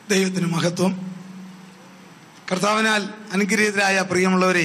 ദൈവത്തിന് മഹത്വം കർത്താവിനാൽ അനുഗ്രഹീതരായ പ്രിയമുള്ളവരെ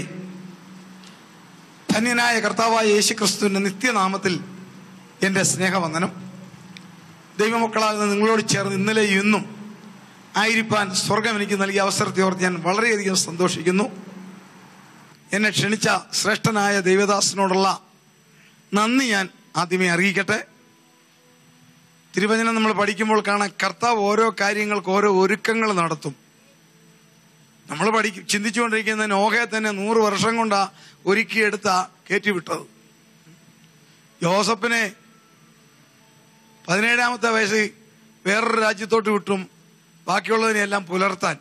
ധന്യനായ കർത്താവായ യേശു ക്രിസ്തുവിന്റെ നിത്യനാമത്തിൽ എൻ്റെ സ്നേഹവന്ദനം ദൈവമക്കളാകുന്ന നിങ്ങളോട് ചേർന്ന് ഇന്നലെ ഇന്നും ആയിരിക്കാൻ സ്വർഗം എനിക്ക് നൽകിയ അവസരത്തെ ഓർത്ത് ഞാൻ വളരെയധികം സന്തോഷിക്കുന്നു എന്നെ ക്ഷണിച്ച ശ്രേഷ്ഠനായ ദൈവദാസനോടുള്ള നന്ദി ഞാൻ ആദ്യമേ അറിയിക്കട്ടെ തിരുവചനം നമ്മൾ പഠിക്കുമ്പോൾ കാണാൻ കർത്താവ് ഓരോ കാര്യങ്ങൾക്ക് ഓരോ ഒരുക്കങ്ങൾ നടത്തും നമ്മൾ പഠിക്കും ചിന്തിച്ചുകൊണ്ടിരിക്കുന്ന നോഹയെ തന്നെ നൂറ് വർഷം കൊണ്ടാ ഒരുക്കിയെടുത്ത കയറ്റിവിട്ടത് യോസപ്പിനെ പതിനേഴാമത്തെ വയസ്സിൽ വേറൊരു രാജ്യത്തോട്ട് വിട്ടും ബാക്കിയുള്ളതിനെല്ലാം പുലർത്താൻ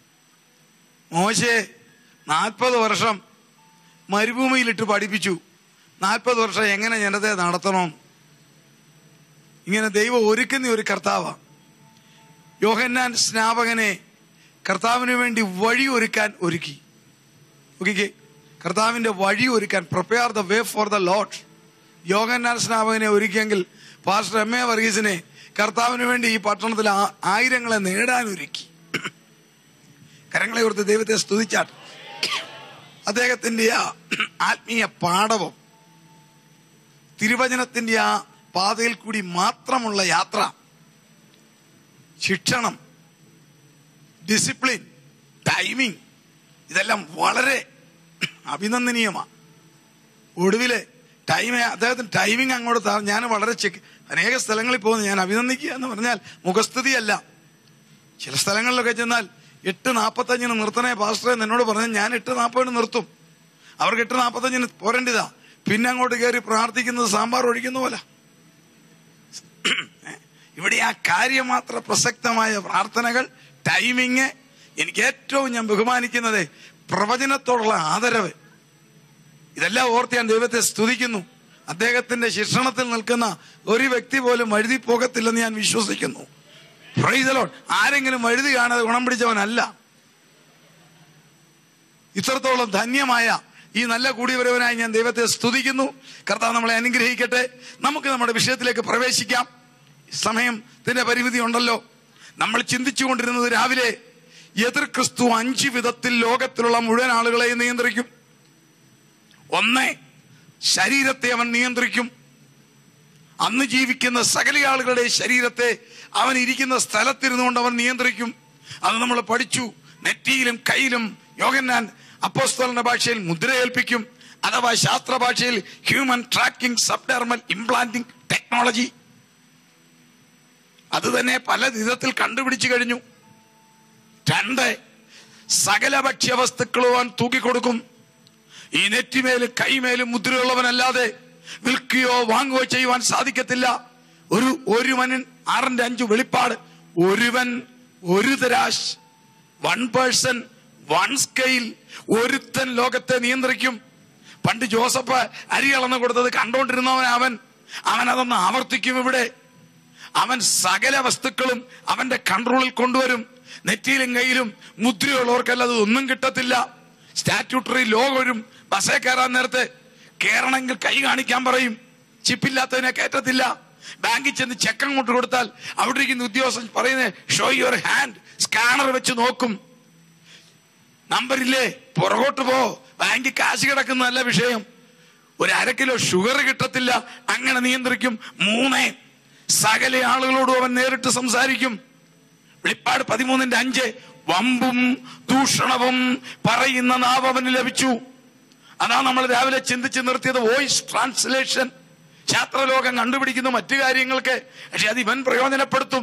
മോശയെ നാൽപ്പത് വർഷം മരുഭൂമിയിലിട്ട് പഠിപ്പിച്ചു നാൽപ്പത് വർഷം എങ്ങനെ ജനത്തെ നടത്തണം ഇങ്ങനെ ദൈവം ഒരുക്കുന്ന ഒരു കർത്താവാണ് യോഹന്നാൻ സ്നാപകനെ കർത്താവിന് വേണ്ടി വഴി ഒരുക്കാൻ ഒരുക്കി നോക്കിക്കേ കർത്താവിന്റെ വഴി ഒരുക്കാൻ prepare the way for the Lord Yohannan സ്നാപകനെ ഒരുക്കിയെങ്കിൽ പാസ്റ്റർ എം എ വർഗീസിനെ കർത്താവിന് വേണ്ടി ഈ പട്ടണത്തിൽ ആ- ആയിരങ്ങളെ നേടാൻ ഒരുക്കി കരങ്ങളെ ഓർത്ത് ദൈവത്തെ സ്തുതിച്ചാട്ട് അദ്ദേഹത്തിന്റെ ആ ആത്മീയ പാഠവും തിരുവചനത്തിന്റെ ആ പാതയിൽ കൂടി മാത്രമുള്ള യാത്ര ശിക്ഷണം ഡിസിപ്ലിൻ ടൈമിംഗ് ഇതെല്ലാം വളരെ അഭിനന്ദനീയമാണ് ഒടുവില് ടൈം അദ്ദേഹത്തിന് ടൈമിംഗ് അങ്ങോട്ട് താ- ഞാൻ വളരെ ചെക്ക് അനേക സ്ഥലങ്ങളിൽ പോകുന്നു ഞാൻ അഭിനന്ദിക്കുക എന്ന് പറഞ്ഞാൽ മുഖസ്തുതിയല്ല ചില സ്ഥലങ്ങളിലൊക്കെ ചെന്നാൽ എട്ട് നാൽപ്പത്തഞ്ചിന് നിർത്തണേ പാസ്റ്ററെ എന്നോട് പറഞ്ഞാൽ ഞാൻ എട്ട് നാൽപ്പതിന് നിർത്തും അവർക്ക് എട്ട് നാൽപ്പത്തഞ്ചിന് പോരേണ്ടതാ പിന്നെ അങ്ങോട്ട് കയറി പ്രാർത്ഥിക്കുന്നത് സാമ്പാർ ഒഴിക്കുന്ന പോലെ ഇവിടെ ആ കാര്യമാത്ര പ്രസക്തമായ പ്രാർത്ഥനകൾ ടൈമിങ് എനിക്ക് ഏറ്റവും ഞാൻ ബഹുമാനിക്കുന്നത് പ്രവചനത്തോടുള്ള ആദരവ് ഇതെല്ലാം ഓർത്ത് ഞാൻ ദൈവത്തെ സ്തുതിക്കുന്നു അദ്ദേഹത്തിന്റെ ശിക്ഷണത്തിൽ നിൽക്കുന്ന ഒരു വ്യക്തി പോലും വഴുതി പോകത്തില്ലെന്ന് ഞാൻ വിശ്വസിക്കുന്നു Praise the Lord. ആരെങ്കിലും വഴുതി കാണാതെ ഗുണം പിടിച്ചവനല്ല ഇത്രത്തോളം ധന്യമായ ഈ നല്ല കൂടിവരവനായി ഞാൻ ദൈവത്തെ സ്തുതിക്കുന്നു കർത്താവ് നമ്മളെ അനുഗ്രഹിക്കട്ടെ നമുക്ക് നമ്മുടെ വിഷയത്തിലേക്ക് പ്രവേശിക്കാം സമയത്തിന്റെ പരിമിതി ഉണ്ടല്ലോ നമ്മൾ ചിന്തിച്ചുകൊണ്ടിരുന്നത് രാവിലെ എതിർ ക്രിസ്തു അഞ്ച് വിധത്തിൽ ലോകത്തിലുള്ള മുഴുവൻ ആളുകളെയും നിയന്ത്രിക്കും ഒന്ന് ശരീരത്തെ അവൻ നിയന്ത്രിക്കും അന്ന് ജീവിക്കുന്ന സകല ആളുകളുടെ ശരീരത്തെ അവൻ ഇരിക്കുന്ന സ്ഥലത്തിരുന്നുകൊണ്ട് അവൻ നിയന്ത്രിക്കും അത് നമ്മൾ പഠിച്ചു നെറ്റിയിലും കയ്യിലും യോഗന്നാൻ അപ്പോസ്തലന്റെ ഭാഷയിൽ മുദ്രയേൽപ്പിക്കും അഥവാ ശാസ്ത്ര ഭാഷയിൽ human tracking subdermal implanting technology അത് തന്നെ പല വിധത്തിൽ കണ്ടുപിടിച്ചു കഴിഞ്ഞു രണ്ട് സകല ഭക്ഷ്യവസ്തുക്കളും അവൻ തൂക്കിക്കൊടുക്കും ഈ നെറ്റിമേലും കൈമേലും മുദ്രയുള്ളവനല്ലാതെ വിൽക്കുകയോ വാങ്ങുകയോ ചെയ്യുവാൻ സാധിക്കത്തില്ല ഒരു ഒരുവൻ ആറിന്റെ അഞ്ച് വെളിപ്പാട് ഒരുവൻ ഒരു തരാശ് വൺ പേഴ്സൺ വൺ സ്കെയിൽ ഒരുത്തൻ ലോകത്തെ നിയന്ത്രിക്കും പണ്ട് ജോസഫ് അരി അളന്ന് കൊടുത്തത് കണ്ടോണ്ടിരുന്നവൻ അവൻ അവൻ അതൊന്ന് ആവർത്തിക്കും ഇവിടെ അവൻ സകല വസ്തുക്കളും അവന്റെ കൺട്രോളിൽ കൊണ്ടുവരും നെറ്റിയിലും കയ്യിലും മുദ്രയുള്ളവർക്കല്ല അത് ഒന്നും കിട്ടത്തില്ല സ്റ്റാറ്റ്യൂട്ടറി ലോ വരും ബസ്സേ കയറാൻ നേരത്തെ കയറണമെങ്കിൽ കൈ കാണിക്കാൻ പറയും ചിപ്പില്ലാത്തതിനെ കയറ്റത്തില്ല ബാങ്കിൽ ചെന്ന് ചെക്ക് അങ്ങോട്ട് കൊടുത്താൽ അവിടെ ഇരിക്കുന്ന ഉദ്യോഗസ്ഥൻ പറയുന്നത് ഷോ യുവർ ഹാൻഡ് സ്കാനർ വെച്ച് നോക്കും നമ്പറില്ലേ പുറകോട്ട് പോ ബാങ്കിൽ കാശ് കിടക്കുന്നതല്ല വിഷയം ഒരു അര കിലോ ഷുഗർ കിട്ടത്തില്ല അങ്ങനെ നിയന്ത്രിക്കും മൂന്ന് സകല ആളുകളോടും അവൻ നേരിട്ട് സംസാരിക്കും വെളിപ്പാട് പതിമൂന്നിന്റെ അഞ്ച് വമ്പും ദൂഷണവും പറയുന്ന നാവ് അവന് ലഭിച്ചു അതാ നമ്മൾ രാവിലെ ചിന്തിച്ച് നിർത്തിയത് വോയിസ് ട്രാൻസ്ലേഷൻ ശാസ്ത്രലോകം കണ്ടുപിടിക്കുന്നു മറ്റു കാര്യങ്ങൾക്ക് പക്ഷെ അത് ഇവൻ പ്രയോജനപ്പെടുത്തും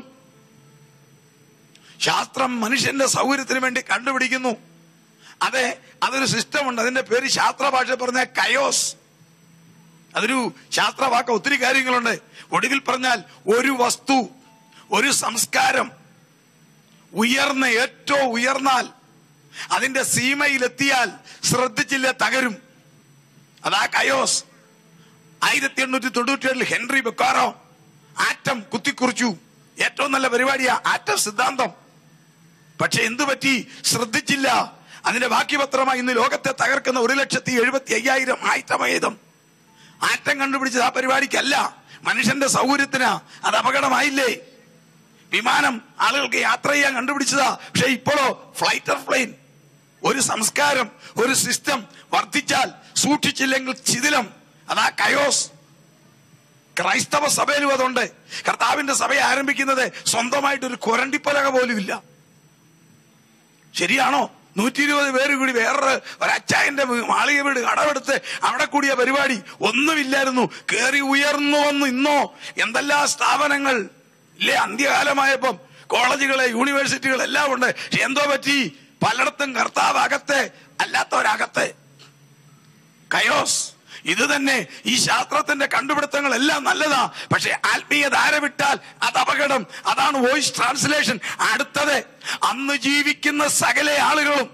ശാസ്ത്രം മനുഷ്യന്റെ സൗകര്യത്തിന് വേണ്ടി കണ്ടുപിടിക്കുന്നു അതെ അതൊരു സിസ്റ്റം ഉണ്ട് അതിന്റെ പേര് ശാസ്ത്ര ഭാഷ പറഞ്ഞ കയോസ് അതൊരു ശാസ്ത്രവാക്ക ഒത്തിരി കാര്യങ്ങളുണ്ട് ഒടുവിൽ പറഞ്ഞാൽ ഒരു വസ്തു ഒരു സംസ്കാരം ഉയർന്ന ഏറ്റവും ഉയർന്നാൽ അതിന്റെ സീമയിലെത്തിയാൽ ശ്രദ്ധിച്ചില്ല തകരും അതാ കയോസ് ആയിരത്തി എണ്ണൂറ്റി തൊണ്ണൂറ്റി ഏഴിൽ ഹെൻറി ബെക്കാറോ ആറ്റം കുത്തിക്കുറിച്ചു ഏറ്റവും നല്ല പരിപാടിയാ ആറ്റം സിദ്ധാന്തം പക്ഷെ എന്തു പറ്റി ശ്രദ്ധിച്ചില്ല അതിന്റെ ബാക്കി പത്രമായി ഇന്ന് ലോകത്തെ തകർക്കുന്ന ഒരു ലക്ഷത്തി എഴുപത്തി അയ്യായിരം ആയിരമായുധം ആറ്റം കണ്ടുപിടിച്ചത് ആ പരിപാടിക്കല്ല മനുഷ്യന്റെ സൗകര്യത്തിനാ അത് അപകടമായില്ലേ വിമാനം ആളുകൾക്ക് യാത്ര ചെയ്യാൻ കണ്ടുപിടിച്ചതാ പക്ഷെ ഇപ്പോഴോ ഫ്ലൈറ്റ് ഓഫ് പ്ലെയിൻ ഒരു സംസ്കാരം ഒരു സിസ്റ്റം വർദ്ധിച്ചാൽ സൂക്ഷിച്ചില്ലെങ്കിൽ ചിതിലം അതാ കയോസ് ക്രൈസ്തവ സഭയിലും അതുണ്ട് കർത്താവിന്റെ സഭ ആരംഭിക്കുന്നത് സ്വന്തമായിട്ട് ഒരു കൊരണ്ടിപ്പലക പോലും ഇല്ല ശരിയാണോ നൂറ്റി ഇരുപത് പേര് കൂടി വേറൊരു ഒരച്ചായന്റെ മാളിക വീട് കടമെടുത്ത് അവിടെ കൂടിയ പരിപാടി ഒന്നുമില്ലായിരുന്നു കേറി ഉയർന്നു വന്നു ഇന്നോ എന്തെല്ലാം സ്ഥാപനങ്ങൾ ഇല്ലേ അന്ത്യകാലമായപ്പം കോളേജുകളെ യൂണിവേഴ്സിറ്റികൾ എല്ലാം ഉണ്ട് പക്ഷെ എന്തോ പറ്റി പലയിടത്തും കർത്താവ് അകത്തെ അല്ലാത്തവരകത്തെ കയോസ് ഇത് തന്നെ ഈ ശാസ്ത്രത്തിന്റെ കണ്ടുപിടുത്തങ്ങൾ എല്ലാം നല്ലതാ പക്ഷെ ആത്മീയ ധാര വിട്ടാൽ അത് അപകടം അതാണ് വോയിസ് ട്രാൻസ്ലേഷൻ അടുത്തത് അന്ന് ജീവിക്കുന്ന സകല ആളുകളും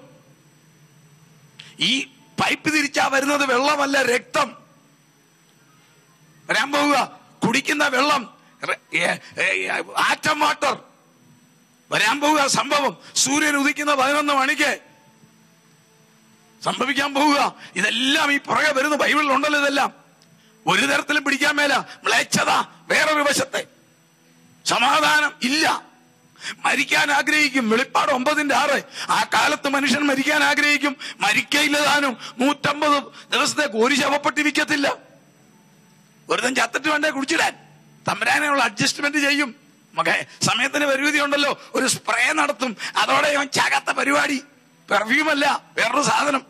ഈ പൈപ്പ് തിരിച്ചാ വരുന്നത് വെള്ളമല്ല രക്തം വരാൻ പോവുക കുടിക്കുന്ന വെള്ളം ആറ്റം വാട്ടർ വരാൻ പോവുക സംഭവം സൂര്യൻ ഉദിക്കുന്ന പതിനൊന്ന് മണിക്ക് സംഭവിക്കാൻ പോവുക ഇതെല്ലാം ഈ പുറകെ വരുന്ന ബൈബിളിൽ ഉണ്ടല്ലോ ഇതെല്ലാം ഒരു തരത്തിലും പിടിക്കാൻ മേല മ്ലേച്ഛത വേറൊരു വശത്തെ സമാധാനം ഇല്ല മരിക്കാൻ ആഗ്രഹിക്കും വെളിപ്പാട് ഒമ്പതിന്റെ ആറ് ആ കാലത്ത് മനുഷ്യൻ മരിക്കാൻ ആഗ്രഹിക്കും മരിക്കയില്ല താനും നൂറ്റമ്പത് ദിവസത്തേക്ക് ഒരു ശവപ്പെട്ടി വിൽക്കത്തില്ല വെറുതെ ചത്തിട്ട് വേണ്ടേ കുടിച്ചിടാൻ തമ്പരാനുള്ള അഡ്ജസ്റ്റ്മെന്റ് ചെയ്യും മകെ സമയത്തിന് പരിമിതി ഉണ്ടല്ലോ ഒരു സ്പ്രേ നടത്തും അതോടെ ഇവൻ ചാകാത്ത പരിപാടി പെർഫ്യൂം അല്ല വേറൊരു സാധനം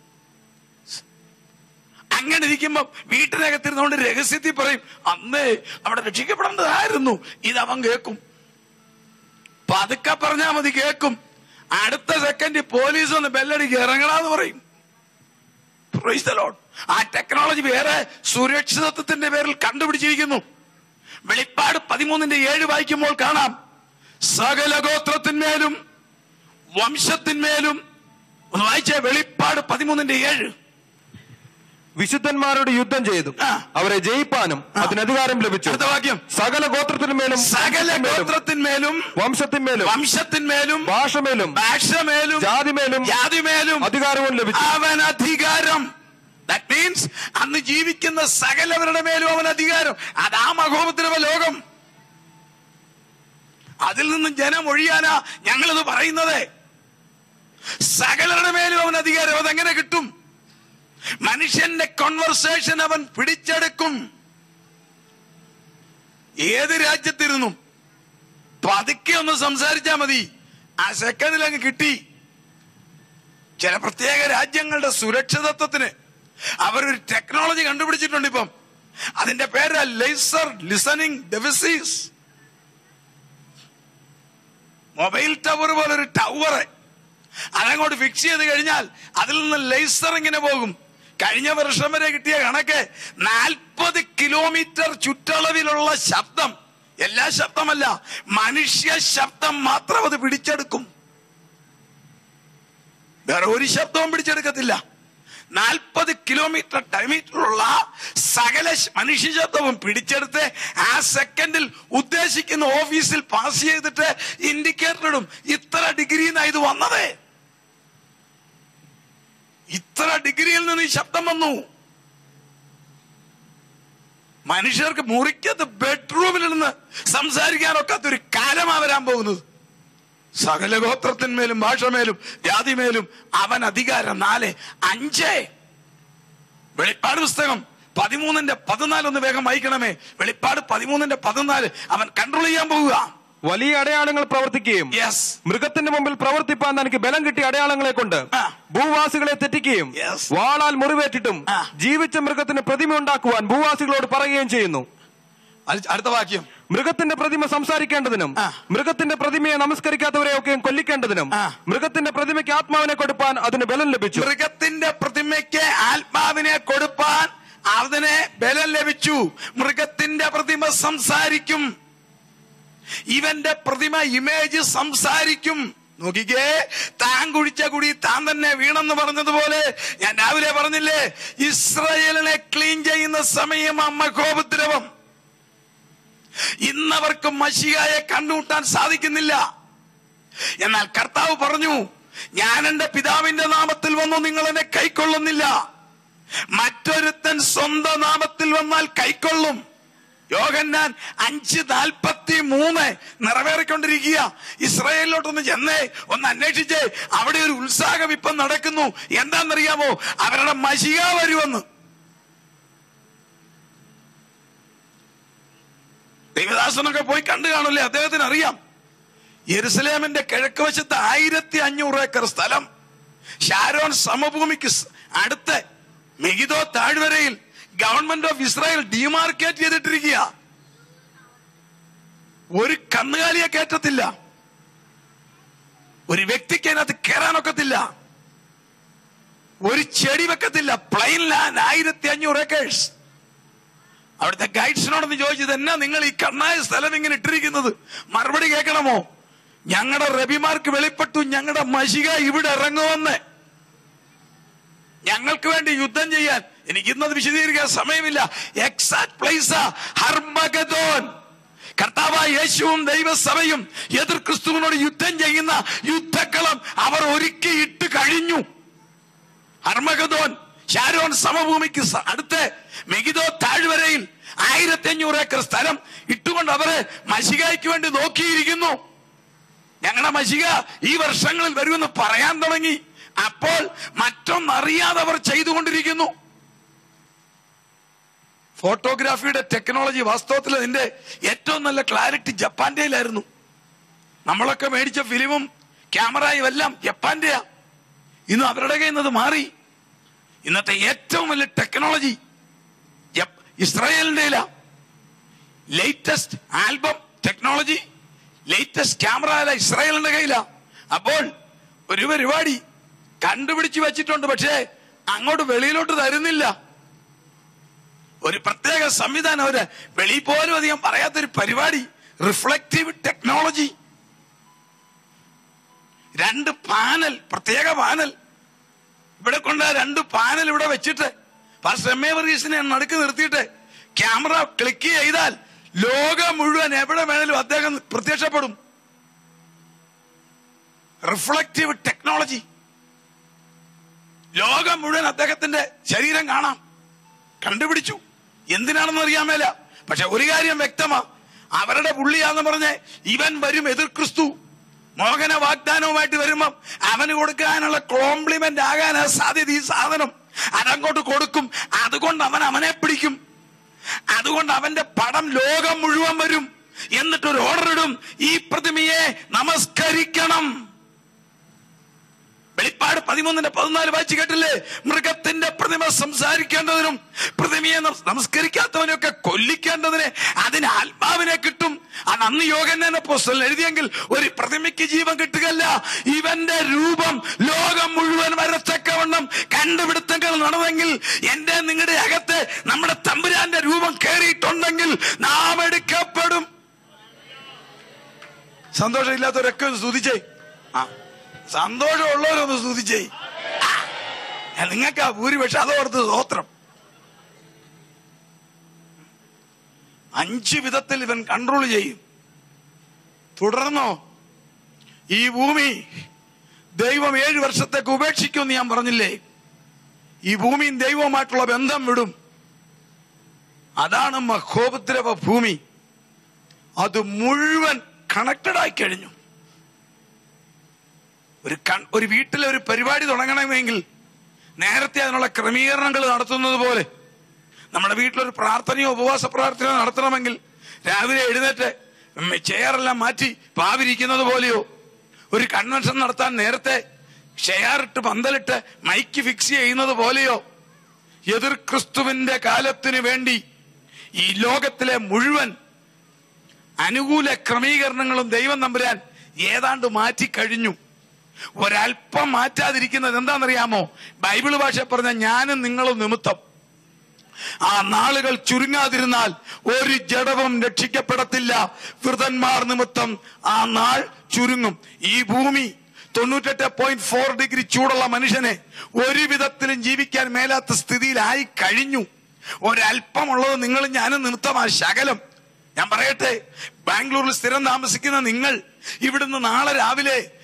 അങ്ങനെ ഇരിക്കുമ്പോ വീട്ടിനകത്തിരുന്നുകൊണ്ട് രഹസ്യത്തിൽ പറയും അന്നേ അവിടെ രക്ഷിക്കപ്പെടേണ്ടതായിരുന്നു ഇത് അവൻ കേൾക്കും പതുക്കെ പറഞ്ഞാ മതി കേൾക്കും അടുത്ത സെക്കൻഡ് പോലീസ് ഒന്ന് ബെല്ലടിക്ക് ഇറങ്ങടാന്ന് പറയും Praise the Lord. ആ ടെക്നോളജി വേറെ സുരക്ഷിതത്വത്തിന്റെ പേരിൽ കണ്ടുപിടിച്ചിരിക്കുന്നു വെളിപ്പാട് പതിമൂന്നിന്റെ ഏഴ് വായിക്കുമ്പോൾ കാണാം സകല ഗോത്രത്തിന്മേലും വംശത്തിന്മേലും ഒന്ന് വായിച്ചേ വെളിപ്പാട് പതിമൂന്നിന്റെ ഏഴ് വിശുദ്ധന്മാരോട് യുദ്ധം ചെയ്തു ആ. അവരെ ജയിപ്പാനും അതിന് അധികാരം ലഭിച്ചു അടുത്ത വാക്യം സകല ഗോത്രത്തിന്മേലും സകല വംശത്തിന്മേലും, ഗോത്രത്തിന്മേലും വംശത്തിന്മേലും വംശത്തിന്മേലും ഭാഷമേലും ഭാഷമേലും ജാതിമേലും ജാതിമേലും അധികാരവും ലഭിച്ചു അവൻ അധികാരം ദാറ്റ് മീൻസ് അന്ന് ജീവിക്കുന്ന സകലവരുടെ മേലും അവൻ അധികാരം അതാ മഹോപദ്രവ ലോകം അതിൽ നിന്ന് ജനം ഒഴിയാനാ ഞങ്ങളിത് പറയുന്നത് സകലരുടെ മേലും അവൻ അധികാരം അതെങ്ങനെ കിട്ടും മനുഷ്യന്റെ കോൺവെർസേഷൻ അവൻ പിടിച്ചെടുക്കും ഏത് രാജ്യത്തിരുന്നും പതുക്കെ ഒന്ന് സംസാരിച്ചാ മതി ആ സെക്കൻഡിൽ അങ്ങ് കിട്ടി ചില പ്രത്യേക രാജ്യങ്ങളുടെ സുരക്ഷിതത്വത്തിന് അവരൊരു ടെക്നോളജി കണ്ടുപിടിച്ചിട്ടുണ്ട് ഇപ്പം അതിന്റെ പേര് laser listening devices mobile tower പോലെ ഒരു ടവർ അതങ്ങോട്ട് ഫിക്സ് ചെയ്ത് കഴിഞ്ഞാൽ അതിൽ നിന്ന് ലേസർ ഇങ്ങനെ പോകും കഴിഞ്ഞ വർഷം വരെ കിട്ടിയ കണക്ക് നാൽപ്പത് കിലോമീറ്റർ ചുറ്റളവിലുള്ള ശബ്ദം എല്ലാ ശബ്ദമല്ല മനുഷ്യ ശബ്ദം മാത്രം അത് പിടിച്ചെടുക്കും വേറെ ഒരു ശബ്ദവും പിടിച്ചെടുക്കത്തില്ല നാൽപ്പത് കിലോമീറ്റർ ഡയമീറ്ററുള്ള സകല ശ- മനുഷ്യ ശബ്ദവും പിടിച്ചെടുത്ത് ആ സെക്കൻഡിൽ ഉദ്ദേശിക്കുന്ന ഓഫീസിൽ പാസ് ചെയ്തിട്ട് ഇൻഡിക്കേറ്റർ ഇടും ഇത്ര ഡിഗ്രി ഇത് വന്നത് ഇത്ര ഡിഗ്രിയിൽ നിന്ന് ഈ ശബ്ദം വന്നു മനുഷ്യർക്ക് മുറിക്കത്ത് ബെഡ്റൂമിൽ നിന്ന് സംസാരിക്കാനൊക്കാത്ത ഒരു കാലമാ വരാൻ പോകുന്നത് സകല ഗോത്രത്തിന്മേലും ഭാഷമേലും ജാതിമേലും അവൻ അധികാരം നാല് അഞ്ച് വെളിപ്പാട് പുസ്തകം പതിമൂന്നിന്റെ പതിനാല് ഒന്ന് വേഗം വായിക്കണമേ വെളിപ്പാട് പതിമൂന്നിന്റെ പതിനാല് അവൻ കൺട്രോൾ ചെയ്യാൻ പോവുക വലിയ അടയാളങ്ങൾ പ്രവർത്തിക്കുകയും യെസ് മൃഗത്തിന്റെ മുമ്പിൽ പ്രവർത്തിപ്പാൻ തനിക്ക് ബലം കിട്ടിയ അടയാളങ്ങളെ കൊണ്ട് ആ. ഭൂവാസികളെ തെറ്റിക്കുകയും Yes. വാളാൽ മുറിവേറ്റിട്ടും ആ. ജീവിച്ച മൃഗത്തിന് പ്രതിമ ഉണ്ടാക്കുവാൻ ഭൂവാസികളോട് പറയുകയും ചെയ്യുന്നു അടുത്ത വാക്യം മൃഗത്തിന്റെ പ്രതിമ സംസാരിക്കേണ്ടതിനും ആ. മൃഗത്തിന്റെ പ്രതിമയെ നമസ്കരിക്കാത്തവരെയൊക്കെയും കൊല്ലിക്കേണ്ടതിനും ആ. മൃഗത്തിന്റെ പ്രതിമയ്ക്ക് ആത്മാവിനെ കൊടുപ്പാൻ അതിന് ബലം ലഭിച്ചു മൃഗത്തിന്റെ പ്രതിമയ്ക്ക് ആത്മാവിനെ കൊടുപ്പാൻ അതിന് ബലം ലഭിച്ചു മൃഗത്തിന്റെ പ്രതിമ സംസാരിക്കും ഇവന്റെ പ്രതിമ ഇമേജ് സംസാരിക്കും നോക്കിക്കേ താൻ കുഴിച്ച കുടി താൻ തന്നെ വീണെന്ന് പറഞ്ഞതുപോലെ ഞാൻ രാവിലെ പറഞ്ഞില്ലേ ഇസ്രയേലിനെ ക്ലീൻ ചെയ്യുന്ന സമയം അമ്മ കോപദ്രവം ഇന്നവർക്ക് മഷിയായെ കണ്ടുമുട്ടാൻ സാധിക്കുന്നില്ല എന്നാൽ കർത്താവ് പറഞ്ഞു ഞാൻ എന്റെ പിതാവിന്റെ നാമത്തിൽ വന്നു നിങ്ങൾ എന്നെ കൈക്കൊള്ളുന്നില്ല മറ്റൊരുത്തൻ സ്വന്തം നാമത്തിൽ വന്നാൽ കൈക്കൊള്ളും യോഹന്നാൻ അഞ്ച് നാൽപ്പത്തി മൂന്ന് നിറവേറിക്കൊണ്ടിരിക്കുക ഇസ്രായേലിലോട്ടൊന്ന് ചെന്നേ ഒന്ന് അന്വേഷിച്ചേ അവിടെ ഒരു ഉത്സാഹം ഇപ്പം നടക്കുന്നു എന്താണെന്നറിയാമോ അവരുടെ മഷിക വരുമെന്ന് ദേവദാസനൊക്കെ പോയി കണ്ടു കാണൂലേ അദ്ദേഹത്തിന് അറിയാം യെരുസലേമിന്റെ കിഴക്ക് വശത്ത് ആയിരത്തി അഞ്ഞൂറ് ഏക്കർ സ്ഥലം ഷാരോൺ സമഭൂമിക്ക് സ് അടുത്ത് മെഗിദോ താഴ്വരയിൽ ഗവൺമെന്റ് ഓഫ് ഇസ്രായേൽ ഡിമാർക്കേറ്റ് ചെയ്തിട്ടിരിക്കുക ഒരു കന്നുകാലിയെ കയറ്റത്തില്ല ഒരു വ്യക്തിക്ക് അതിനകത്ത് കയറാനൊക്കത്തില്ല ഒരു ചെടി വെക്കത്തില്ല പ്ലെയിൻ ലാൻഡ് ആയിരത്തി അഞ്ഞൂറ് ഏക്കേഴ്സ് അവിടുത്തെ ഗൈഡ്സിനോടൊന്ന് ചോദിച്ചത് എന്നാ നിങ്ങൾ ഈ കണ്ണായ സ്ഥലം ഇങ്ങനെ ഇട്ടിരിക്കുന്നത് മറുപടി കേൾക്കണമോ ഞങ്ങളുടെ റബിമാർക്ക് വെളിപ്പെട്ടു ഞങ്ങളുടെ മഷിക ഇവിടെ ഇറങ്ങുമെന്ന് ഞങ്ങൾക്ക് വേണ്ടി യുദ്ധം ചെയ്യാൻ എനിക്ക് ഇന്നത് വിശദീകരിക്കാൻ സമയമില്ല എക്സാക്ട് പ്ലേസ് ഹർമഗദോൻ കർത്താവായ യേശുവും ദൈവസഭയും എതിർ ക്രിസ്തുവിനോട് യുദ്ധം ചെയ്യുന്ന യുദ്ധക്കളം അവർ ഒരുക്കിയിട്ട് കഴിഞ്ഞു ഹർമഗദോൻ ഷാരോൺ സമഭൂമിക്ക് സ- അടുത്ത് മെഗിദോ താഴ്വരയിൽ ആയിരത്തി അഞ്ഞൂറ് ഏക്കർ സ്ഥലം ഇട്ടുകൊണ്ട് അവര് മഷികായ്ക്ക് വേണ്ടി നോക്കിയിരിക്കുന്നു ഞങ്ങളുടെ മഷിക ഈ വർഷങ്ങളിൽ വരുമെന്ന് പറയാൻ തുടങ്ങി അപ്പോൾ മറ്റൊന്നറിയാതെ അവർ ചെയ്തുകൊണ്ടിരിക്കുന്നു ഫോട്ടോഗ്രാഫിയുടെ ടെക്നോളജി വാസ്തവത്തിൽ അതിന്റെ ഏറ്റവും നല്ല ക്ലാരിറ്റി ജപ്പാന്റെയിലായിരുന്നു നമ്മളൊക്കെ മേടിച്ച ഫിലിമും ക്യാമറയും എല്ലാം ജപ്പാന്റെയാ ഇന്ന് അവരുടെ കയ്യിൽ നിന്ന് അത് മാറി ഇന്നത്തെ ഏറ്റവും വലിയ ടെക്നോളജി ജപ്- ഇസ്രായേലിന്റെ latest album technology latest camera അല്ല ഇസ്രായേലിന്റെ കയ്യില അപ്പോൾ ഒരു പരിപാടി കണ്ടുപിടിച്ച് വെച്ചിട്ടുണ്ട് പക്ഷേ അങ്ങോട്ട് വെളിയിലോട്ട് തരുന്നില്ല ഒരു പ്രത്യേക സംവിധാനം അവര് വെളിയിൽ പോലും അധികം പറയാത്തൊരു പരിപാടി റിഫ്ലക്റ്റീവ് ടെക്നോളജി രണ്ട് പാനൽ പ്രത്യേക പാനൽ ഇവിടെ കൊണ്ട് രണ്ട് പാനൽ ഇവിടെ വെച്ചിട്ട് പാസ്റ്റർ എം എ വർഗീസിനെ നടുക്ക് നിർത്തിയിട്ട് ക്യാമറ ക്ലിക്ക് ചെയ്താൽ ലോകം മുഴുവൻ എവിടെ വേണേലും അദ്ദേഹം പ്രത്യക്ഷപ്പെടും റിഫ്ലക്റ്റീവ് ടെക്നോളജി ലോകം മുഴുവൻ അദ്ദേഹത്തിന്റെ ശരീരം കാണാം കണ്ടുപിടിച്ചു എന്തിനാണെന്ന് അറിയാൻ മേല പക്ഷെ ഒരു കാര്യം വ്യക്തമാ അവരുടെ പുള്ളിയാന്ന് പറഞ്ഞ് ഇവൻ വരും എതിർ ക്രിസ്തു മോഹന വാഗ്ദാനവുമായിട്ട് വരുമ്പം അവന് കൊടുക്കാനുള്ള കോംപ്ലിമെന്റ് ആകാനാ സാധ്യത ഈ സാധനം അതങ്ങോട്ട് കൊടുക്കും അതുകൊണ്ട് അവൻ അവനെ പിടിക്കും അതുകൊണ്ട് അവന്റെ പടം ലോകം മുഴുവൻ വരും എന്നിട്ടൊരു ഓർഡർ ഇടും ഈ പ്രതിമയെ നമസ്കരിക്കണം വെളിപ്പാട് പതിമൂന്നിന്റെ പതിനാല് വായിച്ചു കേട്ടില്ലേ മൃഗത്തിന്റെ പ്രതിമ സംസാരിക്കേണ്ടതിനും പ്രതിമയെ നമസ്- നമസ്കരിക്കാത്തവനെയൊക്കെ കൊല്ലിക്കേണ്ടതിന് അതിന് ആത്മാവിനെ കിട്ടും അത് അന്ന് യോഗന്നെ പുസ്തകം എഴുതിയെങ്കിൽ ഒരു പ്രതിമയ്ക്ക് ജീവൻ കിട്ടുകയല്ല ഇവന്റെ രൂപം ലോകം മുഴുവൻ വരത്തക്കവണ്ണം കണ്ടുപിടുത്തങ്ങൾ നടന്നെങ്കിൽ എന്റെ നിങ്ങളുടെ അകത്ത് നമ്മുടെ തമ്പുരാന്റെ രൂപം കയറിയിട്ടുണ്ടെങ്കിൽ നാം എടുക്കപ്പെടും സന്തോഷമില്ലാത്തവരൊക്കെ ഒന്ന് സ്തുതിച്ചേ ആ സന്തോഷമുള്ളവരൊന്ന് സ്തുതിച്ചേ ആ, നിങ്ങൾക്കാ ഭൂരിപക്ഷം അതോർത്ത് സ്തോത്രം അഞ്ച് വിധത്തിൽ ഇവൻ കൺട്രോൾ ചെയ്യും തുടർന്നോ ഈ ഭൂമി ദൈവം ഏഴ് വർഷത്തേക്ക് ഉപേക്ഷിക്കുമെന്ന് ഞാൻ പറഞ്ഞില്ലേ ഈ ഭൂമിയും ദൈവവുമായിട്ടുള്ള ബന്ധം വിടും അതാണ് മഹോപദ്രവ ഭൂമി അത് മുഴുവൻ കണക്റ്റഡ് ആയി കഴിഞ്ഞു ഒരു കൺ- ഒരു വീട്ടിലെ ഒരു പരിപാടി തുടങ്ങണമെങ്കിൽ നേരത്തെ അതിനുള്ള ക്രമീകരണങ്ങൾ നടത്തുന്നത് പോലെ നമ്മുടെ വീട്ടിലൊരു പ്രാർത്ഥനയോ ഉപവാസ പ്രാർത്ഥനയോ നടത്തണമെങ്കിൽ രാവിലെ എഴുന്നേറ്റ് ഉം, ചെയറെല്ലാം മാറ്റി പാവിരിക്കുന്നത് പോലെയോ ഒരു കൺവെൻഷൻ നടത്താൻ നേരത്തെ ചെയറിട്ട് പന്തലിട്ട് മൈക്ക് ഫിക്സ് ചെയ്യുന്നത് പോലെയോ എതിർ ക്രിസ്തുവിന്റെ കാലത്തിന് വേണ്ടി ഈ ലോകത്തിലെ മുഴുവൻ അനുകൂല ക്രമീകരണങ്ങളും ദൈവം നമ്പുരാൻ ഏതാണ്ട് മാറ്റി കഴിഞ്ഞു ഒരല്പം മാറ്റാതിരിക്കുന്നത് എന്താണെന്നറിയാമോ ബൈബിൾ ഭാഷ പറഞ്ഞ ഞാനും നിങ്ങളും നിമിത്തം ആ നാളുകൾ ചുരുങ്ങാതിരുന്നാൽ ഒരു ജഡവും രക്ഷിക്കപ്പെടത്തില്ല വൃതന്മാർ നിമിത്തം ആ നാൾ ചുരുങ്ങും ഈ ഭൂമി തൊണ്ണൂറ്റെട്ട് പോയിന്റ് ഫോർ ഡിഗ്രി ചൂടുള്ള മനുഷ്യനെ ഒരു വിധത്തിലും ജീവിക്കാൻ മേലാത്ത സ്ഥിതിയിലായി കഴിഞ്ഞു ഒരല്പമുള്ളത് നിങ്ങൾ ഞാനും നിമിത്തമാ ശകലം ഞാൻ പറയട്ടെ ബാംഗ്ലൂരിൽ സ്ഥിരം താമസിക്കുന്ന നിങ്ങൾ ഇവിടുന്ന് നാളെ രാവിലെ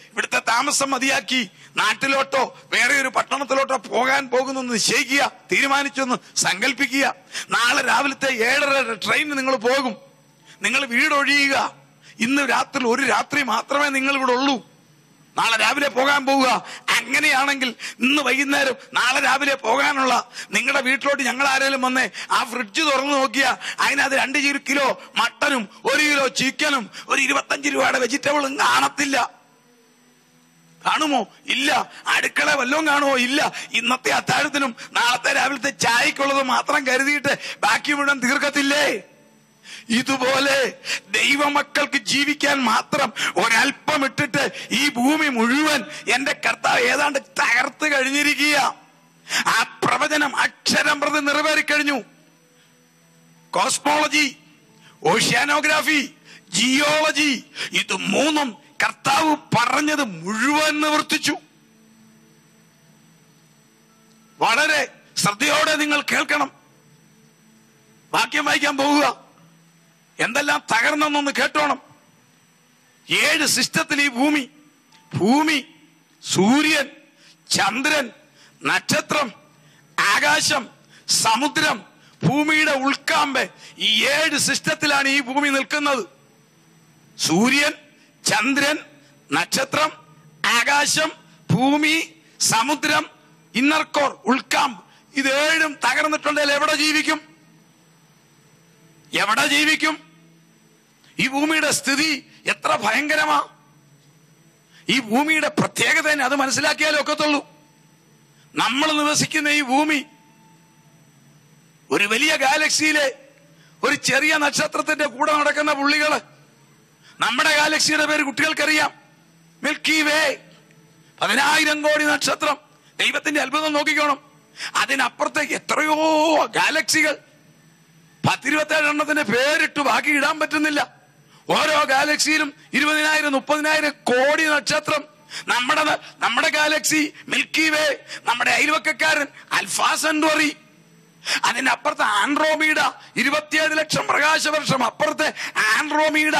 ഇവിടുത്തെ താമസം മതിയാക്കി നാട്ടിലോട്ടോ വേറെ ഒരു പട്ടണത്തിലോട്ടോ പോകാൻ പോകുന്നു എന്ന് നിശ്ചയിക്കുക തീരുമാനിച്ചൊന്ന് സങ്കല്പിക്കുക നാളെ രാവിലത്തെ ഏഴര ട്രെയിൻ നിങ്ങൾ പോകും നിങ്ങൾ വീടൊഴിയുക ഇന്ന് രാത്രി ഒരു രാത്രി മാത്രമേ നിങ്ങൾ ഇവിടെ ഉള്ളൂ നാളെ രാവിലെ പോകാൻ പോവുക അങ്ങനെയാണെങ്കിൽ ഇന്ന് വൈകുന്നേരം നാളെ രാവിലെ പോകാനുള്ള നിങ്ങളുടെ വീട്ടിലോട്ട് ഞങ്ങൾ ആരെങ്കിലും വന്നേ ആ ഫ്രിഡ്ജ് തുറന്നു നോക്കിയാ അതിനകത്ത് രണ്ട് ചിരു കിലോ മട്ടനും ഒരു കിലോ ചിക്കനും ഒരു ഇരുപത്തഞ്ച് രൂപയുടെ വെജിറ്റബിളും കാണത്തില്ല കാണുമോ ഇല്ല അടുക്കള വല്ലതും കാണുമോ ഇല്ല ഇന്നത്തെ അത്താഴത്തിനും നാളത്തെ രാവിലത്തെ ചായക്കുള്ളത് മാത്രം കരുതിയിട്ട് ബാക്കി മുഴുവൻ തീർക്കത്തില്ലേ ഇതുപോലെ ദൈവമക്കൾക്ക് ജീവിക്കാൻ മാത്രം ഒരല്പം ഇട്ടിട്ട് ഈ ഭൂമി മുഴുവൻ എന്റെ കർത്താവ് ഏതാണ്ട് തകർത്ത് കഴിഞ്ഞിരിക്കുക ആ പ്രവചനം അക്ഷരം പ്രതി നിറവേറിക്കഴിഞ്ഞു കോസ്മോളജി ഓഷ്യാനോഗ്രാഫി ജിയോളജി ഇത് മൂന്നും കർത്താവ് പറഞ്ഞത് മുഴുവൻ നിവർത്തിച്ചു വളരെ ശ്രദ്ധയോടെ നിങ്ങൾ കേൾക്കണം വാക്യം വായിക്കാൻ പോവുക എന്തെല്ലാം തകർന്നെന്നൊന്ന് കേട്ടോണം ഏഴ് സിസ്റ്റത്തിൽ ഈ ഭൂമി ഭൂമി സൂര്യൻ ചന്ദ്രൻ നക്ഷത്രം ആകാശം സമുദ്രം ഭൂമിയുടെ ഉൾക്കാമ്പ് ഈ ഏഴ് സിസ്റ്റത്തിലാണ് ഈ ഭൂമി നിൽക്കുന്നത് സൂര്യൻ ചന്ദ്രൻ നക്ഷത്രം ആകാശം ഭൂമി സമുദ്രം ഇന്നർക്കോർ ഉൾക്കാമ്പ് ഇതേഴും തകർന്നിട്ടുണ്ടെങ്കിൽ എവിടെ ജീവിക്കും എവിടെ ജീവിക്കും ഈ ഭൂമിയുടെ സ്ഥിതി എത്ര ഭയങ്കരമാ ഈ ഭൂമിയുടെ പ്രത്യേകത തന്നെ അത് മനസ്സിലാക്കിയാലേ ഒക്കത്തുള്ളൂ നമ്മൾ നിവസിക്കുന്ന ഈ ഭൂമി ഒരു വലിയ ഗാലക്സിയിലെ ഒരു ചെറിയ നക്ഷത്രത്തിന്റെ കൂടെ നടക്കുന്ന പുള്ളികള് നമ്മുടെ ഗാലക്സിയുടെ പേര് കുട്ടികൾക്കറിയാം മിൽക്കി വേ പതിനായിരം കോടി നക്ഷത്രം ദൈവത്തിന്റെ അത്ഭുതം നോക്കിക്കോണം അതിനപ്പുറത്തേക്ക് എത്രയോ ഗാലക്സികൾ പത്തിരുപത്തേഴ് എണ്ണത്തിന്റെ പേരിട്ട് ബാക്കി ഇടാൻ പറ്റുന്നില്ല ഓരോ ഗാലക്സിയിലും ഇരുപതിനായിരം മുപ്പതിനായിരം കോടി നക്ഷത്രം നമ്മുടെ നമ്മുടെ ഗാലക്സി മിൽക്കി വേ നമ്മുടെ അയൽവക്കക്കാരൻ അൽഫാ സെന്ററി അതിനപ്പുറത്ത് ആൻഡ്രോമീഡ ഇരുപത്തിയേഴ് ലക്ഷം പ്രകാശവർഷം അപ്പുറത്തെ ആൻഡ്രോമീഡ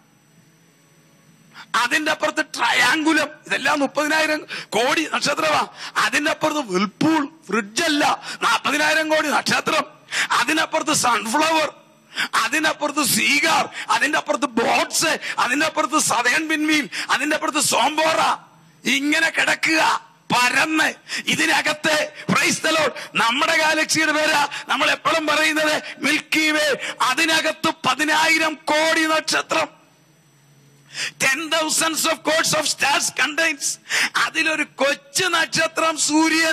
അതിന്റെ അപ്പുറത്ത് ട്രയാങ്കുലം ഇതെല്ലാം മുപ്പതിനായിരം കോടി നക്ഷത്രമാ അതിന്റെ അപ്പുറത്ത് വിൽപൂൾ ഫ്രിഡ്ജല്ല നാൽപ്പതിനായിരം കോടി നക്ഷത്രം അതിനപ്പുറത്ത് സൺഫ്ലവർ അതിനപ്പുറത്ത് സീഗാർ അതിന്റെ അപ്പുറത്ത് ബോട്ട്സ് അതിന്റെ അപ്പുറത്ത് സതയൻ പിൻവീൽ അതിന്റെ അപ്പുറത്ത് സോംബോറ ഇങ്ങനെ കിടക്കുക പരന്ന് ഇതിനകത്ത് ക്രൈസ്തലോ നമ്മുടെ ഗാലക്സിയുടെ പേരാ നമ്മൾ എപ്പോഴും പറയുന്നത് മിൽക്കി വേ അതിനകത്ത് പതിനായിരം കോടി നക്ഷത്രം ten thousands of codes of stars contains അതിലൊരു കൊച്ചു നക്ഷത്രം സൂര്യൻ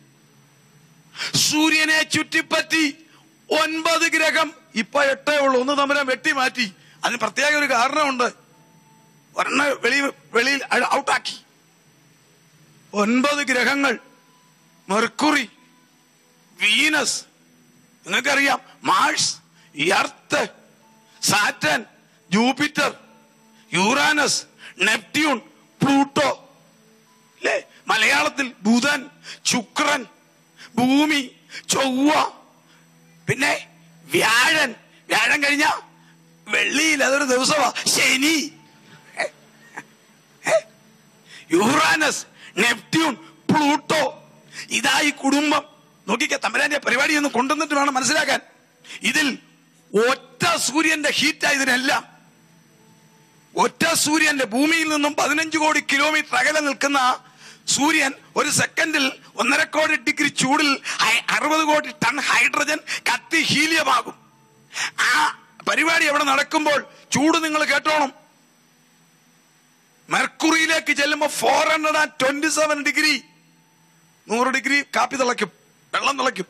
സൂര്യനെ ചുറ്റിപ്പറ്റി ഒൻപത് ഗ്രഹം ഇപ്പൊ എട്ടേ ഉള്ളൂ ഒന്ന് തമ്മിലെ വെട്ടി മാറ്റി അതിന് പ്രത്യേക ഒരു കാരണമുണ്ട് ഒരെണ്ണ വെളി വെളിയിൽ ഔട്ടാക്കി ഒൻപത് ഗ്രഹങ്ങൾ മെർക്കുറി വീനസ് നിങ്ങൾക്കറിയാം Mars Earth Saturn Jupiter Uranus Neptune Pluto അല്ലേ മലയാളത്തിൽ ബുധൻ ശുക്രൻ ഭൂമി ചൊവ്വ പിന്നെ വ്യാഴൻ വ്യാഴം കഴിഞ്ഞ വെള്ളിയിൽ അതൊരു ദിവസമാ ശനി ഏ? ഏ? യുറാനസ് നെപ്റ്റ്യൂൺ പ്ലൂട്ടോ ഇതാ ഈ കുടുംബം നോക്കിക്ക തമ്പരാന്റെ പരിപാടി ഒന്ന് കൊണ്ടുവന്നിട്ട് വേണം മനസ്സിലാക്കാൻ ഇതിൽ ഒറ്റ സൂര്യന്റെ ഹീറ്റാ ഇതിനെല്ലാം ഒറ്റ സൂര്യന്റെ ഭൂമിയിൽ നിന്നും പതിനഞ്ച് കോടി കിലോമീറ്റർ അകലെ നിൽക്കുന്ന സൂര്യൻ ഒരു സെക്കൻഡിൽ ഒന്നര കോടി ഡിഗ്രി ചൂടിൽ ഹൈ- അറുപത് കോടി ടൺ ഹൈഡ്രജൻ കത്തി ഹീലിയമാകും ആ പരിപാടി അവിടെ നടക്കുമ്പോൾ ചൂട് നിങ്ങൾ കേട്ടോണം മെർക്കുറിയിലേക്ക് ചെല്ലുമ്പോൾ four hundred and twenty seven degree നൂറ് ഡിഗ്രി കാപ്പി തിളയ്ക്കും വെള്ളം തിളയ്ക്കും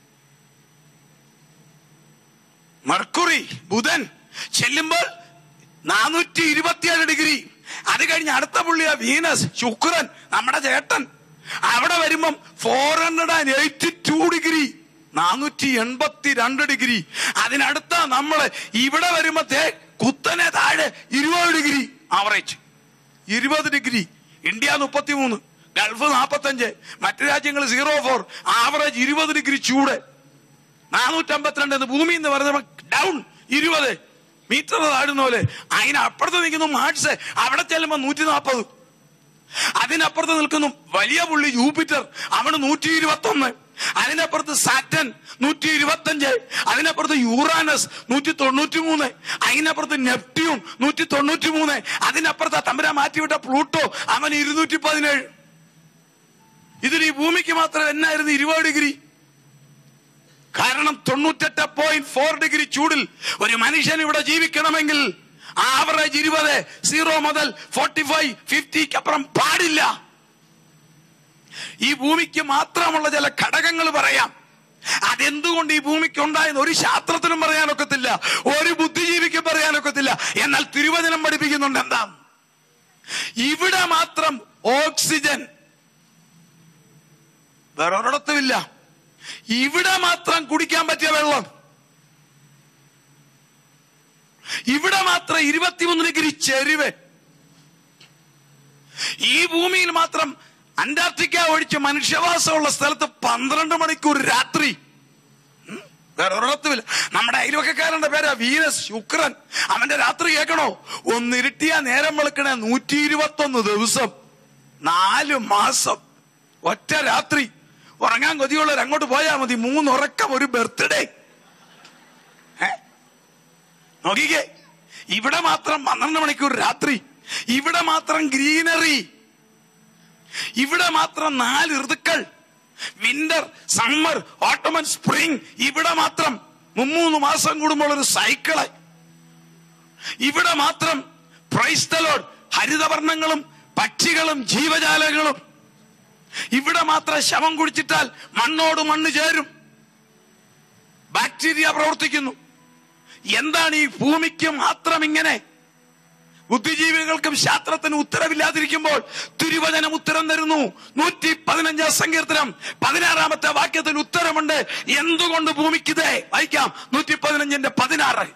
മർക്കുറി ബുധൻ ചെല്ലുമ്പോൾ നാനൂറ്റി ഇരുപത്തിയേഴ് ഡിഗ്രി അത് കഴിഞ്ഞ് അടുത്ത പുള്ളിയ വീനസ് ശുക്രൻ നമ്മുടെ ചേട്ടൻ അവിടെ വരുമ്പം four hundred and eighty two degree നാനൂറ്റി എൺപത്തി രണ്ട് ഡിഗ്രി അതിനടുത്ത നമ്മള് ഇവിടെ വരുമ്പത്തേ കുത്തനെ താഴെ ഇരുപത് ഡിഗ്രി ആവറേജ് ഇരുപത് ഡിഗ്രി ഇന്ത്യ മുപ്പത്തിമൂന്ന് ഗൾഫ് നാൽപ്പത്തഞ്ച് മറ്റു രാജ്യങ്ങൾ സീറോ ഫോർ ആവറേജ് ഇരുപത് ഡിഗ്രി ചൂട് നാനൂറ്റമ്പത്തിരണ്ട് എന്ന് ഭൂമി എന്ന് പറയുന്നത് ഡൗൺ ഇരുപത് മീറ്റർ താഴുന്ന പോലെ അതിനപ്പുറത്ത് നിൽക്കുന്നു മാർട്സ് അവിടെ ചെല്ലുമ്പോ നൂറ്റി നാൽപ്പത് അതിനപ്പുറത്ത് നിൽക്കുന്നു വലിയ പുള്ളി ജൂപ്പിറ്റർ അവന് നൂറ്റി ഇരുപത്തി ഒന്ന് അതിനപ്പുറത്ത് സാറ്റൻ നൂറ്റി ഇരുപത്തി അഞ്ച് അതിനപ്പുറത്ത് യൂറാനസ് നൂറ്റി തൊണ്ണൂറ്റി മൂന്ന് അതിനപ്പുറത്ത് നെപ്റ്റ്യൂൺ നൂറ്റി തൊണ്ണൂറ്റി മൂന്ന് അതിനപ്പുറത്ത് തമ്പര മാറ്റിവിട്ട പ്ലൂട്ടോ അവൻ ഇരുന്നൂറ്റി പതിനേഴ് ഇതിൽ ഈ ഭൂമിക്ക് മാത്രം എന്നായിരുന്നു ഇരുപത് ഡിഗ്രി കാരണം തൊണ്ണൂറ്റെട്ട് പോയിന്റ് ഫോർ ഡിഗ്രി ചൂടിൽ ഒരു മനുഷ്യൻ ഇവിടെ ജീവിക്കണമെങ്കിൽ ആവറേജ് ഇരുപത് സീറോ മുതൽ ഫോർട്ടി ഫൈവ് ഫിഫ്റ്റിക്ക് അപ്പുറം പാടില്ല ഈ ഭൂമിക്ക് മാത്രമുള്ള ചില ഘടകങ്ങൾ പറയാം അതെന്തുകൊണ്ട് ഈ ഭൂമിക്ക് ഉണ്ടായെന്ന് ഒരു ശാസ്ത്രത്തിനും പറയാനൊക്കത്തില്ല ഒരു ബുദ്ധിജീവിക്കും പറയാനൊക്കത്തില്ല എന്നാൽ തിരുവചനം പഠിപ്പിക്കുന്നുണ്ട് എന്താ ഇവിടെ മാത്രം ഓക്സിജൻ വേറെ ഒരിടത്തുമില്ല ഇവിടെ മാത്രം കുടിക്കാൻ പറ്റിയ വെള്ളം ഇവിടെ മാത്രം ഇരുപത്തിമൂന്ന് ഡിഗ്രി ചെരുവ് ഈ ഭൂമിയിൽ മാത്രം അന്റാർട്ടിക്ക ഒഴിച്ച് മനുഷ്യവാസമുള്ള സ്ഥലത്ത് പന്ത്രണ്ട് മണിക്കൂർ രാത്രി ഉം, വേറെ ഒരിടത്തുമില്ല നമ്മുടെ അയൽവക്കക്കാരന്റെ പേരാ വീനസ് ശുക്രൻ അവന്റെ രാത്രി കേൾക്കണോ ഒന്ന് ഇരുട്ടിയാ നേരം വെളുക്കണേ നൂറ്റി ഇരുപത്തി ഒന്ന് ദിവസം നാല് മാസം ഒറ്റ രാത്രി ഉറങ്ങാൻ കൊതിയുള്ളവർ അങ്ങോട്ട് പോയാ മതി മൂന്നുറക്കം ഒരു ബർത്ത്ഡേ നോക്കിക്കേ ഇവിടെ മാത്രം പന്ത്രണ്ട് മണിക്കൂർ രാത്രി ഇവിടെ മാത്രം ഗ്രീനറി ഇവിടെ മാത്രം നാല് ഋതുക്കൾ winter summer autumn and spring ഇവിടെ മാത്രം മുമ്മൂന്ന് മാസം കൂടുമ്പോൾ ഒരു സൈക്കിള് ഇവിടെ മാത്രം പ്രൈസ്തലോഡ് ഹരിതവർണ്ണങ്ങളും പക്ഷികളും ജീവജാലങ്ങളും ഇവിടെ മാത്രം ശവം കുടിച്ചിട്ടാൽ മണ്ണോട് മണ്ണ് ചേരും ബാക്ടീരിയ പ്രവർത്തിക്കുന്നു എന്താണ് ഈ ഭൂമിക്ക് മാത്രം ഇങ്ങനെ ബുദ്ധിജീവികൾക്കും ശാസ്ത്രത്തിനും ഉത്തരവില്ലാതിരിക്കുമ്പോൾ തിരുവചനം ഉത്തരം തരുന്നു നൂറ്റി പതിനഞ്ചാം സങ്കീർത്തനം പതിനാറാമത്തെ വാക്യത്തിൽ ഉത്തരമുണ്ട് എന്തുകൊണ്ട് ഭൂമിക്കിതേ വായിക്കാം നൂറ്റി പതിനഞ്ചിന്റെ പതിനാറ്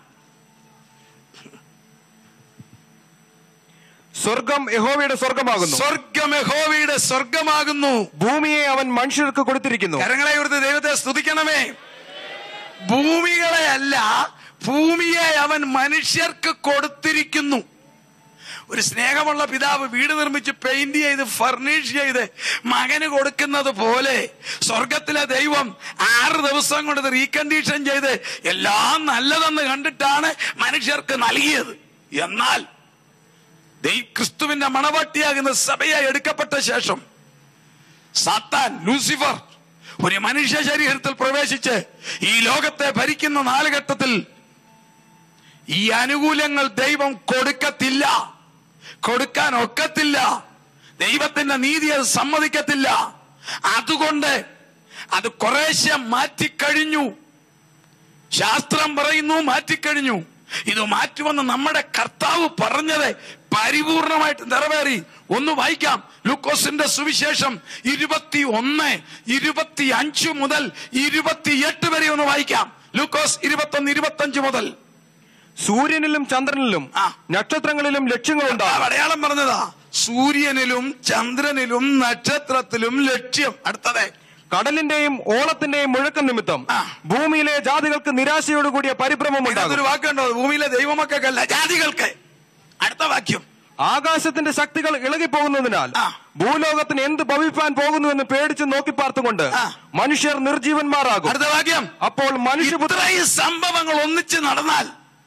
സ്വർഗം യഹോവയുടെ സ്വർഗമാകുന്നു സ്വർഗം യഹോവയുടെ സ്വർഗമാകുന്നു ഭൂമിയെ അവൻ മനുഷ്യർക്ക് കൊടുത്തിരിക്കുന്നു കരങ്ങളെ ഉയർത്തി ദൈവത്തെ സ്തുതിക്കണമേ ഭൂമികളെ അല്ല ഭൂമിയെ അവൻ മനുഷ്യർക്ക് കൊടുത്തിരിക്കുന്നു ഒരു സ്നേഹമുള്ള പിതാവ് വീട് നിർമ്മിച്ച് പെയിന്റ് ചെയ്ത് ഫർണിഷ് ചെയ്ത് മകന് കൊടുക്കുന്നത് പോലെ സ്വർഗത്തിലെ ദൈവം ആറ് ദിവസം കൊണ്ട് ഇത് റീകണ്ടീഷൻ ചെയ്ത് എല്ലാം നല്ലതെന്ന് കണ്ടിട്ടാണ് മനുഷ്യർക്ക് നൽകിയത് എന്നാൽ ദൈ ക്രിസ്തുവിന്റെ മണവാട്ടിയാകുന്ന സഭയായി എടുക്കപ്പെട്ട ശേഷം സാത്താൻ ലൂസിഫർ ഒരു മനുഷ്യ ശരീരത്തിൽ പ്രവേശിച്ച് ഈ ലോകത്തെ ഭരിക്കുന്ന നാലുഘട്ടത്തിൽ ഈ അനുകൂലങ്ങൾ ദൈവം കൊടുക്കത്തില്ല കൊടുക്കാൻ ഒക്കത്തില്ല ദൈവത്തിന്റെ നീതി അത് സമ്മതിക്കത്തില്ല അതുകൊണ്ട് അത് കുറേശ്ശെ മാറ്റിക്കഴിഞ്ഞു ശാസ്ത്രം പറയുന്നു മാറ്റിക്കഴിഞ്ഞു ഇത് മാറ്റുമെന്ന് നമ്മുടെ കർത്താവ് പറഞ്ഞത് പരിപൂർണമായിട്ട് നിറവേറി ഒന്ന് വായിക്കാം ലൂക്കോസിന്റെ സുവിശേഷം ഇരുപത്തി ഒന്ന് ഇരുപത്തി അഞ്ച് മുതൽ ഇരുപത്തിയെട്ട് വരെ ഒന്ന് വായിക്കാം ലൂക്കോസ് ഇരുപത്തി ഒന്ന് ഇരുപത്തി അഞ്ച് മുതൽ സൂര്യനിലും ചന്ദ്രനിലും ആ. നക്ഷത്രങ്ങളിലും ആ ലക്ഷ്യങ്ങളുണ്ടാകും അടയാളം പറഞ്ഞതാ സൂര്യനിലും ചന്ദ്രനിലും നക്ഷത്രത്തിലും ലക്ഷ്യം അടുത്തത് കടലിന്റെയും ഓളത്തിന്റെയും മുഴക്കം നിമിത്തം ആ. ഭൂമിയിലെ ജാതികൾക്ക് നിരാശയോടുകൂടിയ പരിഭ്രമം ഉണ്ടാകും അതൊരു വാക്കുണ്ടോ ഭൂമിയിലെ ദൈവമക്കൾക്കല്ല ജാതികൾക്ക് അടുത്ത വാക്യം ആകാശത്തിന്റെ ശക്തികൾ ഇളകിപ്പോകുന്നതിനാൽ ആ. ഭൂലോകത്തിന് എന്ത് ഭവിപ്പാൻ പോകുന്നുവെന്ന് പേടിച്ച് നോക്കി പാർത്തുകൊണ്ട് ആ. മനുഷ്യർ നിർജീവന്മാരാകും അടുത്ത വാക്യം അപ്പോൾ മനുഷ്യപുത്ര ഇത്രയും സംഭവങ്ങൾ ഒന്നിച്ച് നടന്നാൽ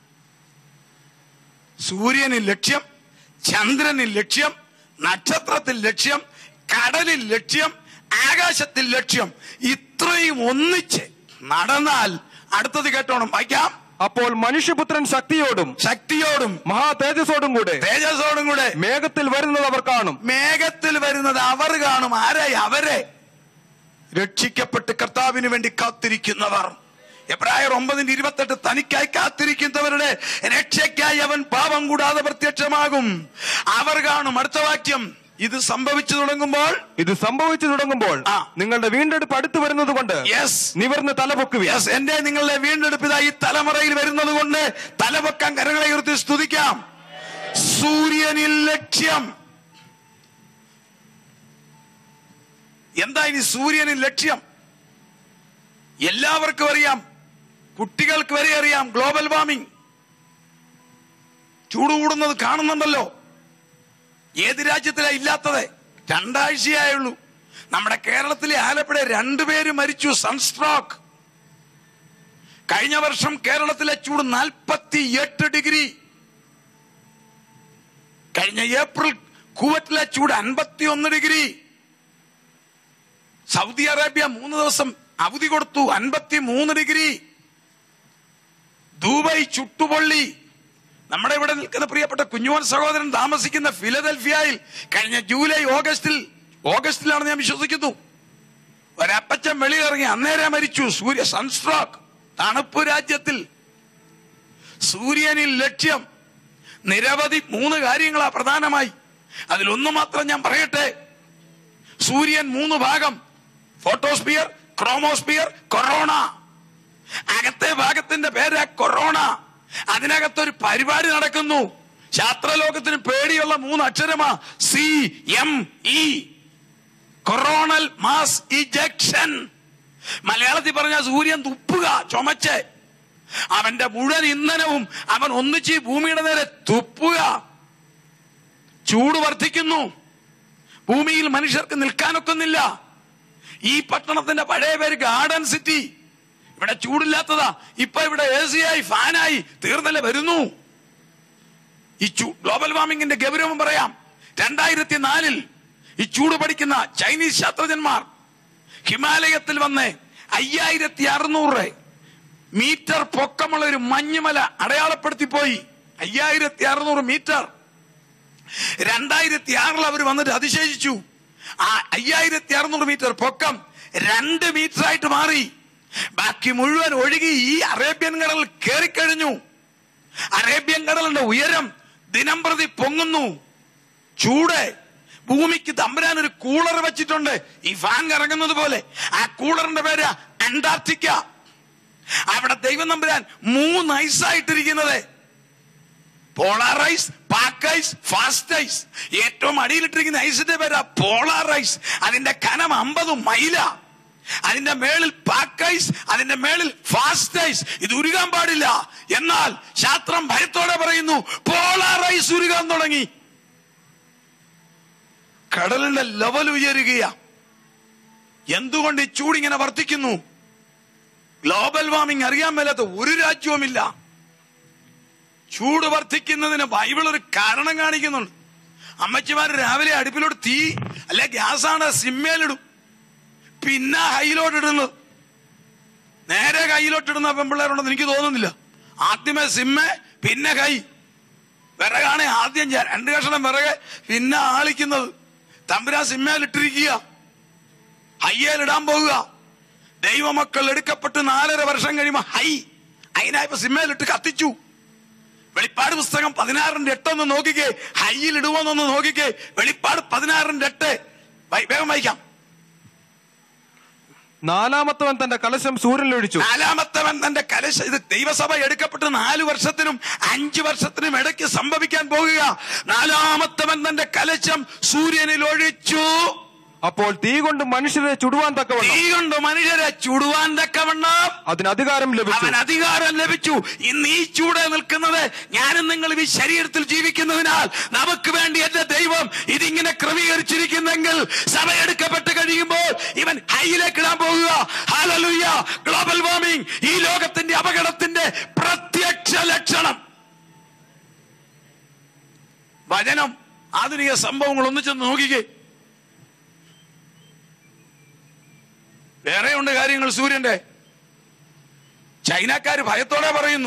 സൂര്യനിൽ ലക്ഷ്യം ചന്ദ്രനിൽ ലക്ഷ്യം നക്ഷത്രത്തിൽ ലക്ഷ്യം കടലിൽ ലക്ഷ്യം ആകാശത്തിൽ ലക്ഷ്യം ഇത്രയും ഒന്നിച്ച് നടന്നാൽ അടുത്തത് കേട്ടോണം വായിക്കാം അപ്പോൾ മനുഷ്യപുത്രൻ ശക്തിയോടും ശക്തിയോടും മഹാ തേജസ്സോടും കൂടെ തേജസ്സോടും കൂടെ മേഘത്തിൽ വരുന്നത് അവർ കാണും മേഘത്തിൽ വരുന്നത് അവർ കാണും ആരെ അവരെ രക്ഷിക്കപ്പെട്ട് കർത്താവിന് വേണ്ടി കാത്തിരിക്കുന്നവർ എബ്രായർ ഒമ്പതിന്റെ ഇരുപത്തെട്ട് തനിക്കായി കാത്തിരിക്കുന്നവരുടെ രക്ഷയ്ക്കായി അവൻ പാപം കൂടാതെ പ്രത്യക്ഷമാകും അവർ കാണും അടുത്ത വാക്യം ഇത് സംഭവിച്ചു തുടങ്ങുമ്പോൾ ഇത് സംഭവിച്ചു തുടങ്ങുമ്പോൾ ആ. നിങ്ങളുടെ വീണ്ടെടുപ്പ് അടുത്തു വരുന്നത് കൊണ്ട് യെസ് നിവർന്ന് തലപൊക്കുവിയ യെസ് എന്റെ നിങ്ങളുടെ വീണ്ടെടുപ്പിത ഈ തലമുറയിൽ വരുന്നത് കൊണ്ട് തലപൊക്കാൻ കരങ്ങളെ ഉയർത്തി സ്തുതിക്കാം സൂര്യനിൽ ലക്ഷ്യം എന്താ ഇനി സൂര്യനിൽ ലക്ഷ്യം എല്ലാവർക്കും അറിയാം കുട്ടികൾക്ക് വരെ അറിയാം ഗ്ലോബൽ വാർമിംഗ് ചൂട് കൂടുന്നത് കാണുന്നുണ്ടല്ലോ ഏത് രാജ്യത്തിലാ ഇല്ലാത്തത് രണ്ടാഴ്ചയായുള്ളൂ നമ്മുടെ കേരളത്തിലെ ആലപ്പുഴ രണ്ടുപേര് മരിച്ചു സൺസ്ട്രോക്ക് കഴിഞ്ഞ വർഷം കേരളത്തിലെ ചൂട് നാൽപ്പത്തി എട്ട് ഡിഗ്രി കഴിഞ്ഞ ഏപ്രിൽ കുവറ്റിലെ ചൂട് അൻപത്തി ഒന്ന് ഡിഗ്രി സൗദി അറേബ്യ മൂന്ന് ദിവസം അവധി കൊടുത്തു അൻപത്തി മൂന്ന് ഡിഗ്രി ദുബൈ ചുട്ടുപൊള്ളി നമ്മുടെ ഇവിടെ നിൽക്കുന്ന പ്രിയപ്പെട്ട കുഞ്ഞുമോൻ സഹോദരൻ താമസിക്കുന്ന ഫിലദൽഫിയയിൽ കഴിഞ്ഞ ജൂലൈ ഓഗസ്റ്റിൽ ഓഗസ്റ്റിലാണ് ഞാൻ വിശ്വസിക്കുന്നു ഒരപ്പച്ചൻ വെളിയിറങ്ങി അന്നേരം മരിച്ചു സൂര്യ സൺസ്ട്രോക്ക് തണുപ്പ് രാജ്യത്തിൽ സൂര്യനിൽ ലക്ഷ്യം നിരവധി മൂന്ന് കാര്യങ്ങളാ പ്രധാനമായി അതിലൊന്നു മാത്രം ഞാൻ പറയട്ടെ സൂര്യൻ മൂന്ന് ഭാഗം ഫോട്ടോസ്പിയർ ക്രോമോസ്പിയർ കൊറോണ അകത്തെ ഭാഗത്തിന്റെ പേരാ കൊറോണ അതിനകത്തൊരു പരിപാടി നടക്കുന്നു ശാസ്ത്രലോകത്തിന് പേടിയുള്ള മൂന്ന് അക്ഷരമാ C M E coronal mass ejection മലയാളത്തിൽ പറഞ്ഞ സൂര്യൻ തുപ്പുക ചുമച്ച് അവന്റെ മുഴുവൻ ഇന്ധനവും അവൻ ഒന്നിച്ച് ഈ ഭൂമിയുടെ നേരെ തുപ്പുക ചൂട് വർദ്ധിക്കുന്നു ഭൂമിയിൽ മനുഷ്യർക്ക് നിൽക്കാനൊക്കുന്നില്ല ഈ പട്ടണത്തിന്റെ പഴയ പേര് ഗാർഡൻ സിറ്റി ഇവിടെ ചൂടില്ലാത്തതാ ഇപ്പൊ ഇവിടെ എ സി ആയി ഫാനായി തീർന്നല്ലേ വരുന്നു ഈ ചൂ- ഗ്ലോബൽ വാർമിംഗിന്റെ ഗൗരവം പറയാം രണ്ടായിരത്തി നാലിൽ ഈ ചൂട് പഠിക്കുന്ന ചൈനീസ് ശാസ്ത്രജ്ഞന്മാർ ഹിമാലയത്തിൽ വന്ന് അയ്യായിരത്തി അറുന്നൂറ് മീറ്റർ പൊക്കമുള്ള ഒരു മഞ്ഞുമല അടയാളപ്പെടുത്തി പോയി അയ്യായിരത്തി അറുന്നൂറ് മീറ്റർ രണ്ടായിരത്തി ആറിൽ അവർ വന്നിട്ട് അതിശയിച്ചു ആ അയ്യായിരത്തി അറുന്നൂറ് മീറ്റർ പൊക്കം രണ്ട് മീറ്റർ ആയിട്ട് മാറി ബാക്കി മുഴുവൻ ഒഴുകി ഈ അറേബ്യൻ കടൽ കയറിക്കഴിഞ്ഞു അറേബ്യൻ കടലിന്റെ ഉയരം ദിനം പ്രതി പൊങ്ങുന്നു ചൂട് ഭൂമിക്ക് തമ്പുരാൻ ഒരു കൂളർ വെച്ചിട്ടുണ്ട് ഈ ഫാൻ കറങ്ങുന്നത് പോലെ ആ കൂളറിന്റെ പേര് അന്റാർട്ടിക്ക അവിടെ ദൈവം തമ്പുരാൻ മൂന്ന് ഐസായിട്ടിരിക്കുന്നത് polar ice pack ice fast ice ഏറ്റവും അടിയിലിട്ടിരിക്കുന്ന ഐസിന്റെ പേരാ പോളാർ ഐസ് അതിന്റെ കനം അമ്പത് മൈല അതിന്റെ മേളിൽ പാക്ക് ഐസ് അതിന്റെ മേളിൽ ഫാസ്റ്റ് ഐസ് ഇത് ഉരുകാൻ പാടില്ല എന്നാൽ ശാസ്ത്രം ഭയത്തോടെ പറയുന്നു പോളാർ ഐസ് ഉരുകാൻ തുടങ്ങി കടലിന്റെ ലെവൽ ഉയരുകയാ എന്തുകൊണ്ട് ഈ ചൂടിങ്ങനെ വർദ്ധിക്കുന്നു ഗ്ലോബൽ വാർമിംഗ് അറിയാൻ മേലാത്ത ഒരു രാജ്യവുമില്ല ചൂട് വർദ്ധിക്കുന്നതിന് ബൈബിൾ ഒരു കാരണം കാണിക്കുന്നുണ്ട് അമ്മച്ചിമാര് രാവിലെ അടുപ്പിലോട്ട് തീ അല്ലെ ഗ്യാസാണ് സിമ്മയിലിടും പിന്നെ ഹൈയിലോട്ട് ഇടുന്നത് നേരെ കയ്യിലോട്ട് ഇടുന്ന പെമ്പിള്ളേരുണ്ടെന്ന് എനിക്ക് തോന്നുന്നില്ല ആദ്യമേ സിമ്മ പിന്നെ കൈ വിറകാണ് ആദ്യം ഞാൻ രണ്ട് കഷണം വിറക് പിന്നെ ആളിക്കുന്നത് തമ്പുരാൻ സിമ്മയിലിട്ടിരിക്കുക ഹയ്യയിലിടാൻ പോകുക ദൈവമക്കൾ എടുക്കപ്പെട്ട് നാലര വർഷം കഴിയുമ്പോ ഹൈ അതിനായപ്പോ സിമ്മയിലിട്ട് കത്തിച്ചു വെളിപ്പാട് പുസ്തകം പതിനാറിന്റെ എട്ടൊന്ന് നോക്കിക്കേ ഹൈയിൽ ഇടുവോന്നൊന്ന് നോക്കിക്കേ വെളിപ്പാട് പതിനാറിന്റെ എട്ട് വൈ- വേഗം വായിക്കാം നാലാമത്തവൻ തന്റെ കലശം സൂര്യനിലൊഴിച്ചു നാലാമത്തവൻ തന്റെ കലശ ഇത് ദൈവസഭ എടുക്കപ്പെട്ട് നാല് വർഷത്തിനും അഞ്ചു വർഷത്തിനും ഇടയ്ക്ക് സംഭവിക്കാൻ പോകുക നാലാമത്തവൻ തന്റെ കലശം സൂര്യനിൽ ഒഴിച്ചു അപ്പോൾ തീ കൊണ്ട് മനുഷ്യരെ ചുടുവാൻ തക്കവണ്ണം തീ കൊണ്ട് മനുഷ്യരെ ചുടുവാൻ തക്കവണ്ണം അതിന് അധികാരം ലഭിച്ചു അവൻ അധികാരം ലഭിച്ചു ഇന്ന് ഈ ചൂട് നിൽക്കുന്നത് ഞാനും നിങ്ങൾ ഈ ശരീരത്തിൽ ജീവിക്കുന്നതിനാൽ നമുക്ക് വേണ്ടി എന്റെ ദൈവം ഇതിങ്ങനെ ക്രമീകരിച്ചിരിക്കുന്നെങ്കിൽ സഭ എടുക്കപ്പെട്ട് കഴിയുമ്പോൾ ഇവൻ ഹൈയിലേക്ക് ഇടാൻ പോകുക ഹാലലുയ്യ ഗ്ലോബൽ വാർമിംഗ് ഈ ലോകത്തിന്റെ അപകടത്തിന്റെ പ്രത്യക്ഷ ലക്ഷണം വചനം ആധുനിക സംഭവങ്ങൾ ഒന്നിച്ചെന്ന് നോക്കിക്കേ വേറെയുണ്ട് കാര്യങ്ങൾ സൂര്യന്റെ ചൈനക്കാര് ഭയത്തോടെ പറയുന്നു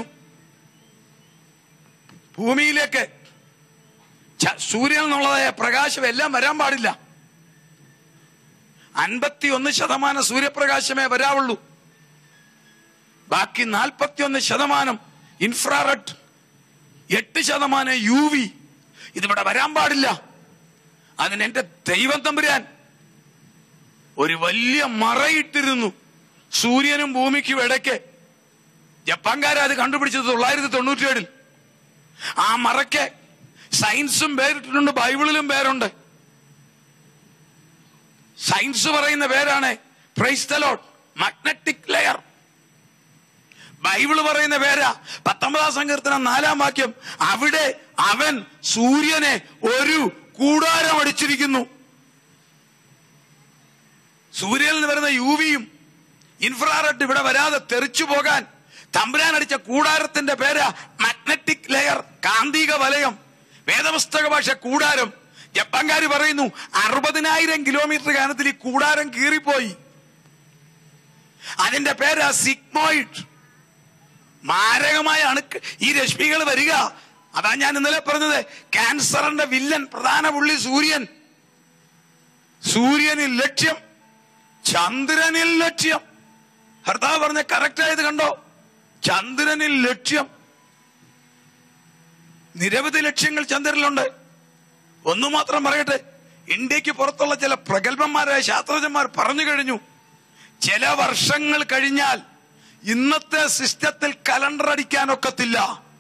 ഭൂമിയിലേക്ക് ച- സൂര്യൻ എന്നുള്ളതായ പ്രകാശം എല്ലാം വരാൻ പാടില്ല അൻപത്തി ഒന്ന് ശതമാനം സൂര്യപ്രകാശമേ വരാവുള്ളൂ ബാക്കി നാൽപ്പത്തിയൊന്ന് ശതമാനം ഇൻഫ്രാറെഡ് എട്ട് ശതമാനം യു വി ഇതിവിടെ വരാൻ പാടില്ല അതിന് എന്റെ ദൈവം തമ്പുരാൻ ഒരു വലിയ മറയിട്ടിരുന്നു സൂര്യനും ഭൂമിക്കും ഇടയ്ക്ക് ജപ്പാൻകാരെ അത് കണ്ടുപിടിച്ചത് തൊള്ളായിരത്തി തൊണ്ണൂറ്റി ഏഴിൽ ആ മറയ്ക്ക് സയൻസും പേരിട്ടിട്ടുണ്ട് ബൈബിളിലും പേരുണ്ട് സയൻസ് പറയുന്ന പേരാണ് പ്രൈസ്തലോട്ട് മാഗ്നറ്റിക് ലെയർ ബൈബിള് പറയുന്ന പേരാ പത്തൊമ്പതാം സങ്കീർത്തനം നാലാം വാക്യം അവിടെ അവൻ സൂര്യനെ ഒരു കൂടാരം അടിച്ചിരിക്കുന്നു സൂര്യനിൽ നിന്ന് വരുന്ന യു വിയും ഇൻഫ്രാറെഡ് ഇവിടെ വരാതെ തെറിച്ചു പോകാൻ തമ്പുരാൻ അടിച്ച കൂടാരത്തിന്റെ പേര് മാഗ്നറ്റിക് ലെയർ കാന്തിക വലയം വേദപുസ്തക ഭാഷ കൂടാരം ജപ്പാൻകാര് പറയുന്നു അറുപതിനായിരം കിലോമീറ്റർ കാലത്തിൽ ഈ കൂടാരം കീറിപ്പോയി അതിന്റെ പേര് സിഗ്മോയിഡ് മാരകമായ അണുക്ക് ഈ രശ്മികൾ വരിക അതാ ഞാൻ ഇന്നലെ പറഞ്ഞത് ക്യാൻസറിന്റെ വില്ലൻ പ്രധാന പുള്ളി സൂര്യൻ സൂര്യനിൽ ലക്ഷ്യം ചന്ദ്രനിൽ ലക്ഷ്യം ഭർത്താവ് പറഞ്ഞ കറക്റ്റ് ആയത് കണ്ടോ ചന്ദ്രനിൽ ലക്ഷ്യം നിരവധി ലക്ഷ്യങ്ങൾ ചന്ദ്രനിലുണ്ട് ഒന്നു മാത്രം പറയട്ടെ ഇന്ത്യക്ക് പുറത്തുള്ള ചില പ്രഗത്ഭന്മാരായ ശാസ്ത്രജ്ഞന്മാർ പറഞ്ഞു കഴിഞ്ഞു ചില വർഷങ്ങൾ കഴിഞ്ഞാൽ ഇന്നത്തെ സിസ്റ്റത്തിൽ കലണ്ടർ അടിക്കാനൊക്കത്തില്ല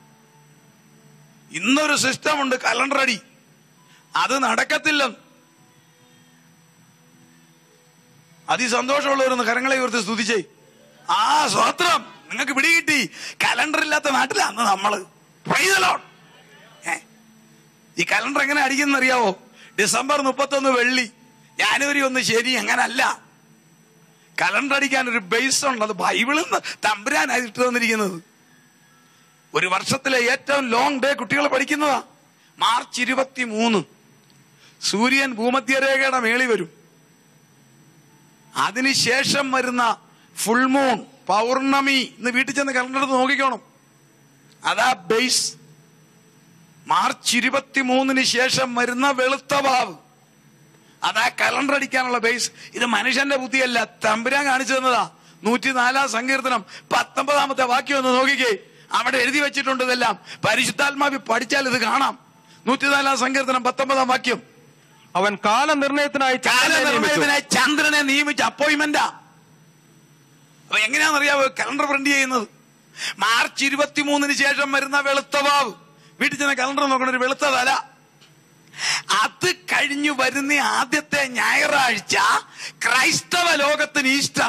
ഇന്നൊരു സിസ്റ്റം ഉണ്ട് കലണ്ടർ അടി അത് നടക്കത്തില്ല അതിസന്തോഷമുള്ളവരൊന്ന് കരങ്ങളെ ഉയർത്തി സ്തുതിച്ചേ ആ സ്വത്രം നിങ്ങൾക്ക് പിടികിട്ടി കലണ്ടർ ഇല്ലാത്ത നാട്ടിലാ അന്ന് നമ്മള് Praise the Lord. ഏ? ഈ കലണ്ടർ എങ്ങനെ അടിക്കുന്ന അറിയാവോ ഡിസംബർ മുപ്പത്തൊന്ന് വെള്ളി ജാനുവരി ഒന്ന് ശരി അങ്ങനല്ല കലണ്ടർ അടിക്കാൻ ഒരു ബേസ് ഉണ്ട് അത് ബൈബിളിൽ നിന്ന് തമ്പുരാനായി ഇട്ട് തന്നിരിക്കുന്നത് ഒരു വർഷത്തിലെ ഏറ്റവും ലോങ് ഡേ കുട്ടികൾ പഠിക്കുന്നതാ മാർച്ച് ഇരുപത്തി മൂന്ന് സൂര്യൻ ഭൂമധ്യരേഖയുടെ മേളി വരും അതിനുശേഷം വരുന്ന ഫുൾ മൂൺ പൗർണമി ഇന്ന് വീട്ടിൽ ചെന്ന് കലണ്ടർ എടുത്ത് നോക്കിക്കോണം അതാ ബേസ് മാർച്ച് ഇരുപത്തി മൂന്നിന് ശേഷം വരുന്ന വെളുത്ത വാവ് അതാ കലണ്ടർ അടിക്കാനുള്ള ബേസ് ഇത് മനുഷ്യന്റെ ബുദ്ധിയല്ല തമ്പുരാൻ കാണിച്ചു തന്നതാ നൂറ്റിനാലാം സങ്കീർത്തനം പത്തൊമ്പതാമത്തെ വാക്യം ഒന്ന് നോക്കിക്കേ അവിടെ എഴുതി വെച്ചിട്ടുണ്ട് ഇതെല്ലാം പരിശുദ്ധാത്മാവി പഠിച്ചാൽ ഇത് കാണാം നൂറ്റിനാലാം സങ്കീർത്തനം പത്തൊമ്പതാം വാക്യം അവൻ കാലനിർണയത്തിനായി ചന്ദ്രനെ നിയമിച്ചു. കാലനിർണയത്തിനായി ചന്ദ്രനെ നിയമിച്ച അപ്പോയിന്റ്മെന്റാ അപ്പൊ എങ്ങനെയാണെന്നറിയാവോ കലണ്ടർ പ്രിന്റ് ചെയ്യുന്നത് മാർച്ച് ഇരുപത്തിമൂന്നിന് ശേഷം വരുന്ന വെളുത്ത വാവ് വീട്ടിൽ ചെന്ന കലണ്ടർ നോക്കണ ഒരു വെളുത്ത തല അത് കഴിഞ്ഞു വരുന്ന ആദ്യത്തെ ഞായറാഴ്ച ക്രൈസ്തവ ലോകത്തിന് ഈസ്റ്റർ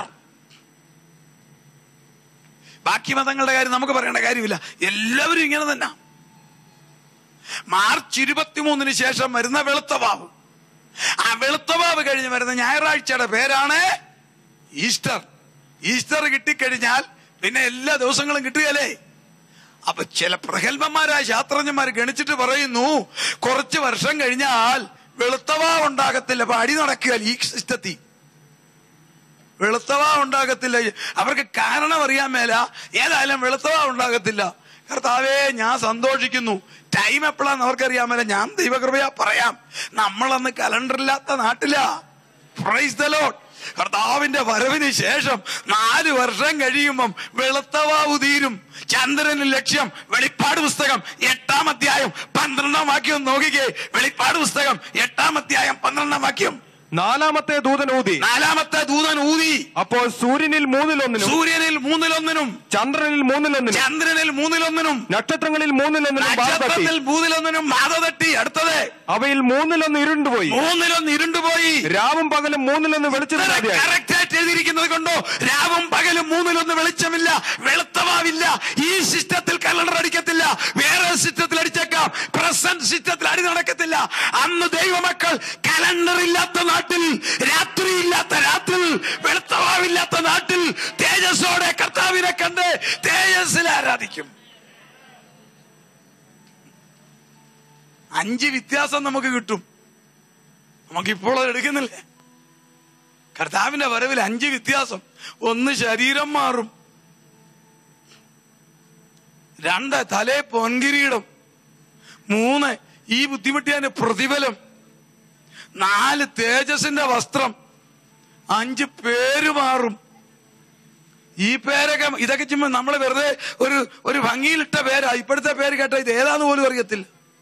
ബാക്കി മതങ്ങളുടെ കാര്യം നമുക്ക് പറയേണ്ട കാര്യമില്ല എല്ലാവരും ഇങ്ങനെ തന്നെ മാർച്ച് ഇരുപത്തിമൂന്നിന് ശേഷം വരുന്ന വെളുത്ത വാവ് ആ വെളുത്ത വാവ് കഴിഞ്ഞ് വരുന്ന ഞായറാഴ്ചയുടെ പേരാണ് ഈസ്റ്റർ ഈസ്റ്റർ കിട്ടിക്കഴിഞ്ഞാൽ പിന്നെ എല്ലാ ദിവസങ്ങളും കിട്ടുകയല്ലേ അപ്പൊ ചില പ്രഗത്ഭന്മാരായ ശാസ്ത്രജ്ഞന്മാർ ഗണിച്ചിട്ട് പറയുന്നു കുറച്ച് വർഷം കഴിഞ്ഞാൽ വെളുത്തവാ ഉണ്ടാകത്തില്ല അപ്പൊ അടി നടക്കുക ഈ സിസ്റ്റത്തിൽ വെളുത്തവാ ഉണ്ടാകത്തില്ല അവർക്ക് കാരണം അറിയാൻ മേല ഏതായാലും വെളുത്തവാ ഉണ്ടാകത്തില്ല കർത്താവേ ഞാൻ സന്തോഷിക്കുന്നു ടൈം എപ്പോഴാന്ന് അവർക്കറിയാൻ മേല ഞാൻ ദൈവകൃപയാ പറയാം നമ്മളന്ന് കലണ്ടറില്ലാത്ത നാട്ടിലാ പ്രൈസ് ദ ലോഡ് കർത്താവിന്റെ വരവിന് ശേഷം നാല് വർഷം കഴിയുമ്പം വെളുത്തവാവ് തീരും ചന്ദ്രന് ലക്ഷ്യം വെളിപ്പാട് പുസ്തകം എട്ടാം അധ്യായം പന്ത്രണ്ടാം വാക്യം നോക്കിക്കേ വെളിപ്പാട് പുസ്തകം എട്ടാം അധ്യായം പന്ത്രണ്ടാം വാക്യം നാലാമത്തെ ദൂതൻ ഊതി നാലാമത്തെ ദൂതൻ ഊതി അപ്പോൾ സൂര്യനിൽ മൂന്നിലൊന്നിനും സൂര്യനിൽ മൂന്നിലൊന്നിനും ചന്ദ്രനിൽ മൂന്നിലൊന്നിനും ചന്ദ്രനിൽ മൂന്നിലൊന്നിനും നക്ഷത്രങ്ങളിൽ മൂന്നിലൊന്നിനും ബാധ തട്ടി നക്ഷത്രത്തിൽ മൂന്നിലൊന്നിനും ബാധ തട്ടി അടുത്തത് അവയിൽ മൂന്നിലൊന്ന് ഇരുണ്ടുപോയി മൂന്നിലൊന്ന് ഇരുണ്ടുപോയി രാവും പകലും മൂന്നിലൊന്ന് വെളിച്ചമില്ലാതെ കറക്റ്റ് ആയിട്ട് എഴുതിയിരിക്കുന്നത് കൊണ്ടോ രാവും പകലും മൂന്നിലൊന്ന് വെളിച്ചമില്ല വെളുത്തവാവില്ല ഈ സിസ്റ്റത്തിൽ കലണ്ടർ അടിക്കത്തില്ല വേറെ സിസ്റ്റത്തിൽ അടിച്ചേക്കാം പ്രസന്റ് സിസ്റ്റത്തിൽ അടി നടക്കത്തില്ല അന്ന് ദൈവമക്കൾ കലണ്ടർ ഇല്ലാത്ത നാട്ടിൽ രാത്രി ഇല്ലാത്ത രാത്രി വെളുത്തവാവില്ലാത്ത നാട്ടിൽ തേജസ്സോടെ കർത്താവിനെ കണ്ട് തേജസ്സിൽ ആരാധിക്കും അഞ്ച് വ്യത്യാസം നമുക്ക് കിട്ടും നമുക്കിപ്പോൾ അത് എടുക്കുന്നില്ലേ കർത്താവിന്റെ വരവിൽ അഞ്ച് വ്യത്യാസം ഒന്ന് ശരീരം മാറും രണ്ട് തലേ പൊൻകിരീടം മൂന്ന് ഈ ബുദ്ധിമുട്ടിയതിന്റെ പ്രതിഫലം നാല് തേജസിന്റെ വസ്ത്രം അഞ്ച് പേര് മാറും ഈ പേരൊക്കെ ഇതൊക്കെ ചുമ്മാ നമ്മൾ വെറുതെ ഒരു ഒരു ഭംഗിയിലിട്ട പേരാ ഇപ്പോഴത്തെ പേര് കേട്ട ഇത് ഏതാന്ന് പോലും അറിയത്തില്ല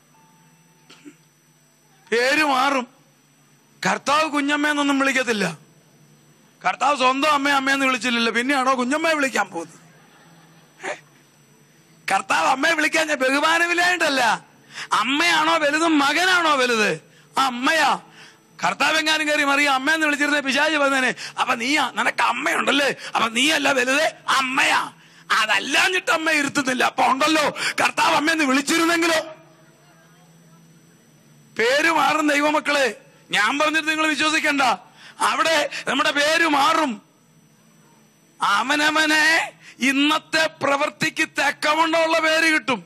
പേര് മാറും കർത്താവ് കുഞ്ഞമ്മയെന്നൊന്നും വിളിക്കത്തില്ല കർത്താവ് സ്വന്തം അമ്മ അമ്മയെന്ന് വിളിച്ചില്ലല്ലോ പിന്നെയാണോ കുഞ്ഞമ്മയെ വിളിക്കാൻ പോകുന്നത് ഏ? കർത്താവ് അമ്മയെ വിളിക്കാൻ ഞാൻ ബഹുമാനമില്ലായിട്ടല്ല അമ്മയാണോ വലുത് മകനാണോ വലുത് ആ അമ്മയാ കർത്താവ് എങ്ങാനും കയറി മറിയ അമ്മയെന്ന് വിളിച്ചിരുന്ന പിശാചി പറഞ്ഞേനെ അപ്പൊ നീയാ നിനക്ക് അമ്മയുണ്ടല്ലേ അപ്പൊ നീയല്ല വലുത് അമ്മയാ അതല്ലാഞ്ഞിട്ട് അമ്മ ഇരുത്തുന്നില്ല അപ്പൊ ഉണ്ടല്ലോ കർത്താവ് അമ്മയെന്ന് വിളിച്ചിരുന്നെങ്കിലോ പേര് മാറും ദൈവമക്കളെ ഞാൻ പറഞ്ഞിട്ട് നിങ്ങൾ വിശ്വസിക്കണ്ട അവിടെ നമ്മുടെ പേര് മാറും അവനവനെ ഇന്നത്തെ പ്രവൃത്തിക്ക് തക്കവണ്ണമുള്ള പേര് കിട്ടും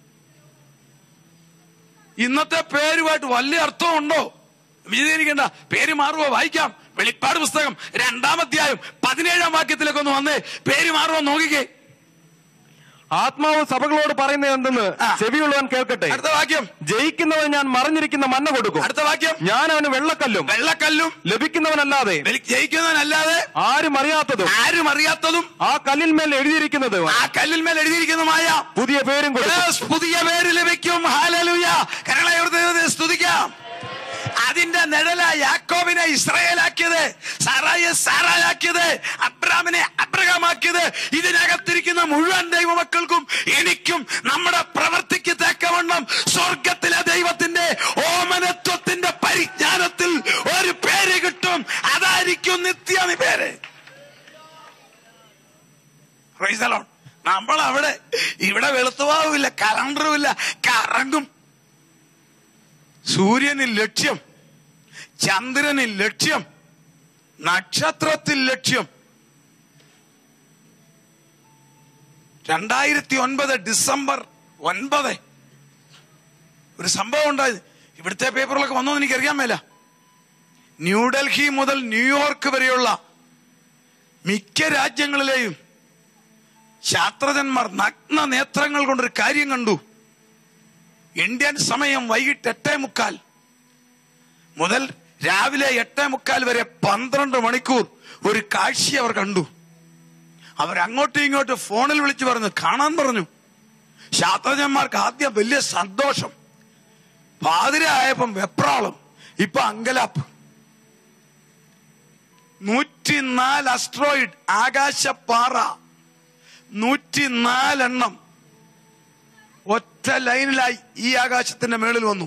ഇന്നത്തെ പേരുമായിട്ട് വലിയ അർത്ഥമുണ്ടോ വിശദീകരിക്കണ്ട പേര് മാറുമോ വായിക്കാം വെളിപ്പാട് പുസ്തകം രണ്ടാം അധ്യായം പതിനേഴാം വാക്യത്തിലേക്ക് ഒന്ന് വന്നേ പേര് മാറുമോ നോക്കിക്കേ ആത്മാവ് സഭകളോട് പറയുന്നത് എന്തെന്ന് ആ. ചെവിയുള്ളവൻ കേൾക്കട്ടെ അടുത്ത വാക്യം ജയിക്കുന്നവൻ ഞാൻ മറഞ്ഞിരിക്കുന്ന മന്ന കൊടുക്കും അടുത്ത വാക്യം ഞാൻ അവന് വെള്ളക്കല്ലും വെള്ളക്കല്ലും ലഭിക്കുന്നവനല്ലാതെ വെളി- ജയിക്കുന്നവനല്ലാതെ ആരും അറിയാത്തതും ആരും അറിയാത്തതും ആ കല്ലിന്മേൽ എഴുതിയിരിക്കുന്നത് ആ കല്ലിന്മേൽ എഴുതിയിരിക്കുന്നതുമായ പുതിയ പേരും കൊടുക്കും യേസ്, പുതിയ പേര് ലഭിക്കും ഹാലലുയ കരളയോർത്ത് സ്തുതിക്കാം അതിന്റെ നിഴല യാക്കോബിനെ ഇസ്രായേലാക്കിയത് സാറായെ സാറായാക്കിയത് അബ്രാമിനെ അബ്രഹാമാക്കിയത് ഇതിനകത്തിരിക്കുന്ന മുഴുവൻ ദൈവമക്കൾക്കും എനിക്കും നമ്മുടെ പ്രവർത്തിക്ക് തക്കവണ്ണം സ്വർഗത്തിലെ ദൈവത്തിന്റെ ഓമനത്വത്തിന്റെ പരിജ്ഞാനത്തിൽ ഒരു പേര് കിട്ടും അതായിരിക്കും നിത്യ പേര് Praise the Lord. നമ്മൾ അവിടെ ഇവിടെ വെളുത്തുവാവില്ല കലണ്ടറും ഇല്ല കറങ്ങും സൂര്യനിൽ ലക്ഷ്യം ചന്ദ്രനിൽ ലക്ഷ്യം നക്ഷത്രത്തിൽ ലക്ഷ്യം രണ്ടായിരത്തി ഒൻപത് ഡിസംബർ ഒൻപത് ഒരു സംഭവം ഉണ്ടായത് ഇവിടുത്തെ പേപ്പറിലൊക്കെ വന്നോ എന്ന് എനിക്കറിയാൻ മേല ന്യൂഡൽഹി മുതൽ ന്യൂയോർക്ക് വരെയുള്ള മിക്ക രാജ്യങ്ങളിലെയും ശാസ്ത്രജ്ഞന്മാർ നഗ്ന നേത്രങ്ങൾ കൊണ്ടൊരു കാര്യം കണ്ടു ഇന്ത്യൻ സമയം വൈകിട്ട് എട്ടേ മുക്കാൽ മുതൽ രാവിലെ എട്ടേ മുക്കാൽ വരെ പന്ത്രണ്ട് മണിക്കൂർ ഒരു കാഴ്ച അവർ കണ്ടു അവർ അങ്ങോട്ടും ഇങ്ങോട്ടും ഫോണിൽ വിളിച്ചു പറഞ്ഞു കാണാൻ പറഞ്ഞു ശാസ്ത്രജ്ഞന്മാർക്ക് ആദ്യം വലിയ സന്തോഷം പാതിരായപ്പം വെപ്രാളം ഇപ്പൊ അങ്കലാപ്പ് നൂറ്റിനാല് അസ്ട്രോയിഡ് ആകാശപ്പാറ നൂറ്റിനാലെണ്ണം ഒറ്റ ലൈനിലായി ഈ ആകാശത്തിന്റെ മേളിൽ വന്നു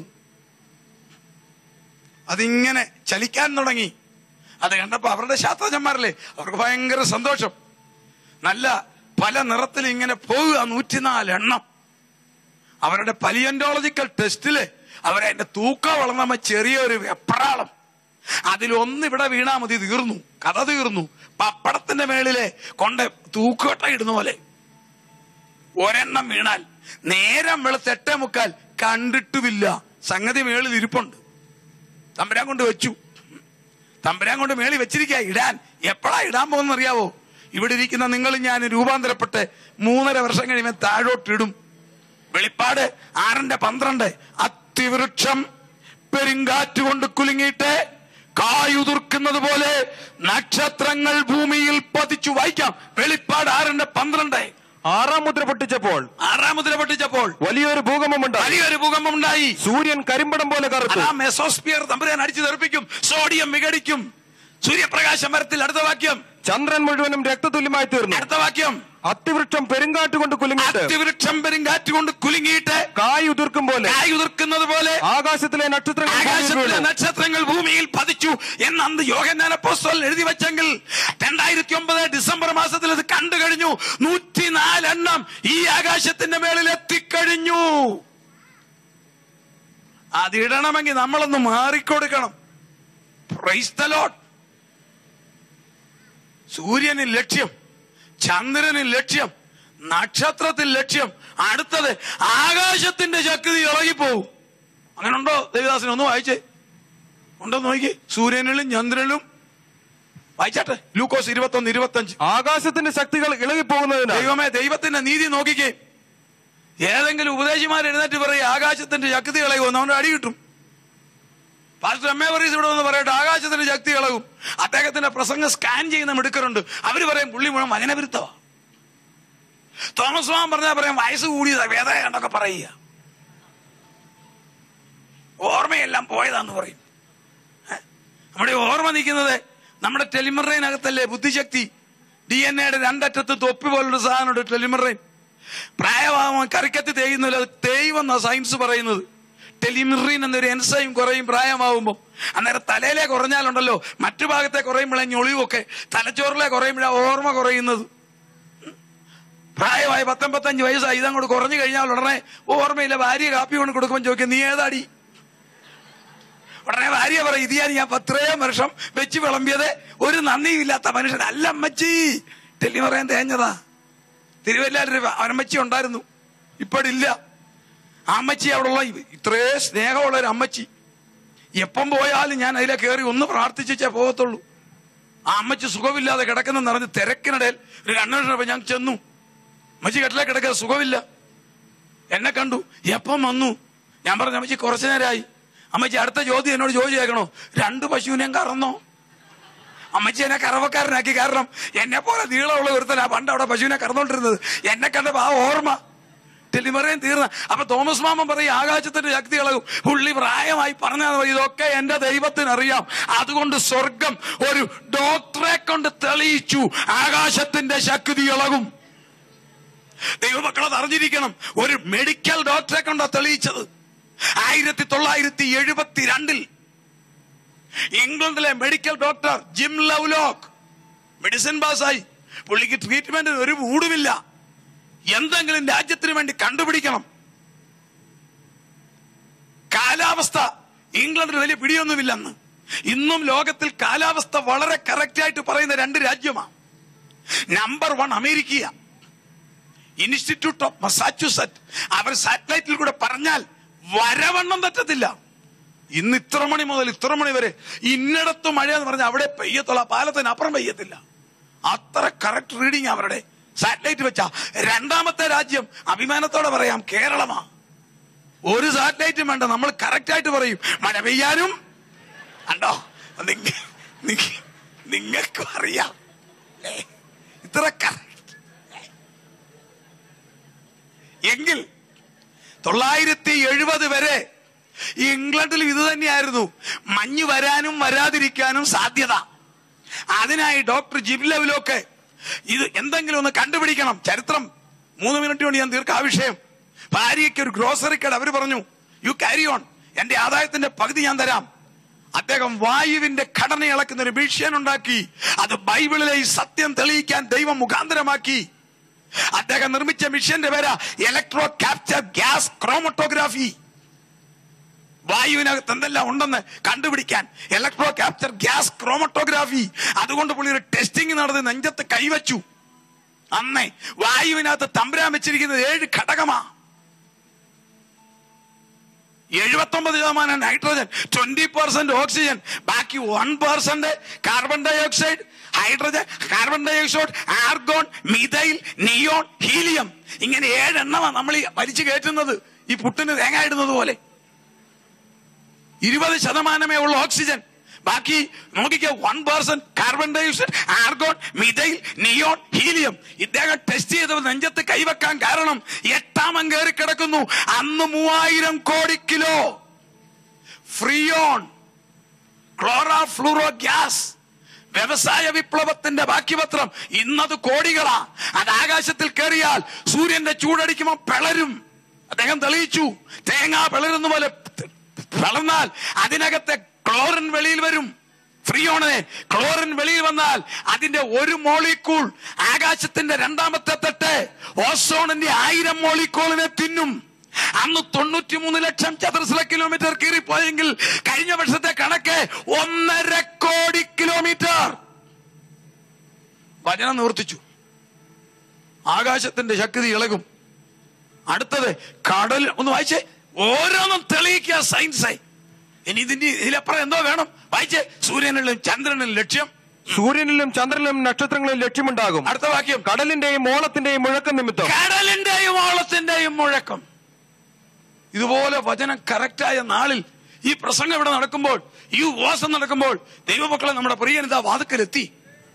അതിങ്ങനെ ചലിക്കാൻ തുടങ്ങി അത് കണ്ടപ്പോ അവരുടെ ശാസ്ത്രജ്ഞന്മാരല്ലേ അവർക്ക് ഭയങ്കര സന്തോഷം നല്ല പല നിറത്തിൽ ഇങ്ങനെ പോകുക നൂറ്റിനാല് എണ്ണം അവരുടെ പലിയന്റോളജിക്കൽ ടെസ്റ്റില് അവരതിന്റെ തൂക്കം വളർന്നമ്മ ചെറിയൊരു വെപ്രാളം അതിലൊന്ന് ഇവിടെ വീണാ മതി തീർന്നു കഥ തീർന്നു പപ്പടത്തിന്റെ മേളിലെ കൊണ്ട് തൂക്കോട്ട ഇടുന്ന പോലെ ഒരെണ്ണം വീണാൽ നേരം വെളുത്ത് എട്ടേ മുക്കാൽ കണ്ടിട്ടുമില്ല സംഗതി മേളിൽ ഇരിപ്പുണ്ട് തമ്പുരാൻ കൊണ്ട് വെച്ചു തമ്പുരാൻ കൊണ്ട് മേളിൽ വെച്ചിരിക്കുക ഇടാൻ എപ്പോഴാ ഇടാൻ പോകുന്ന അറിയാവോ ഇവിടെ ഇരിക്കുന്ന നിങ്ങളും ഞാൻ രൂപാന്തരപ്പെട്ട് മൂന്നര വർഷം കഴിയുമ്പോൾ താഴോട്ടിടും വെളിപ്പാട് ആറിന്റെ പന്ത്രണ്ട് അത്തിവൃക്ഷം പെരുങ്കാറ്റ് കൊണ്ട് കുലുങ്ങിയിട്ട് കായുതിർക്കുന്നത് പോലെ നക്ഷത്രങ്ങൾ ഭൂമിയിൽ പതിച്ചു വായിക്കാം വെളിപ്പാട് ആറിന്റെ പന്ത്രണ്ട് ആറാം മുദ്ര പൊട്ടിച്ചപ്പോൾ ആറാം മുദ്ര പൊട്ടിച്ചപ്പോൾ വലിയൊരു ഭൂകമ്പമുണ്ടായി വലിയൊരു ഭൂകമ്പം ഉണ്ടായി സൂര്യൻ കരിമ്പടം പോലെ കറുത്തു അതാ മെസോസ്പിയർ തമ്പുരാൻ അടിച്ചു തെറിപ്പിക്കും സോഡിയം വിഘടിക്കും സൂര്യപ്രകാശം മരത്തിൽ അടുത്ത വാക്യം ചന്ദ്രൻ മുഴുവനും രക്തതുല്യമായി തീർന്നു അടുത്ത വാക്യം അത്തിവൃക്ഷം പെരുങ്കാറ്റ് കൊണ്ട് കുലുങ്ങിയിട്ട് അത്തിവൃക്ഷം പെരുങ്കാറ്റ് കൊണ്ട് കുലുങ്ങിയിട്ട് കായ് ഉതിർക്കും പോലെ കായ് ഉതിർക്കുന്നത് പോലെ ആകാശത്തിലെ നക്ഷത്രങ്ങൾ ഭൂമിയിൽ ആകാശത്തിലെ വീണു. നക്ഷത്രങ്ങൾ ഭൂമിയിൽ പതിച്ചു എന്ന് അന്ന് യോഹന്നാന പോസ്റ്റൽ എഴുതി വെച്ചെങ്കിൽ രണ്ടായിരത്തി ഒമ്പത് ഡിസംബർ മാസത്തിൽ ഇത് കണ്ടു കഴിഞ്ഞു നൂറ്റിനാലെണ്ണം ഈ ആകാശത്തിന്റെ മേളിൽ എത്തിക്കഴിഞ്ഞു അതിടണമെങ്കിൽ നമ്മളൊന്ന് മാറിക്കൊടുക്കണം Praise the Lord. സൂര്യനിൽ ലക്ഷ്യം ചന്ദ്രനിൽ ലക്ഷ്യം നക്ഷത്രത്തിൽ ലക്ഷ്യം അടുത്തത് ആകാശത്തിന്റെ ശക്തി ഇളകിപ്പോവും അങ്ങനെ ഉണ്ടോ ദേവിദാസൻ ഒന്ന് വായിച്ചേ ഉണ്ടോ നോക്കി സൂര്യനിലും ചന്ദ്രനിലും വായിച്ചാട്ടെ ലൂക്കോസ് ഇരുപത്തൊന്ന് ഇരുപത്തഞ്ച് ആകാശത്തിന്റെ ശക്തികൾ ഇളകിപ്പോകുന്നതിനാൽ ദൈവമേ ദൈവത്തിന്റെ നീതി നോക്കിക്കേ ഏതെങ്കിലും ഉപദേശിമാർ എഴുന്നേറ്റ് പറയും ആകാശത്തിന്റെ ശക്തി ഇളകും നമ്മുടെ അടി കിട്ടും പാസ്റ്റർ എം എ വർഗീസ് ഇവിടെ വന്ന് പറയട്ടെ ആകാശത്തിന്റെ ശക്തി ഇളകും അദ്ദേഹത്തിന്റെ പ്രസംഗം സ്കാൻ ചെയ്യുന്ന മിടുക്കരുണ്ട് അവര് പറയും പുള്ളി മുഴുവൻ വചനവിരുദ്ധമാ തോമസ് മാൻ പറഞ്ഞാൽ പറയാം വയസ്സ് കൂടിയതാ വേദന എന്നൊക്കെ പറയുക ഓർമ്മയെല്ലാം പോയതാന്ന് പറയും ഏ? നമ്മുടെ ഈ ഓർമ്മ നിൽക്കുന്നത് നമ്മുടെ ടെലിമറൈനകത്തല്ലേ ബുദ്ധിശക്തി ഡി എൻ എയുടെ രണ്ടറ്റത്ത് തൊപ്പി പോലുള്ള സാധനമുണ്ട് ടെലിമറൈൻ പ്രായമാകുമ്പോൾ കറിക്കത്തി തേയുന്നില്ല അത് തേയുമെന്നാ സയൻസ് പറയുന്നത് ടെലിമിറീൻ എന്നൊരു എൻസൈം കുറയും പ്രായമാവുമ്പോൾ അന്നേരം തലയിലെ കുറഞ്ഞാലുണ്ടല്ലോ മറ്റു ഭാഗത്തെ കുറയുമ്പോഴേ ഞൊളിവൊക്കെ തലച്ചോറിലെ കുറയുമ്പോഴാ ഓർമ്മ കുറയുന്നത് പ്രായമായി പത്തൊമ്പത്തഞ്ച് വയസ്സായി ഇതങ്ങോട്ട് കുറഞ്ഞു കഴിഞ്ഞാൽ ഉടനെ ഓർമ്മയില്ല ഭാര്യ കാപ്പി കൊണ്ട് കൊടുക്കുമ്പോൾ ചോദിക്കും നീ ഏതാടി ഉടനെ ഭാര്യ പറയും ഇത് ഞാൻ ഞാൻ പത്രയും വർഷം വെച്ച് വിളമ്പിയത് ഒരു നന്ദിയില്ലാത്ത മനുഷ്യൻ അല്ല അമ്മച്ചി ടെല്ലി പറയാൻ തേഞ്ഞതാ തിരുവല്ലാരുടെ അവനമ്മച്ചി ഉണ്ടായിരുന്നു ഇപ്പോഴില്ല ആ അമ്മച്ചി അവിടെ ഉള്ള ഇത്രേ സ്നേഹമുള്ള ഒരു അമ്മച്ചി എപ്പം പോയാലും ഞാൻ അതിലെ കയറി ഒന്ന് പ്രാർത്ഥിച്ചേ പോകത്തുള്ളൂ ആ അമ്മച്ചി സുഖമില്ലാതെ കിടക്കുന്ന നിറഞ്ഞ് തിരക്കിനിടയിൽ ഒരു അന്വേഷണം ഞാൻ ചെന്നു അമ്മച്ചി കെട്ടിലെ കിടക്കുക സുഖമില്ല എന്നെ കണ്ടു എപ്പം വന്നു ഞാൻ പറഞ്ഞു അമ്മച്ചി കുറച്ചു നേരമായി അമ്മച്ചി അടുത്ത ചോദ്യം എന്നോട് ചോദ്യം കേൾക്കണോ രണ്ട് പശുവിനെയും കറന്നോ അമ്മച്ചി എന്നെ കറവക്കാരനാക്കി കാരണം എന്നെ പോലെ നീളമുള്ള ഒരുത്തനാ പണ്ട് അവിടെ പശുവിനെ കറന്നോണ്ടിരുന്നത് എന്നെ കണ്ടപ്പോ ആ ഓർമ്മ ഡെലിവറിയും തീർന്ന അപ്പൊ തോമസ് മാമൻ പറയും ആകാശത്തിന്റെ ശക്തി ഇളകും പുള്ളി പ്രായമായി പറഞ്ഞാൽ ഇതൊക്കെ എന്റെ ദൈവത്തിന് അറിയാം അതുകൊണ്ട് സ്വർഗം ഒരു ഡോക്ടറെ കൊണ്ട് തെളിയിച്ചു ആകാശത്തിന്റെ ശക്തി ഇളകും ദൈവമക്കൾ അത് അറിഞ്ഞിരിക്കണം ഒരു മെഡിക്കൽ ഡോക്ടറെ കൊണ്ടാ തെളിയിച്ചത് ആയിരത്തി തൊള്ളായിരത്തി എഴുപത്തിരണ്ടിൽ ഇംഗ്ലണ്ടിലെ medical doctor Jim Lovelock medicine പാസ്സായി പുള്ളിക്ക് ട്രീറ്റ്മെന്റിന് ഒരു മൂടുമില്ല എന്തെങ്കിലും രാജ്യത്തിന് വേണ്ടി കണ്ടുപിടിക്കണം കാലാവസ്ഥ ഇംഗ്ലണ്ടിന് വലിയ പിടിയൊന്നുമില്ലെന്ന് ഇന്നും ലോകത്തിൽ കാലാവസ്ഥ വളരെ കറക്റ്റ് ആയിട്ട് പറയുന്ന രണ്ട് രാജ്യമാണ് number one America Institute of Massachusetts അവർ സാറ്റലൈറ്റിൽ കൂടെ പറഞ്ഞാൽ വരവണ്ണം തെറ്റത്തില്ല ഇന്ന് ഇത്ര മണി മുതൽ ഇത്ര മണി വരെ ഇന്നിടത്ത് മഴ എന്ന് പറഞ്ഞാൽ അവിടെ പെയ്യത്തുള്ള ആ പാലത്തിന് അപ്പുറം പെയ്യത്തില്ല അത്ര കറക്റ്റ് റീഡിങ് അവരുടെ സാറ്റലൈറ്റ് വെച്ച രണ്ടാമത്തെ രാജ്യം അഭിമാനത്തോടെ പറയാം കേരളമാ ഒരു സാറ്റലൈറ്റും വേണ്ട നമ്മൾ കറക്റ്റ് ആയിട്ട് പറയും മഴ പെയ്യാനും കണ്ടോ നിങ്ങ- നിങ്ങ- നിങ്ങൾക്കും അറിയാം ഏ, ഇത്ര കറക്റ്റ് എങ്കിൽ തൊള്ളായിരത്തി എഴുപത് വരെ ഇംഗ്ലണ്ടിൽ ഇത് തന്നെയായിരുന്നു മഞ്ഞ് വരാനും വരാതിരിക്കാനും സാധ്യത അതിനായി ഡോക്ടർ ജിബ്ലവിലൊക്കെ ഇത് എന്തെങ്കിലും ഒന്ന് കണ്ടുപിടിക്കണം ചരിത്രം മൂന്ന് മിനിറ്റ് കൊണ്ട് ഞാൻ തീർക്കാം ആ വിഷയം ഭാര്യയ്ക്ക് ഒരു ഗ്രോസറി കട അവർ പറഞ്ഞു യു കാരി ഓൺ എന്റെ ആദായത്തിന്റെ പകുതി ഞാൻ തരാം അദ്ദേഹം വായുവിന്റെ ഘടന ഇളക്കുന്ന ഒരു മിഷ്യൻ ഉണ്ടാക്കി അത് ബൈബിളിലെ ഈ സത്യം തെളിയിക്കാൻ ദൈവം മുഖാന്തരമാക്കി അദ്ദേഹം നിർമ്മിച്ച മിഷ്യന്റെ പേര് ഇലക്ട്രോ ക്യാപ്ചർ ഗ്യാസ് ക്രോമറ്റോഗ്രാഫി വായുവിനകത്ത് എന്തെല്ലാം ഉണ്ടെന്ന് കണ്ടുപിടിക്കാൻ ഇലക്ട്രോ ക്യാപ്ചർ ഗ്യാസ് ക്രോമറ്റോഗ്രാഫി അതുകൊണ്ട് പുള്ളി ഒരു ടെസ്റ്റിംഗ് നടന്ന് നെഞ്ചത്ത് കൈവച്ചു അന്നേ വായുവിനകത്ത് തമ്പുരാൻ വെച്ചിരിക്കുന്നത് ഏഴ് ഘടകമാ എഴുപത്തൊമ്പത് ശതമാനം നൈട്രോജൻ ട്വന്റി പെർസെന്റ് ഓക്സിജൻ ബാക്കി one percent carbon dioxide hydrogen carbon dioxide argon methyl neon helium ഇങ്ങനെ ഏഴെണ്ണമാണ് നമ്മൾ ഈ വലിച്ചു കയറ്റുന്നത് ഈ പുട്ടിന് തേങ്ങ ഇടുന്നത് പോലെ ഇരുപത് ശതമാനമേ ഉള്ളൂ ഓക്സിജൻ ബാക്കി നോക്കിക്കോ one percent carbon dioxide argon methyl neon helium ഇദ്ദേഹം ടെസ്റ്റ് ചെയ്ത് നെഞ്ചത്ത് കൈവെക്കാൻ കാരണം എട്ടാമം കയറി കിടക്കുന്നു അന്ന് മൂവായിരം കോടി kilo freon chloro fluoro gas വ്യവസായ വിപ്ലവത്തിന്റെ ബാക്കിപത്രം ഇന്നത് കോടികളാ അത് ആകാശത്തിൽ കയറിയാൽ സൂര്യന്റെ ചൂടടിക്കുമ്പോൾ പിളരും അദ്ദേഹം തെളിയിച്ചു തേങ്ങ പിളരുന്ന പോലെ പിളർന്നാൽ അതിനകത്തെ ക്ലോറിൻ വെളിയിൽ വരും ഫ്രീയോണെ ക്ലോറിൻ വെളിയിൽ വന്നാൽ അതിന്റെ ഒരു മോളിക്കൂൾ ആകാശത്തിന്റെ രണ്ടാമത്തെ തട്ട് ഓസോണിന്റെ ആയിരം മോളിക്കൂളിനെ തിന്നും അന്ന് തൊണ്ണൂറ്റിമൂന്ന് ലക്ഷം ചതുരശ്ര കിലോമീറ്റർ കീറിപ്പോയെങ്കിൽ കഴിഞ്ഞ വർഷത്തെ കണക്ക് ഒന്നര കോടി കിലോമീറ്റർ വചനം നിവർത്തിച്ചു ആകാശത്തിന്റെ ശക്തി ഇളകും അടുത്തത് കടൽ ഒന്ന് വായിച്ചേ ഓരോന്നും തെളിയിക്കുക സയൻസായി ഇനി ഇതിന്റെ ഇതിലപ്പുറം എന്തോ വേണം വായിച്ചേ സൂര്യനിലും ചന്ദ്രനിലും ലക്ഷ്യം സൂര്യനിലും ചന്ദ്രനിലും നക്ഷത്രങ്ങളിലും ലക്ഷ്യമുണ്ടാകും അടുത്ത വാക്യം കടലിന്റെയും ഓളത്തിന്റെയും മുഴക്കം നിമിത്തം കടലിന്റെയും ഓളത്തിന്റെയും മുഴക്കം ഇതുപോലെ വചനം കറക്റ്റായ നാളിൽ ഈ പ്രസംഗം ഇവിടെ നടക്കുമ്പോൾ ഈ ഉപവാസം നടക്കുമ്പോൾ ദൈവമക്കളെ നമ്മുടെ പ്രിയനിത വാതുക്കലെത്തി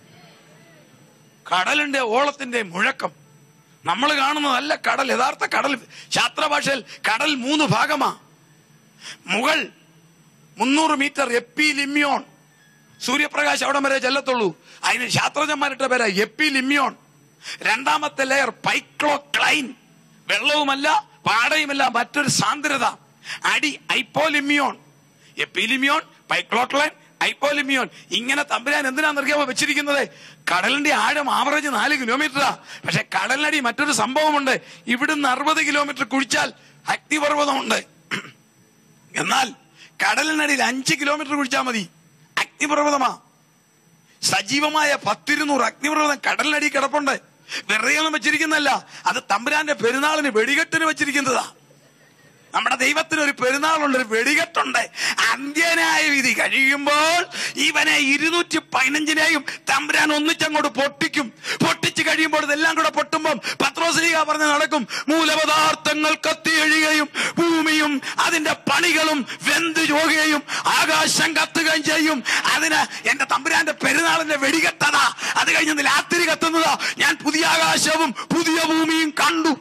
കടലിന്റെ ഓളത്തിന്റെ മുഴക്കം നമ്മൾ കാണുന്നതല്ല കടൽ യഥാർത്ഥ കടൽ ശാസ്ത്രഭാഷയിൽ കടൽ മൂന്ന് ഭാഗമാ മുകൾ മുന്നൂറ് മീറ്റർ എപ്പി ലിമ്യോൺ സൂര്യപ്രകാശം അവിടം വരെ ചെല്ലത്തുള്ളൂ അതിന് ശാസ്ത്രജ്ഞന്മാരുടെ പേര് എപ്പി ലിമ്യോൺ രണ്ടാമത്തെ ലെയർ പൈക്ലോ ക്ലൈൻ വെള്ളവുമല്ല പാടയുമല്ല മറ്റൊരു സാന്ദ്രത അടി ഐപ്പോലിമ്യോൺ എപ്പിലിമ്യോൺ പൈക്ലോക്ലൈൻ ഐപ്പോലിമ്യോൺ ഇങ്ങനെ തമ്പുരാൻ എന്തിനാണെന്നറിയാമോ വെച്ചിരിക്കുന്നത് കടലിന്റെ ആഴം ആവറേജ് നാല് കിലോമീറ്ററാ പക്ഷെ കടലിനടി മറ്റൊരു സംഭവമുണ്ട് ഇവിടുന്ന് അറുപത് കിലോമീറ്റർ കുഴിച്ചാൽ അഗ്നിപർവ്വതമുണ്ട് എന്നാൽ കടലിനടിയിൽ അഞ്ച് കിലോമീറ്റർ കുഴിച്ചാൽ മതി അഗ്നിപർവ്വതമാ സജീവമായ പത്തിരുന്നൂറ് അഗ്നിപർവ്വതം കടലിനടി കിടപ്പുണ്ട് വെറുതെ ഒന്നും വെച്ചിരിക്കുന്നല്ല അത് തമ്പുരാന്റെ പെരുന്നാളിന് വെടികെട്ടിന് വെച്ചിരിക്കുന്നതാ നമ്മുടെ ദൈവത്തിന് ഒരു പെരുന്നാളുണ്ട് ഒരു വെടികെട്ടുണ്ട് അന്ത്യനായ വിധി കഴിയുമ്പോൾ ഇവനെ ഇരുന്നൂറ്റി പതിനഞ്ചിനെയും തമ്പുരാൻ ഒന്നിച്ചങ്ങോട്ട് പൊട്ടിക്കും പൊട്ടിച്ച് കഴിയുമ്പോൾ ഇതെല്ലാം കൂടെ പൊട്ടുമ്പോൾ പത്രോസ്ലീഹ പറഞ്ഞ് നടക്കും മൂലപദാർത്ഥങ്ങൾ കത്തിയെഴുകയും ഭൂമിയും അതിന്റെ പണികളും വെന്തു പോകുകയും ആകാശം കത്തുകയും ചെയ്യും അതിന് എന്റെ തമ്പുരാന്റെ പെരുന്നാളിന്റെ വെടികെട്ടതാ അത് കഴിഞ്ഞ് രാത്രി കത്തുന്നതാ ഞാൻ പുതിയ ആകാശവും പുതിയ ഭൂമിയും കണ്ടു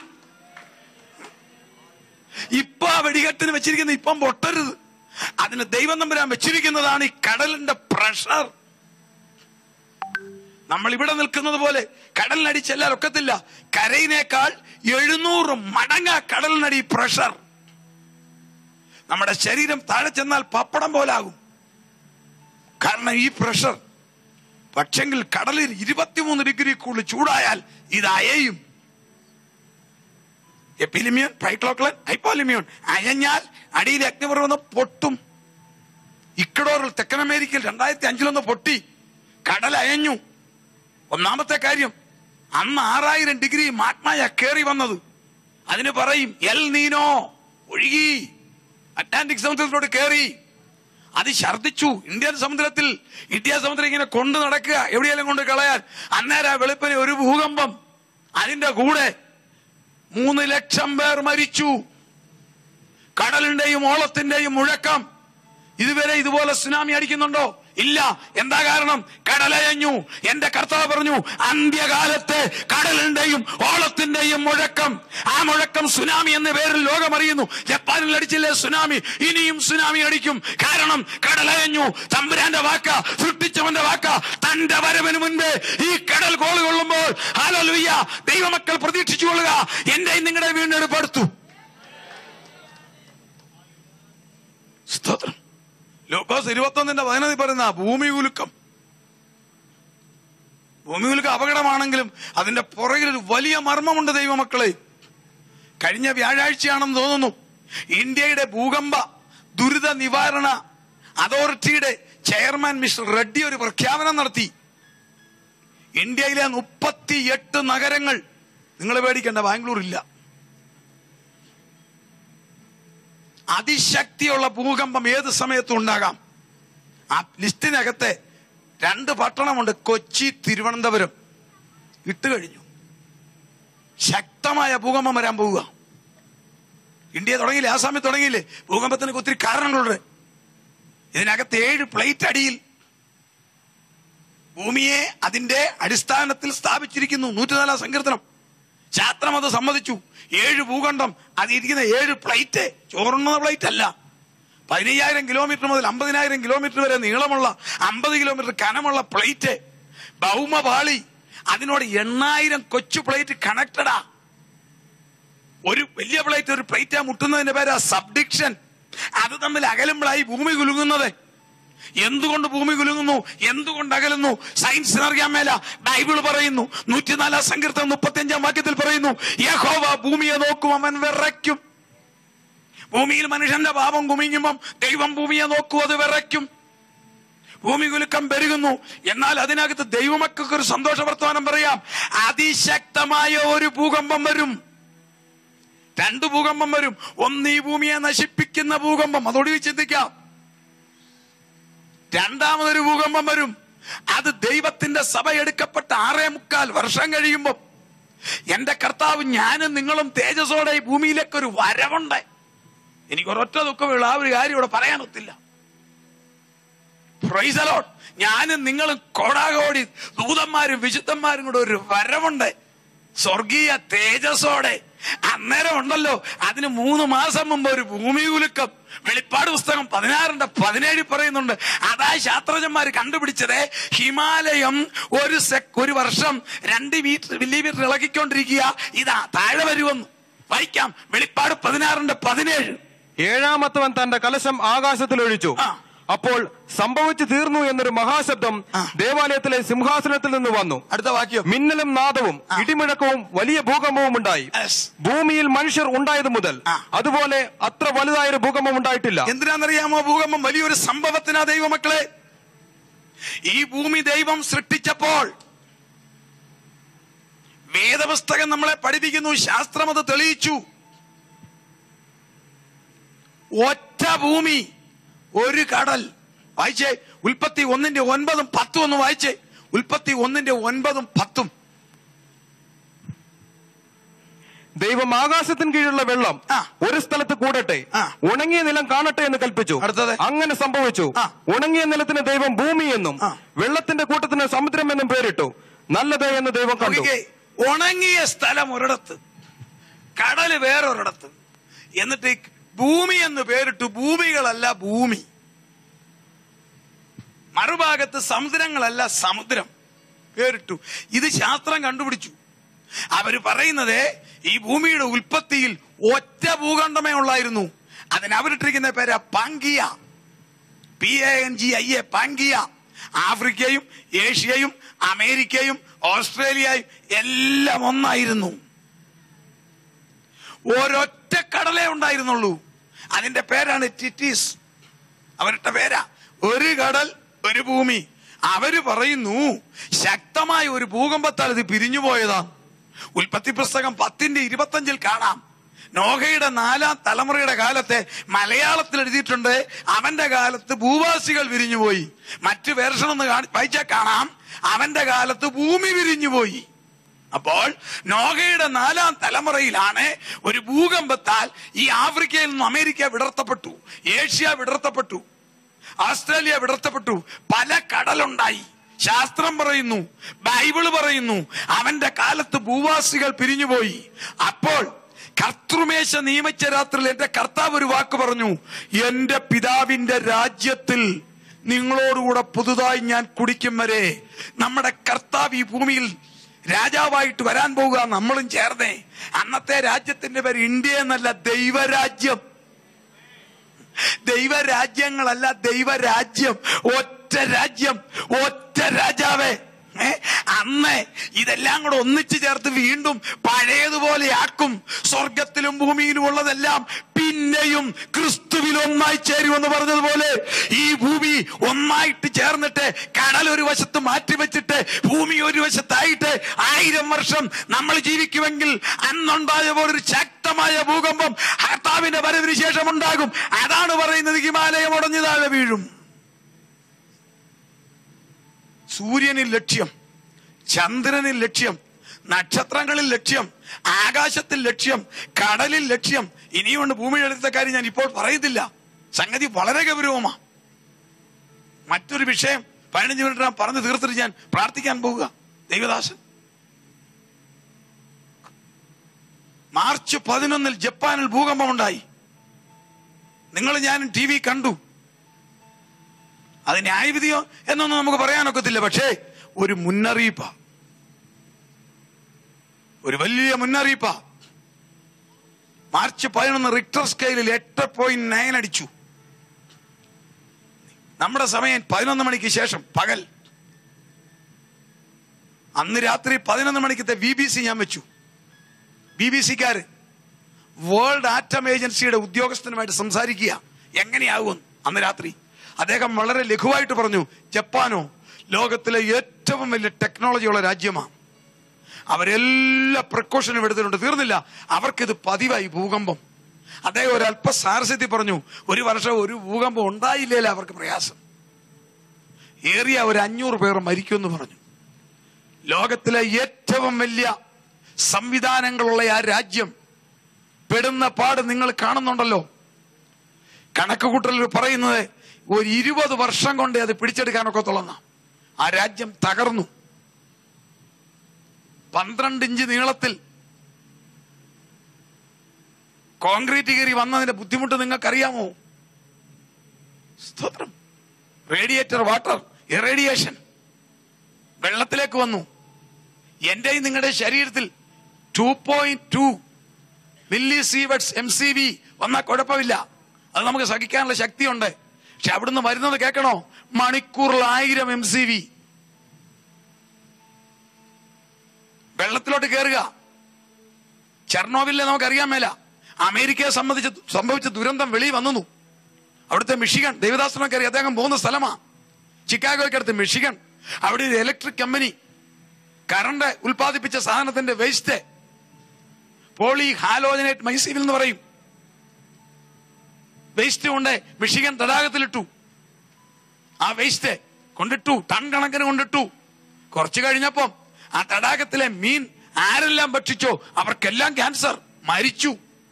ഇപ്പൊ ആ വെടികെട്ടിന് വെച്ചിരിക്കുന്ന ഇപ്പം പൊട്ടരുത് അതിന് ദൈവം തമ്പുരാൻ വെച്ചിരിക്കുന്നതാണ് ഈ കടലിന്റെ പ്രഷർ നമ്മൾ ഇവിടെ നിൽക്കുന്നത് പോലെ കടലിനടി ചെല്ലാൻ ഒക്കത്തില്ല കരയിനേക്കാൾ എഴുന്നൂറ് മടങ്ങ കടലിനടി പ്രഷർ നമ്മുടെ ശരീരം താഴെ ചെന്നാൽ പപ്പടം പോലാകും കാരണം ഈ പ്രഷർ പക്ഷെങ്കിൽ കടലിൽ ഇരുപത്തിമൂന്ന് ഡിഗ്രി കൂടുതൽ ചൂടായാൽ ഇത് അയയും എപ്പിലിമിയോൺ പൈക്ലോക്ലൻ ഹൈപ്പോലിമിയോൺ അയഞ്ഞാൽ അടിയിൽ അഗ്നിപർവ്വതം പൊട്ടും ഇക്കഡോറിൽ തെക്കൻ അമേരിക്കയിൽ രണ്ടായിരത്തി അഞ്ചിലൊന്ന് പൊട്ടി കടൽ അയഞ്ഞു ഒന്നാമത്തെ കാര്യം അന്ന് ആറായിരം ഡിഗ്രി മാഗ്മായ കയറി വന്നത് അതിന് പറയും എൽ നീനോ ഒഴുകി അറ്റ്ലാന്റിക് സമുദ്രത്തിലോട്ട് കയറി അത് ഛർദിച്ചു ഇന്ത്യൻ സമുദ്രത്തിൽ ഇന്ത്യ സമുദ്രം ഇങ്ങനെ കൊണ്ടു നടക്കുക എവിടെയെങ്കിലും കൊണ്ട് കളയാൻ അന്നേരം ആ വെളുപ്പിന് ഒരു ഭൂകമ്പം അതിന്റെ കൂടെ മൂന്ന് ലക്ഷം പേർ മരിച്ചു കടലിന്റെയും ഓളത്തിന്റെയും മുഴക്കം ഇതുവരെ ഇതുപോലെ സുനാമി അടിക്കുന്നുണ്ടോ ഇല്ല എന്താ കാരണം കടലയഞ്ഞു എന്റെ കർത്താവ് പറഞ്ഞു അന്ത്യകാലത്ത് കടലിന്റെയും ഓളത്തിന്റെയും മുഴക്കം ആ മുഴക്കം സുനാമി എന്ന പേരിൽ ലോകം അറിയുന്നു ജപ്പാനിൽ അടിച്ചില്ലേ സുനാമി ഇനിയും സുനാമി അടിക്കും കാരണം കടലയഞ്ഞു തമ്പുരാന്റെ വാക്ക സൃഷ്ടിച്ചവന്റെ വാക്ക തന്റെ വരവിന് മുൻപ് ഈ കടൽ കോള് കൊള്ളുമ്പോൾ ഹാലലുയ്യ ദൈവമക്കൾ പ്രതീക്ഷിച്ചു കൊള്ളുക എന്റെ നിങ്ങളുടെ വീണ്ടെടുപ്പെടുത്തു സ്തോത്രം ലൂക്കോസ് ഇരുപത്തൊന്നിന്റെ പതിനതി പറയുന്ന ഭൂമി കുലുക്കം ഭൂമി കുലുക്കം അപകടമാണെങ്കിലും അതിന്റെ പുറകിൽ ഒരു വലിയ മർമ്മമുണ്ട് ദൈവമക്കളെ കഴിഞ്ഞ വ്യാഴാഴ്ചയാണെന്ന് തോന്നുന്നു ഇന്ത്യയുടെ ഭൂകമ്പ ദുരിത നിവാരണ അതോറിറ്റിയുടെ ചെയർമാൻ മിസ്റ്റർ റെഡ്ഡി ഒരു പ്രഖ്യാപനം നടത്തി ഇന്ത്യയിലെ മുപ്പത്തിയെട്ട് നഗരങ്ങൾ നിങ്ങൾ പേടിക്കേണ്ട ബാംഗ്ലൂർ ഇല്ല അതിശക്തിയുള്ള ഭൂകമ്പം ഏത് സമയത്തും ഉണ്ടാകാം ആ ലിസ്റ്റിനകത്തെ രണ്ട് പട്ടണമുണ്ട് കൊച്ചി തിരുവനന്തപുരം ഇട്ട് കഴിഞ്ഞു ശക്തമായ ഭൂകമ്പം വരാൻ പോവുക ഇന്ത്യ തുടങ്ങിയില്ലേ ആ സമയത്ത് തുടങ്ങിയില്ലേ ഭൂകമ്പത്തിന് ഒത്തിരി കാരണങ്ങളുണ്ട് ഇതിനകത്ത് ഏഴ് പ്ലേറ്റ് അടിയിൽ ഭൂമിയെ അതിന്റെ അടിസ്ഥാനത്തിൽ സ്ഥാപിച്ചിരിക്കുന്നു നൂറ്റിനാലാം സങ്കീർത്തനം ശാസ്ത്രം അത് സമ്മതിച്ചു ഏഴ് ഭൂഖണ്ഡം അതിരിക്കുന്ന ഏഴ് പ്ലേറ്റ് ചോറുണ്ണുന്ന പ്ലേറ്റ് അല്ല പതിനയ്യായിരം കിലോമീറ്റർ മുതൽ അമ്പതിനായിരം കിലോമീറ്റർ വരെ നീളമുള്ള അമ്പത് കിലോമീറ്റർ കനമുള്ള പ്ലേറ്റ് ഭൗമപാളി അതിനോട് എണ്ണായിരം കൊച്ചു പ്ലേറ്റ് കണക്റ്റഡാ ഒരു വലിയ പ്ലേറ്റ് ഒരു പ്ലേറ്റ് മുട്ടുന്നതിന്റെ പേരാ സബ്ഡിക്ഷൻ അത് തമ്മിൽ അകലുമ്പോഴായി ഭൂമി കുലുങ്ങുന്നത് എന്തുകൊണ്ട് ഭൂമി കുലുങ്ങുന്നു എന്തുകൊണ്ട് അകലുന്നു സയൻസിന് അറിയാൻ മേല ബൈബിൾ പറയുന്നു നൂറ്റിനാലാം സങ്കീർത്തനം മുപ്പത്തിയഞ്ചാം വാക്യത്തിൽ പറയുന്നു യഹോവ ഭൂമിയെ നോക്കും അവൻ വിറയ്ക്കും ഭൂമിയിൽ മനുഷ്യന്റെ പാപം കുമിഞ്ഞുമ്പം ദൈവം ഭൂമിയെ നോക്കൂ അത് വിറയ്ക്കും ഭൂമി കുലുക്കം പെരുകുന്നു എന്നാൽ അതിനകത്ത് ദൈവമക്കൾക്ക് ഒരു സന്തോഷ വർത്തമാനം പറയാം അതിശക്തമായ ഒരു ഭൂകമ്പം വരും രണ്ട് ഭൂകമ്പം വരും ഒന്ന് ഈ ഭൂമിയെ നശിപ്പിക്കുന്ന ഭൂകമ്പം അതോടെ ചിന്തിക്കാം രണ്ടാമതൊരു ഭൂകമ്പം വരും അത് ദൈവത്തിന്റെ സഭ എടുക്കപ്പെട്ട ആറേ മുക്കാൽ വർഷം കഴിയുമ്പോൾ എന്റെ കർത്താവ് ഞാനും നിങ്ങളും തേജസ്സോടെ ഈ ഭൂമിയിലേക്ക് ഒരു വരവുണ്ട് എനിക്ക് ഒരൊറ്റ ദുഃഖമുള്ള ആ ഒരു കാര്യം ഇവിടെ പറയാനൊത്തില്ല Praise the Lord. ഞാനും നിങ്ങളും കോടാകോടി ദൂതന്മാരും വിശുദ്ധന്മാരും കൂടെ ഒരു വരവുണ്ട് സ്വർഗീയ തേജസ്സോടെ അന്നേരം ഉണ്ടല്ലോ അതിന് മൂന്ന് മാസം മുമ്പ് ഒരു ഭൂമി കുലുക്കം വെളിപ്പാട് പുസ്തകം പതിനാറിന്റെ പതിനേഴ് പറയുന്നുണ്ട് അതാ ശാസ്ത്രജ്ഞന്മാർ കണ്ടുപിടിച്ചത് ഹിമാലയം ഒരു സെക് ഒരു വർഷം രണ്ട് മീറ്റർ മില്ലിമീറ്റർ ഇളകിക്കൊണ്ടിരിക്കുക ഇതാ താഴെ വരുമെന്ന് വായിക്കാം വെളിപ്പാട് പതിനാറിന്റെ പതിനേഴ് ഏഴാമത്തവൻ തന്റെ കലശം ആകാശത്തിൽ ഒഴിച്ചു ആ. അപ്പോൾ സംഭവിച്ചു തീർന്നു എന്നൊരു മഹാശബ്ദം ആ. ദേവാലയത്തിലെ സിംഹാസനത്തിൽ നിന്ന് വന്നു അടുത്ത വാക്യം മിന്നലും നാദവും ആ. ഇടിമുഴക്കവും വലിയ ഭൂകമ്പവും ഉണ്ടായി Yes. ഭൂമിയിൽ മനുഷ്യർ ഉണ്ടായത് മുതൽ ആ. അതുപോലെ അത്ര വലുതായൊരു ഭൂകമ്പം ഉണ്ടായിട്ടില്ല എന്തിനാണെന്നറിയാമോ ഭൂകമ്പം വലിയൊരു സംഭവത്തിനാ ദൈവമക്കളെ ഈ ഭൂമി ദൈവം സൃഷ്ടിച്ചപ്പോൾ വേദപുസ്തകം നമ്മളെ പഠിപ്പിക്കുന്നു ശാസ്ത്രം അത് തെളിയിച്ചു ഒറ്റ ഭൂമി ഒരു കടൽ വായിച്ചേ ഉൽപ്പത്തി ഒന്നിന്റെ ഒൻപതും പത്തും ഒന്ന് വായിച്ചേ ഉൽപ്പത്തി ഒന്നിന്റെ ഒൻപതും പത്തും ദൈവം ആകാശത്തിന് കീഴിലുള്ള വെള്ളം ആ. ഒരു സ്ഥലത്ത് കൂടട്ടെ ആ. ഉണങ്ങിയ നിലം കാണട്ടെ എന്ന് കൽപ്പിച്ചു അടുത്തത്. അങ്ങനെ സംഭവിച്ചു ആ. ഉണങ്ങിയ നിലത്തിന് ദൈവം ഭൂമി എന്നും ആ. വെള്ളത്തിന്റെ കൂട്ടത്തിന് സമുദ്രം എന്നും പേരിട്ടു നല്ലത് എന്ന് ദൈവം കണ്ടു നോക്കിക്കേ, ഉണങ്ങിയ സ്ഥലം ഒരിടത്ത് കടല് വേറൊരിടത്ത് എന്നിട്ട് ഈ ഭൂമി എന്ന് പേരിട്ടു ഭൂമികളല്ല ഭൂമി മറുഭാഗത്ത് സമുദ്രങ്ങളല്ല സമുദ്രം പേരിട്ടു ഇത് ശാസ്ത്രം കണ്ടുപിടിച്ചു അവര് പറയുന്നത് ഈ ഭൂമിയുടെ ഉൽപ്പത്തിയിൽ ഒറ്റ ഭൂഖണ്ഡമേ ഉള്ളായിരുന്നു അതിന് അവരിട്ടിരിക്കുന്ന പേരാ Pangaea P A N G I A Pangaea ആഫ്രിക്കയും ഏഷ്യയും അമേരിക്കയും ഓസ്ട്രേലിയയും എല്ലാം ഒന്നായിരുന്നു ഒരൊറ്റ കടലേ ഉണ്ടായിരുന്നുള്ളൂ അതിന്റെ പേരാണ് ടിറ്റീസ് അവരുടെ പേരാ ഒരു കടൽ ഒരു ഭൂമി അവര് പറയുന്നു ശക്തമായ ഒരു ഭൂകമ്പത്താൽ ഇത് പിരിഞ്ഞു പോയതാ ഉൽപ്പത്തി പുസ്തകം പത്തിന്റെ ഇരുപത്തഞ്ചിൽ കാണാം നോഹയുടെ നാലാം തലമുറയുടെ കാലത്തെ മലയാളത്തിൽ എഴുതിയിട്ടുണ്ട് അവന്റെ കാലത്ത് ഭൂവാസികൾ വിരിഞ്ഞുപോയി മറ്റു വേർഷൻ ഒന്ന് കാണി- വായിച്ചാൽ കാണാം അവന്റെ കാലത്ത് ഭൂമി വിരിഞ്ഞുപോയി അപ്പോൾ നോഹയുടെ നാലാം തലമുറയിലാണ് ഒരു ഭൂകമ്പത്താൽ ഈ ആഫ്രിക്കയിൽ നിന്നും അമേരിക്ക വിടർത്തപ്പെട്ടു ഏഷ്യ വിടർത്തപ്പെട്ടു ഓസ്ട്രേലിയ വിടർത്തപ്പെട്ടു പല കടലുണ്ടായി ശാസ്ത്രം പറയുന്നു ബൈബിള് പറയുന്നു അവന്റെ കാലത്ത് ഭൂവാസികൾ പിരിഞ്ഞുപോയി അപ്പോൾ കർത്തൃമേശ നിയമിച്ച രാത്രിയിൽ എന്റെ കർത്താവ് ഒരു വാക്ക് പറഞ്ഞു എന്റെ പിതാവിന്റെ രാജ്യത്തിൽ നിങ്ങളോടുകൂടെ പുതുതായി ഞാൻ കുടിക്കും വരെ നമ്മുടെ കർത്താവ് ഈ ഭൂമിയിൽ രാജാവായിട്ട് വരാൻ പോകുക നമ്മളും ചേർന്നേ അന്നത്തെ രാജ്യത്തിന്റെ പേര് ഇന്ത്യ എന്നല്ല ദൈവരാജ്യം ദൈവരാജ്യങ്ങളല്ല ദൈവരാജ്യം ഒറ്റ രാജ്യം ഒറ്റ രാജാവേ ഏ അന്ന് ഇതെല്ലാം കൂടെ ഒന്നിച്ചു ചേർത്ത് വീണ്ടും പഴയതുപോലെ ആക്കും സ്വർഗത്തിലും ഭൂമിയിലും ഉള്ളതെല്ലാം പിന്നെയും ക്രിസ്തുവിൽ ഒന്നായി ചേരുമെന്ന് പറഞ്ഞതുപോലെ ഈ ഭൂമി ഒന്നായിട്ട് ചേർന്നിട്ട് കടൽ ഒരു വശത്ത് മാറ്റിവെച്ചിട്ട് ഭൂമി ഒരു വശത്തായിട്ട് ആയിരം വർഷം നമ്മൾ ജീവിക്കുമെങ്കിൽ അന്നുണ്ടായ പോലെ ഒരു ശക്തമായ ഭൂകമ്പം ഹർത്താവിന്റെ വരവിന് ശേഷം ഉണ്ടാകും അതാണ് പറയുന്നത് ഹിമാലയം ഉടഞ്ഞു താഴെ വീഴും സൂര്യനിൽ ലക്ഷ്യം ചന്ദ്രനിൽ ലക്ഷ്യം നക്ഷത്രങ്ങളിൽ ലക്ഷ്യം ആകാശത്തിൽ ലക്ഷ്യം കടലിൽ ലക്ഷ്യം ഇനിയുണ്ട് ഭൂമിയുടെ അടുത്ത കാര്യം ഞാൻ ഇപ്പോൾ പറയുന്നില്ല സംഗതി വളരെ ഗൗരവമാ മറ്റൊരു വിഷയം പതിനഞ്ച് മിനിറ്റ് ഞാൻ പറഞ്ഞു തീർത്തിട്ട് ഞാൻ പ്രാർത്ഥിക്കാൻ പോവുക ദൈവദാസൻ മാർച്ച് പതിനൊന്നിൽ ജപ്പാനിൽ ഭൂകമ്പമുണ്ടായി നിങ്ങൾ ഞാൻ ടി വി കണ്ടു അത് ന്യായവിധിയോ എന്നൊന്നും നമുക്ക് പറയാനൊക്കത്തില്ല പക്ഷേ ഒരു മുന്നറിയിപ്പാ ഒരു വലിയ മുന്നറിയിപ്പാ മാർച്ച് പതിനൊന്ന് റിക്ടർ സ്കെയിലിൽ എട്ട് പോയിന്റ് നയൻ അടിച്ചു നമ്മുടെ സമയം പതിനൊന്ന് മണിക്ക് ശേഷം പകൽ അന്ന് രാത്രി പതിനൊന്ന് മണിക്കത്തെ ബി ബി സി ഞാൻ വെച്ചു ബി ബി സിക്കാര് വേൾഡ് ആറ്റം ഏജൻസിയുടെ ഉദ്യോഗസ്ഥനുമായിട്ട് സംസാരിക്കുക എങ്ങനെയാകും അന്ന് രാത്രി അദ്ദേഹം വളരെ ലഘുവായിട്ട് പറഞ്ഞു ജപ്പാനോ ലോകത്തിലെ ഏറ്റവും വലിയ ടെക്നോളജിയുള്ള രാജ്യമാണ് അവരെല്ലാ പ്രിക്കോഷനും എടുത്തിട്ടുണ്ട് തീർന്നില്ല അവർക്കിത് പതിവായി ഭൂകമ്പം അദ്ദേഹം ഒരു അല്പ സാരസ്യത്തിൽ പറഞ്ഞു ഒരു വർഷം ഒരു ഭൂകമ്പം ഉണ്ടായില്ലേ അവർക്ക് പ്രയാസം ഏറിയ ഒരു അഞ്ഞൂറ് പേർ മരിക്കുമെന്ന് പറഞ്ഞു ലോകത്തിലെ ഏറ്റവും വലിയ സംവിധാനങ്ങളുള്ള ആ രാജ്യം പെടുന്ന പാട് നിങ്ങൾ കാണുന്നുണ്ടല്ലോ കണക്ക് കൂട്ടലിൽ പറയുന്നത് ഒരു ഇരുപത് വർഷം കൊണ്ട് അത് പിടിച്ചെടുക്കാനൊക്കെ തുളന്ന ആ രാജ്യം തകർന്നു പന്ത്രണ്ട് ഇഞ്ച് നീളത്തിൽ കോൺക്രീറ്റ് കയറി വന്നതിന്റെ ബുദ്ധിമുട്ട് നിങ്ങൾക്കറിയാമോ സ്തോത്രം റേഡിയേറ്റർ വാട്ടർ ഇറേഡിയേഷൻ വെള്ളത്തിലേക്ക് വന്നു എന്റെയും നിങ്ങളുടെ ശരീരത്തിൽ two point two milli sieverts M C V വന്നാൽ കുഴപ്പമില്ല അത് നമുക്ക് സഹിക്കാനുള്ള ശക്തിയുണ്ട് പക്ഷെ അവിടുന്ന് വരുന്നത് കേൾക്കണോ മണിക്കൂറിൽ ആയിരം എം സി വി വെള്ളത്തിലോട്ട് കയറുക ചെർണോവിലെ നമുക്കറിയാൻ മേല അമേരിക്കയെ സംബന്ധിച്ച് സംഭവിച്ച ദുരന്തം വെളി വന്നു അവിടുത്തെ മിഷിഗൺ ദേവദാസനൊക്കെ അറിയാം അദ്ദേഹം പോകുന്ന സ്ഥലമാ ചിക്കാഗോയ്ക്ക് അടുത്ത് മിഷിഗൺ അവിടെ ഒരു ഇലക്ട്രിക് കമ്പനി കറണ്ട് ഉൽപ്പാദിപ്പിച്ച സാധനത്തിന്റെ വേസ്റ്റ് പോളി ഹാലോജനേറ്റ് മൈസീവിൽ എന്ന് പറയും വേസ്റ്റ് കൊണ്ട് മിഷിഗൻ തടാകത്തിലിട്ടു ആ വേസ്റ്റ് കൊണ്ടിട്ടു ടൺ കണക്കിന് കൊണ്ടിട്ടു കുറച്ചു കഴിഞ്ഞപ്പം ആ തടാകത്തിലെ മീൻ ആരെല്ലാം ഭക്ഷിച്ചോ അവർക്കെല്ലാം ക്യാൻസർ മരിച്ചു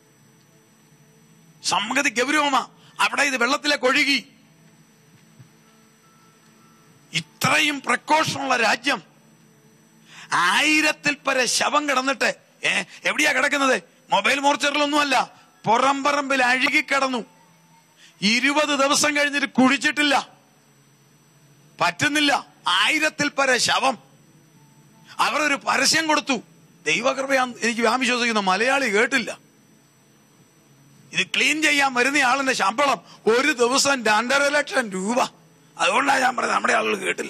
സംഗതി ഗൗരവമാ അവിടെ ഇത് വെള്ളത്തിലേക്ക് ഒഴുകി ഇത്രയും പ്രക്കോഷനുള്ള രാജ്യം ആയിരത്തിൽ പര ശവം കിടന്നിട്ട് ഏ എവിടെയാ കിടക്കുന്നത് മൊബൈൽ മോർച്ചറിലൊന്നുമല്ല പുറംപറമ്പിൽ അഴുകി കിടന്നു ഇരുപത് ദിവസം കഴിഞ്ഞിട്ട് കുഴിച്ചിട്ടില്ല പറ്റുന്നില്ല ആയിരത്തിൽ പര ശവം അവർ ഒരു പരസ്യം കൊടുത്തു ദൈവകൃപയാന്ന് എനിക്ക് ഞാൻ വിശ്വസിക്കുന്നു മലയാളി കേട്ടില്ല ഇത് ക്ലീൻ ചെയ്യാൻ വരുന്ന ആളിന്റെ ശമ്പളം ഒരു ദിവസം രണ്ടര ലക്ഷം രൂപ അതുകൊണ്ടാണ് ഞാൻ പറഞ്ഞത് നമ്മുടെ ആളുകൾ കേട്ടില്ല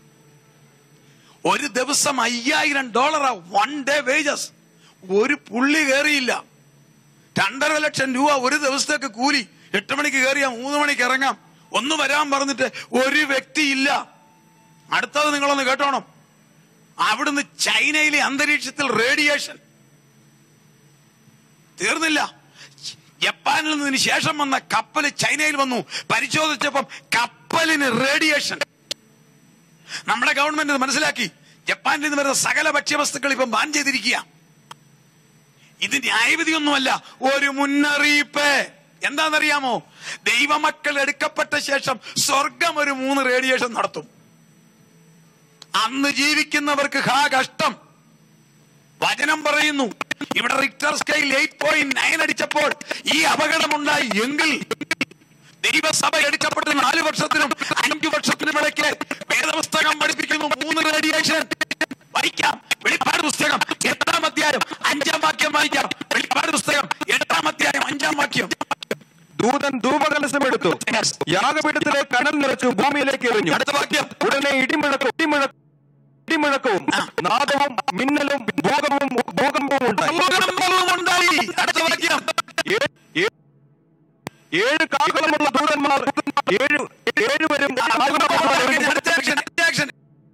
ഒരു ദിവസം അയ്യായിരം ഡോളറാ വൺ ഡേ വേജസ് ഒരു പുള്ളി കയറിയില്ല രണ്ടര ലക്ഷം രൂപ ഒരു ദിവസത്തേക്ക് കൂലി എട്ട് മണിക്ക് കയറിയാ മൂന്ന് മണിക്ക് ഇറങ്ങാം ഒന്ന് വരാൻ പറഞ്ഞിട്ട് ഒരു വ്യക്തി ഇല്ല അടുത്തത് നിങ്ങളൊന്ന് കേട്ടോണം അവിടുന്ന് ചൈനയിലെ അന്തരീക്ഷത്തിൽ റേഡിയേഷൻ തീർന്നില്ല ജപ്പാനിൽ നിന്നതിന് ശേഷം വന്ന കപ്പൽ ചൈനയിൽ വന്നു പരിശോധിച്ചപ്പം കപ്പലിന് റേഡിയേഷൻ നമ്മുടെ ഗവൺമെന്റ് ഇത് മനസ്സിലാക്കി ജപ്പാനിൽ നിന്ന് വരുന്ന സകല ഭക്ഷ്യവസ്തുക്കൾ ഇപ്പം ബാൻ ചെയ്തിരിക്കുക ഇത് ന്യായവിധിയൊന്നുമല്ല ഒരു മുന്നറിയിപ്പ് എന്താണെന്നറിയാമോ ദൈവമക്കൾ എടുക്കപ്പെട്ട ശേഷം സ്വർഗം ഒരു മൂന്ന് റേഡിയേഷൻ നടത്തും അന്ന് ജീവിക്കുന്നവർക്ക് ഹാ കഷ്ടം വചനം പറയുന്നു ഇവിടെ Richter scale eight point nine അടിച്ചപ്പോൾ ഈ അപകടമുണ്ടായി എങ്കിൽ ദൈവസഭ എടുക്കപ്പെട്ട് നാല് വർഷത്തിനും അഞ്ചു വർഷത്തിനും ഇടയ്ക്ക് വേദപുസ്തകം പഠിപ്പിക്കുന്നു മൂന്ന് റേഡിയേഷൻ വായിക്കാം വെളിപ്പാട് പുസ്തകം എട്ടാം അധ്യായം അഞ്ചാം വാക്യം വായിക്കാം വെളിപ്പാട് പുസ്തകം എട്ടാം അധ്യായം അഞ്ചാം വാക്യം ദൂതൻ ധൂപകലശമെടുത്തു Yes. യാഗപീഠത്തിലെ കടൽ നിറച്ചു ഭൂമിയിലേക്ക് എറിഞ്ഞു അടുത്ത വാക്യം ഉടനെ ഇടിമുഴക്കം ഇടിമുഴ ഇടിമുഴക്കവും നാദവും മിന്നലും ഭൂകമ്പവും ഭൂകമ്പവും ഉണ്ടായി ഭൂകമ്പവും ഉണ്ടായി അടുത്ത വാക്യം ഏ- ഏ- ഏഴ് കാകളമുള്ള ദൂതന്മാർ ഏഴ് ഏഴുവരും അടുത്ത action, അടുത്ത action.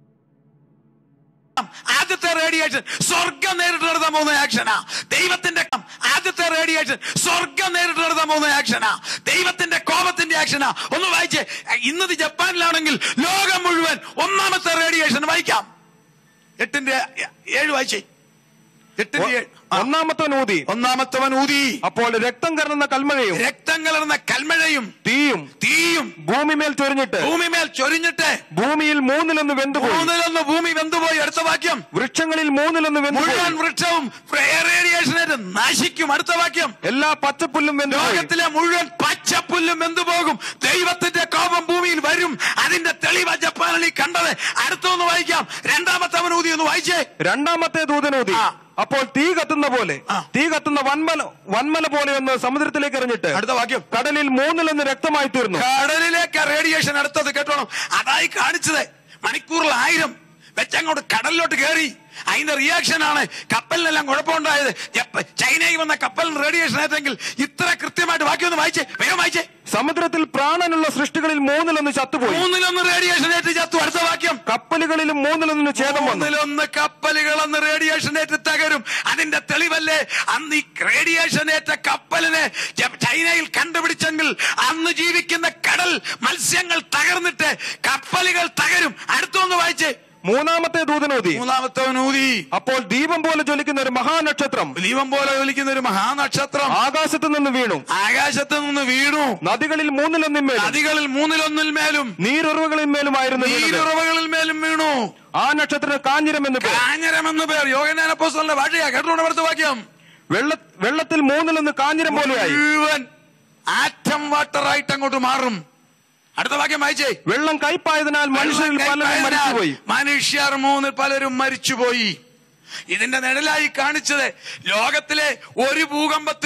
ആദ്യത്തെ റേഡിയേഷൻ സ്വർഗം നേരിട്ട് നടത്താൻ പോകുന്ന ആക്ഷനാ ദൈവത്തിന്റെ കം- ആദ്യത്തെ റേഡിയേഷൻ സ്വർഗം നേരിട്ട് നടത്താൻ പോകുന്ന ആക്ഷനാ ദൈവത്തിന്റെ കോപത്തിന്റെ ആക്ഷനാ ഒന്ന് വായിച്ചേ ഇന്നത് ജപ്പാനിലാണെങ്കിൽ ലോകം മുഴുവൻ ഒന്നാമത്തെ റേഡിയേഷൻ വായിക്കാം എട്ടിന്റെ ഏഴ് വായിച്ചേ എട്ടിന്റെ ഏഴ് ആ. ഒന്നാമത്തവൻ ഊതി ഒന്നാമത്തവൻ ഊതി അപ്പോൾ രക്തം കലർന്ന കൽമഴയും രക്തം കലർന്ന കൽമഴയും തീയും തീയും ഭൂമിമേൽ ചൊരിഞ്ഞിട്ട് ഭൂമിമേൽ ചൊരിഞ്ഞിട്ട് ഭൂമിയിൽ മൂന്നിലൊന്ന് വെന്തുപോയി മൂന്നിലൊന്ന് ഭൂമി വെന്തുപോയി അടുത്ത വാക്യം വൃക്ഷങ്ങളിൽ മൂന്നിലൊന്ന് വെന്തുപോയി മുഴുവൻ വൃക്ഷവും റേഡിയേഷനായിട്ട് നശിക്കും അടുത്ത വാക്യം എല്ലാ പച്ചപ്പുല്ലും വെന്തുപോയി ലോകത്തിലെ മുഴുവൻ പച്ചപ്പുല്ലും വെന്തുപോകും ദൈവത്തിന്റെ കോപം ഭൂമിയിൽ വരും അതിന്റെ തെളിവ ജപ്പാനിൽ കണ്ടത് അടുത്തൊന്ന് വായിക്കാം രണ്ടാമത്തെ അവൻ ഊതി ഒന്ന് വായിച്ചേ രണ്ടാമത്തെ ദൂതനൂതി ആ. അപ്പോൾ തീ കത്തുന്ന പോലെ ആ. തീ കത്തുന്ന വൻമല വൻമല പോലെ ഒന്ന് സമുദ്രത്തിലേക്ക് എറിഞ്ഞിട്ട് അടുത്ത വാക്യം കടലിൽ മൂന്നിലൊന്ന് രക്തമായി തീർന്നു കടലിലേക്ക് റേഡിയേഷൻ അടുത്തത് കേട്ടോണം അതായി കാണിച്ചത് മണിക്കൂറിൽ ആയിരം വെച്ചങ്ങോട്ട് കടലിലോട്ട് കയറി അതിന്റെ റിയാക്ഷൻ ആണ് കപ്പലിനെല്ലാം കുഴപ്പമുണ്ടായത് ജപ്പ- ചൈനയിൽ വന്ന കപ്പലിന് റേഡിയേഷൻ ആയിട്ടെങ്കിൽ ഇത്ര കൃത്യമായിട്ട് വാക്യം ഒന്ന് വായിച്ചേ വേഗം വായിച്ചേ സമുദ്രത്തിൽ പ്രാണനുള്ള സൃഷ്ടികളിൽ മൂന്നിലൊന്ന് ചത്തുപോയി മൂന്നിലൊന്ന് റേഡിയേഷൻ ഏറ്റ് ചത്തു അടുത്ത വാക്യം കപ്പലുകളിലും മൂന്നിലൊന്ന് ഛേദം വന്നു മൂന്നിലൊന്ന് കപ്പലുകൾ അന്ന് റേഡിയേഷൻ ഏറ്റ് തകരും അതിന്റെ തെളിവല്ലേ അന്ന് ഈ റേഡിയേഷൻ ഏറ്റ കപ്പലിനെ ജ- ചൈനയിൽ കണ്ടുപിടിച്ചെങ്കിൽ അന്ന് ജീവിക്കുന്ന കടൽ മത്സ്യങ്ങൾ തകർന്നിട്ട് കപ്പലുകൾ തകരും അടുത്തൊന്ന് വായിച്ചേ മൂന്നാമത്തെ ദൂതനൂതി മൂന്നാമത്തവൻ ഊതി അപ്പോൾ ദീപം പോലെ ജ്വലിക്കുന്ന ഒരു മഹാനക്ഷത്രം ദീപം പോലെ ഒലിക്കുന്ന ഒരു മഹാനക്ഷത്രം ആകാശത്ത് നിന്ന് വീണു ആകാശത്ത് നിന്ന് വീണു നദികളിൽ മൂന്നിലൊന്നിന്മേലും നദികളിൽ മൂന്നിലൊന്നിൽ മേലും നീരുറവുകളിൽ മേലുമായിരുന്നു വീണത്. നീരുറവകളിൽ മേലും വീണു ആ നക്ഷത്രത്തിന് കാഞ്ഞിരം എന്ന് പേർ കാഞ്ഞരമെന്ന് പേർ യോഗനാനപ്പോസ്തലന്റെ ഭാഷയാ കേട്ടോണ്ട് അടുത്ത വാക്യം വെള്ള വെള്ളത്തിൽ മൂന്നിലൊന്ന് കാഞ്ഞിരം പോലെയായി മുഴുവൻ ആറ്റം വാട്ടറായിട്ട് അങ്ങോട്ട് മാറും അടുത്ത വാക്യം വായിച്ചേ വെള്ളം കയ്പായതിനാൽ മനുഷ്യരിൽ പലരും മരിച്ചുപോയി മനുഷ്യർ മൂന്നിൽ പലരും മരിച്ചുപോയി ഇതിന്റെ നിഴലായി കാണിച്ചത് ലോകത്തിലെ ഒരു ഭൂകമ്പത്തിൽ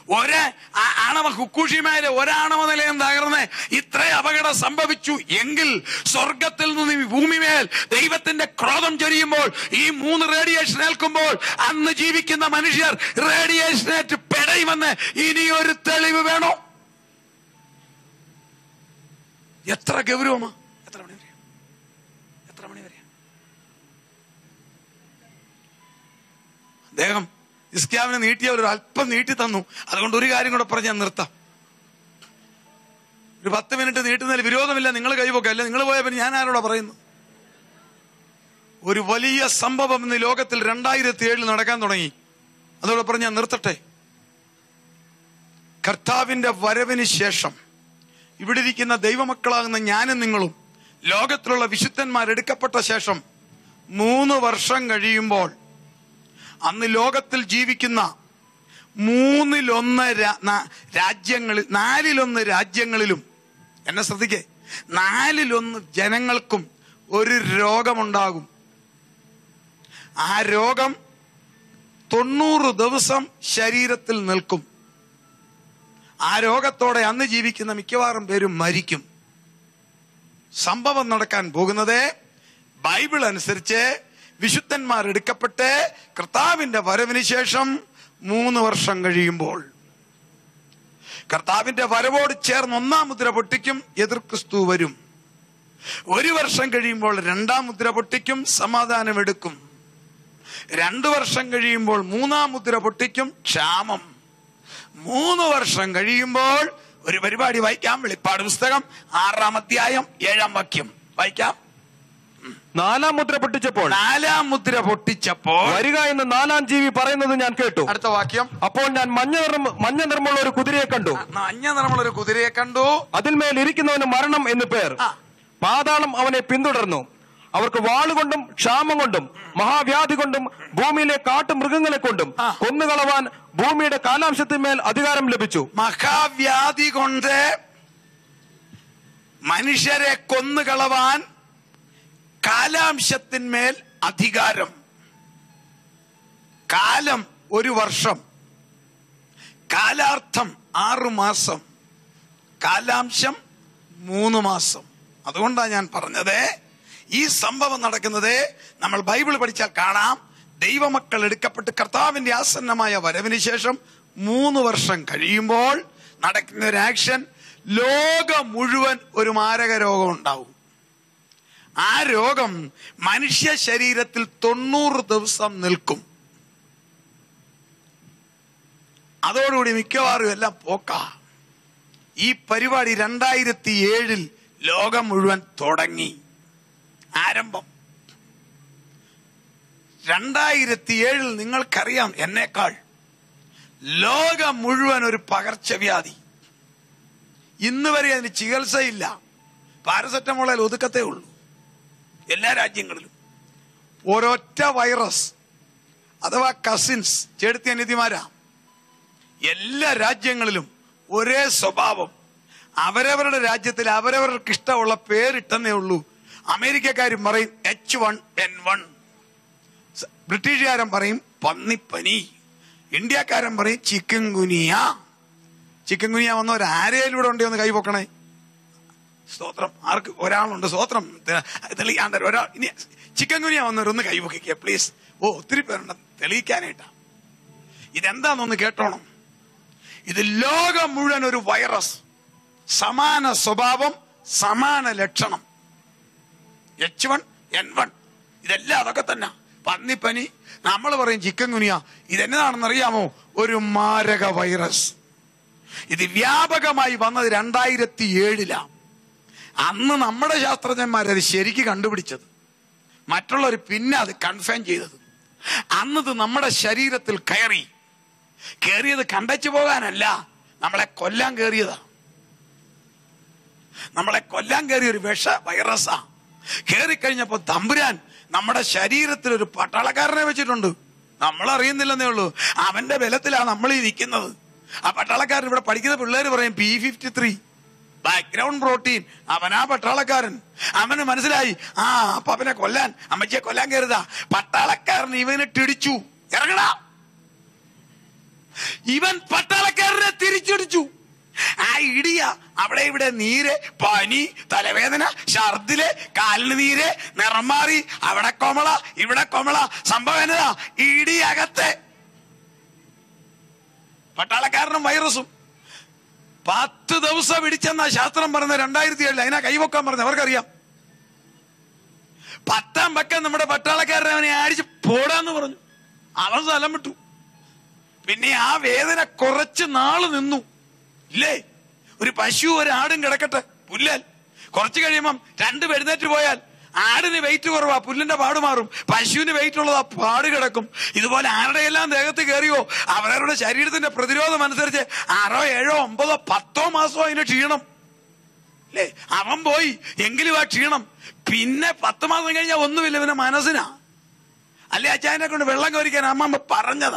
ഒരു ആ- ആണവ ഹുക്കുഷിമയിലെ ഒരാണവ നിലയം തകർന്ന് ഇത്ര അപകടം സംഭവിച്ചു എങ്കിൽ സ്വർഗത്തിൽ നിന്ന് ഈ ഭൂമിമേൽ ദൈവത്തിന്റെ ക്രോധം ചൊരിയുമ്പോൾ ഈ മൂന്ന് റേഡിയേഷൻ ഏൽക്കുമ്പോൾ അന്ന് ജീവിക്കുന്ന മനുഷ്യർ റേഡിയേഷനേറ്റ് പെടയുമെന്ന് ഇനി ഒരു തെളിവ് വേണോ എത്ര ഗൗരവമാ എത്ര മണി വരെ എത്ര മണി വരെ അദ്ദേഹം ഇസ്ലാമിനെ നീട്ടിയവർ ഒരു അല്പം നീട്ടി തന്നു അതുകൊണ്ട് ഒരു കാര്യം കൂടെ പറഞ്ഞ് ഞാൻ നിർത്താം ഒരു പത്ത് മിനിറ്റ് നീട്ടുന്നതിൽ വിരോധമില്ല നിങ്ങൾ കൈവൊക്കെ അല്ല നിങ്ങൾ പോയ പിന്നെ ഞാൻ ആരോടാ പറയുന്നു ഒരു വലിയ സംഭവം ഇന്ന് ലോകത്തിൽ രണ്ടായിരത്തി ഏഴിൽ നടക്കാൻ തുടങ്ങി അതോടെ പറഞ്ഞ് ഞാൻ നിർത്തട്ടെ കർത്താവിന്റെ വരവിന് ശേഷം ഇവിടെ ഇരിക്കുന്ന ദൈവമക്കളാകുന്ന ഞാനും നിങ്ങളും ലോകത്തിലുള്ള വിശുദ്ധന്മാർ എടുക്കപ്പെട്ട ശേഷം മൂന്ന് വർഷം കഴിയുമ്പോൾ അന്ന് ലോകത്തിൽ ജീവിക്കുന്ന മൂന്നിലൊന്ന് രാ- നാ- രാജ്യങ്ങളിൽ നാലിലൊന്ന് രാജ്യങ്ങളിലും എന്നെ ശ്രദ്ധിക്കേ നാലിലൊന്ന് ജനങ്ങൾക്കും ഒരു രോഗമുണ്ടാകും ആ രോഗം തൊണ്ണൂറ് ദിവസം ശരീരത്തിൽ നിൽക്കും ആ രോഗത്തോടെ അന്ന് ജീവിക്കുന്ന മിക്കവാറും പേരും മരിക്കും സംഭവം നടക്കാൻ പോകുന്നത് ബൈബിൾ അനുസരിച്ച് വിശുദ്ധന്മാർ എടുക്കപ്പെട്ട് കർത്താവിന്റെ വരവിന് ശേഷം മൂന്ന് വർഷം കഴിയുമ്പോൾ കർത്താവിന്റെ വരവോട് ചേർന്ന് ഒന്നാം മുദ്ര പൊട്ടിക്കും എതിർ ക്രിസ്തു വരും ഒരു വർഷം കഴിയുമ്പോൾ രണ്ടാം മുദ്ര പൊട്ടിക്കും സമാധാനം എടുക്കും രണ്ടു വർഷം കഴിയുമ്പോൾ മൂന്നാം മുദ്ര പൊട്ടിക്കും ക്ഷാമം മൂന്ന് വർഷം കഴിയുമ്പോൾ ഒരു പരിപാടി വായിക്കാം വെളിപ്പാട് പുസ്തകം ആറാം അധ്യായം ഏഴാം വാക്യം വായിക്കാം നാലാം മുദ്ര പൊട്ടിച്ചപ്പോൾ നാലാം മുദ്ര പൊട്ടിച്ചപ്പോൾ വരിക എന്ന് നാലാം ജീവി പറയുന്നത് ഞാൻ കേട്ടു അടുത്ത വാക്യം അപ്പോൾ ഞാൻ മഞ്ഞ നിറം മഞ്ഞ നിറമുള്ള ഒരു കുതിരയെ കണ്ടു മഞ്ഞ നിറമുള്ള ഒരു കുതിരയെ കണ്ടു അതിന്മേൽ ഇരിക്കുന്നവന് മരണം എന്ന് പേർ ആ. പാതാളം അവനെ പിന്തുടർന്നു അവർക്ക് വാളുകൊണ്ടും ക്ഷാമം കൊണ്ടും മഹാവ്യാധി കൊണ്ടും ഭൂമിയിലെ കാട്ടുമൃഗങ്ങളെ കൊണ്ടും ആ. കൊന്നുകളവാൻ ഭൂമിയുടെ കാലാംശത്തിന്മേൽ അധികാരം ലഭിച്ചു മഹാവ്യാധി കൊണ്ട് മനുഷ്യരെ കൊന്നുകളവാൻ കാലാംശത്തിന്മേൽ അധികാരം കാലം ഒരു വർഷം കാലാർത്ഥം ആറു മാസം കാലാംശം മൂന്ന് മാസം അതുകൊണ്ടാണ് ഞാൻ പറഞ്ഞത് ഈ സംഭവം നടക്കുന്നത് നമ്മൾ ബൈബിൾ പഠിച്ചാൽ കാണാം ദൈവമക്കൾ എടുക്കപ്പെട്ട് കർത്താവിന്റെ ആസന്നമായ വരവിന് ശേഷം മൂന്ന് വർഷം കഴിയുമ്പോൾ നടക്കുന്ന ഒരു ആക്ഷൻ ലോകം മുഴുവൻ ഒരു മാരക രോഗം ഉണ്ടാവും ആ രോഗം മനുഷ്യ ശരീരത്തിൽ തൊണ്ണൂറ് ദിവസം നിൽക്കും അതോടുകൂടി മിക്കവാറും എല്ലാം പോക്കാ ഈ പരിപാടി രണ്ടായിരത്തി ഏഴിൽ ലോകം മുഴുവൻ തുടങ്ങി ആരംഭം രണ്ടായിരത്തി ഏഴിൽ നിങ്ങൾക്കറിയാം എന്നേക്കാൾ ലോകം മുഴുവൻ ഒരു പകർച്ചവ്യാധി ഇന്ന് വരെ അതിന് ചികിത്സയില്ല പാരസെറ്റമോളിൽ ഒതുക്കത്തേ ഉള്ളൂ എല്ലാ രാജ്യങ്ങളിലും ഒരൊറ്റ വൈറസ് അഥവാ കസിൻസ് ചേർത്തി അനിതിമാരാ എല്ലാ രാജ്യങ്ങളിലും ഒരേ സ്വഭാവം അവരവരുടെ രാജ്യത്തിൽ അവരവർക്ക് ഇഷ്ടമുള്ള പേരിട്ടെന്നേ ഉള്ളൂ അമേരിക്കക്കാരും പറയും എച്ച് വൺ എൻ വൺ ബ്രിട്ടീഷുകാരൻ പറയും പന്നിപ്പനി ഇന്ത്യക്കാരൻ പറയും ചിക്കൻ ഗുനിയ ചിക്കൻ ഗുനിയ വന്ന ഒരു ആരേലും ഇവിടെ ഉണ്ടോ ഒന്ന് കൈപൊക്കണേ സ്തോത്രം ആർക്ക് ഒരാളുണ്ട് സ്തോത്രം തെ- തെളിയിക്കാണ്ട് ഒരാൾ ഇനി ചിക്കൻ ഗുനിയ വന്നവരൊന്ന് കൈപൊക്കിക്കുക പ്ലീസ് ഓ ഒത്തിരി പേരുണ്ട് തെളിയിക്കാനായിട്ടാ ഇതെന്താണെന്നൊന്ന് കേട്ടോണം ഇത് ലോകം മുഴുവൻ ഒരു വൈറസ് സമാന സ്വഭാവം സമാന ലക്ഷണം എച്ച് വൺ എൻ വൺ ഇതെല്ലാം അതൊക്കെ തന്നെ പന്നിപ്പനി നമ്മൾ പറയും ചിക്കൻ കുനിയ ഇതെന്നതാണെന്ന് അറിയാമോ ഒരു മാരക വൈറസ് ഇത് വ്യാപകമായി വന്നത് രണ്ടായിരത്തി ഏഴിലാണ് അന്ന് നമ്മുടെ ശാസ്ത്രജ്ഞന്മാരത് ശരിക്ക് കണ്ടുപിടിച്ചത് മറ്റുള്ളവർ പിന്നെ അത് കൺഫേം ചെയ്തത് അന്നത് നമ്മുടെ ശരീരത്തിൽ കയറി കയറിയത് കണ്ടച്ചു പോകാനല്ല നമ്മളെ കൊല്ലാൻ കയറിയതാ നമ്മളെ കൊല്ലാൻ കയറിയ ഒരു വിഷ വൈറസാ കയറിക്കഴിഞ്ഞപ്പോ തമ്പുരാൻ നമ്മുടെ ശരീരത്തിൽ ഒരു പട്ടാളക്കാരനെ വെച്ചിട്ടുണ്ട് നമ്മൾ അറിയുന്നില്ലെന്നേ ഉള്ളൂ അവന്റെ ബലത്തിലാണ് നമ്മൾ ഈ നിൽക്കുന്നത് ആ പട്ടാളക്കാരൻ ഇവിടെ പഠിക്കുന്ന പിള്ളേർ പറയും P fifty three background protein അവനാ പട്ടാളക്കാരൻ അവന് മനസ്സിലായി ആ അപ്പൊ അവനെ കൊല്ലാൻ അമ്മച്ചിയെ കൊല്ലാൻ കയറുതാ പട്ടാളക്കാരൻ ഇവനെ ടിടിച്ചു ഇറങ്ങടാ ഇവൻ പട്ടാളക്കാരനെ തിരിച്ചടിച്ചു ആ ഇടിയ അവിടെ ഇവിടെ നീര് പനി തലവേദന ഛർദില് കാലിന് നീര് നിറം മാറി അവിടെ കൊമള ഇവിടെ കൊമള സംഭവം എന്നതാ ഇടി അകത്തെ പട്ടാളക്കാരനും വൈറസും പത്ത് ദിവസം ഇടിച്ചെന്ന ശാസ്ത്രം പറഞ്ഞ രണ്ടായിരത്തി ഏഴിൽ അതിനാ കൈവക്കാൻ പറഞ്ഞ അവർക്കറിയാം പത്താം പക്കം നമ്മുടെ പട്ടാളക്കാരനെ അവനെ അടിച്ച് പോടാന്ന് പറഞ്ഞു അവൻ സ്ഥലം വിട്ടു പിന്നെ ആ വേദന കുറച്ച് നാള് നിന്നു ഇല്ലേ ഒരു പശു ഒരു ആടും കിടക്കട്ടെ പുല്ലാൽ കുറച്ച് കഴിയുമ്പം രണ്ട് എഴുന്നേറ്റ് പോയാൽ ആടിന് വെയിറ്റ് കുറവാ പുല്ലിന്റെ പാട് മാറും പശുവിന് വെയിറ്റ് ഉള്ളതാ പാട് കിടക്കും ഇതുപോലെ ആരുടെയെല്ലാം ദേഹത്ത് കയറിയോ അവരവരുടെ ശരീരത്തിന്റെ പ്രതിരോധം അനുസരിച്ച് ആറോ ഏഴോ ഒമ്പതോ പത്തോ മാസമോ അതിന് ക്ഷീണം അല്ലേ അവൻ പോയി എങ്കിലും ആ ക്ഷീണം പിന്നെ പത്ത് മാസം കഴിഞ്ഞാൽ ഒന്നുമില്ല ഇവന്റെ മനസ്സിനാ അല്ലെ അച്ചായനെ കൊണ്ട് വെള്ളം കോരിക്കാൻ അമ്മമ്മ പറഞ്ഞതാ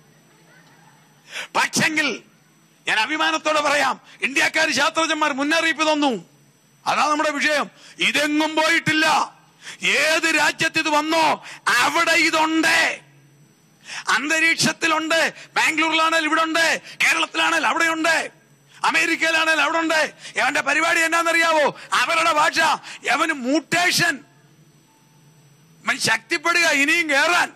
പക്ഷെങ്കിൽ ഞാൻ അഭിമാനത്തോടെ പറയാം ഇന്ത്യക്കാർ ശാസ്ത്രജ്ഞന്മാർ മുന്നറിയിപ്പ് തന്നു അതാ നമ്മുടെ വിഷയം ഇതെങ്ങും പോയിട്ടില്ല ഏത് രാജ്യത്ത് ഇത് വന്നോ അവിടെ ഇതുണ്ട് അന്തരീക്ഷത്തിലുണ്ട് ബാംഗ്ലൂരിലാണെങ്കിൽ ഇവിടെ ഉണ്ട് കേരളത്തിലാണെങ്കിൽ അവിടെയുണ്ട് അമേരിക്കയിലാണെങ്കിൽ അവിടെ ഉണ്ട് അവന്റെ പരിപാടി എന്നാന്നറിയാവോ അവരുടെ ഭാഷ അവന് മൂട്ടേഷൻ അവൻ ശക്തിപ്പെടുക ഇനിയും കയറാൻ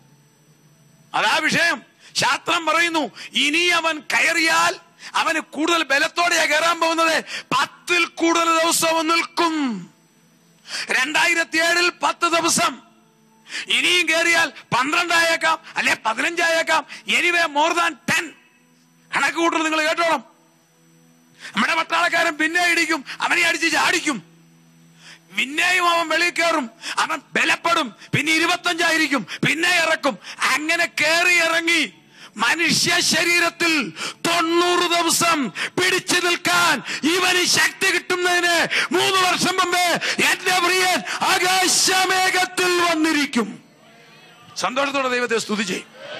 അതാ വിഷയം ശാസ്ത്രം പറയുന്നു ഇനി അവൻ കയറിയാൽ അവന് കൂടുതൽ ബലത്തോടെയാ കയറാൻ പോകുന്നത് പത്തിൽ കൂടുതൽ ദിവസം നിൽക്കും രണ്ടായിരത്തി ഏഴിൽ പത്ത് ദിവസം ഇനിയും കയറിയാൽ പന്ത്രണ്ടായേക്കാം അല്ലെ പതിനഞ്ചായേക്കാം എനിവേ മോർ ദാൻ ടെൻ കണക്ക് കൂട്ടൽ നിങ്ങൾ കേട്ടോണം നമ്മുടെ പട്ടാളക്കാരൻ പിന്നെ ഇടിക്കും അവനെ അടിച്ച് ചാടിക്കും പിന്നെയും അവൻ വെളിയിൽ കയറും അവൻ ബലപ്പെടും പിന്നെ ഇരുപത്തഞ്ചായിരിക്കും പിന്നെ ഇറക്കും അങ്ങനെ കയറി ഇറങ്ങി മനുഷ്യ ശരീരത്തിൽ തൊണ്ണൂറ് ദിവസം പിടിച്ചു നിൽക്കാൻ ഇവന് ശക്തി കിട്ടുന്നതിന് മൂന്ന് വർഷം മുമ്പേ എന്റെ പ്രിയൻ ആകാശമേഘത്തിൽ വന്നിരിക്കും സന്തോഷത്തോടെ ദൈവത്തെ സ്തുതിച്ചേ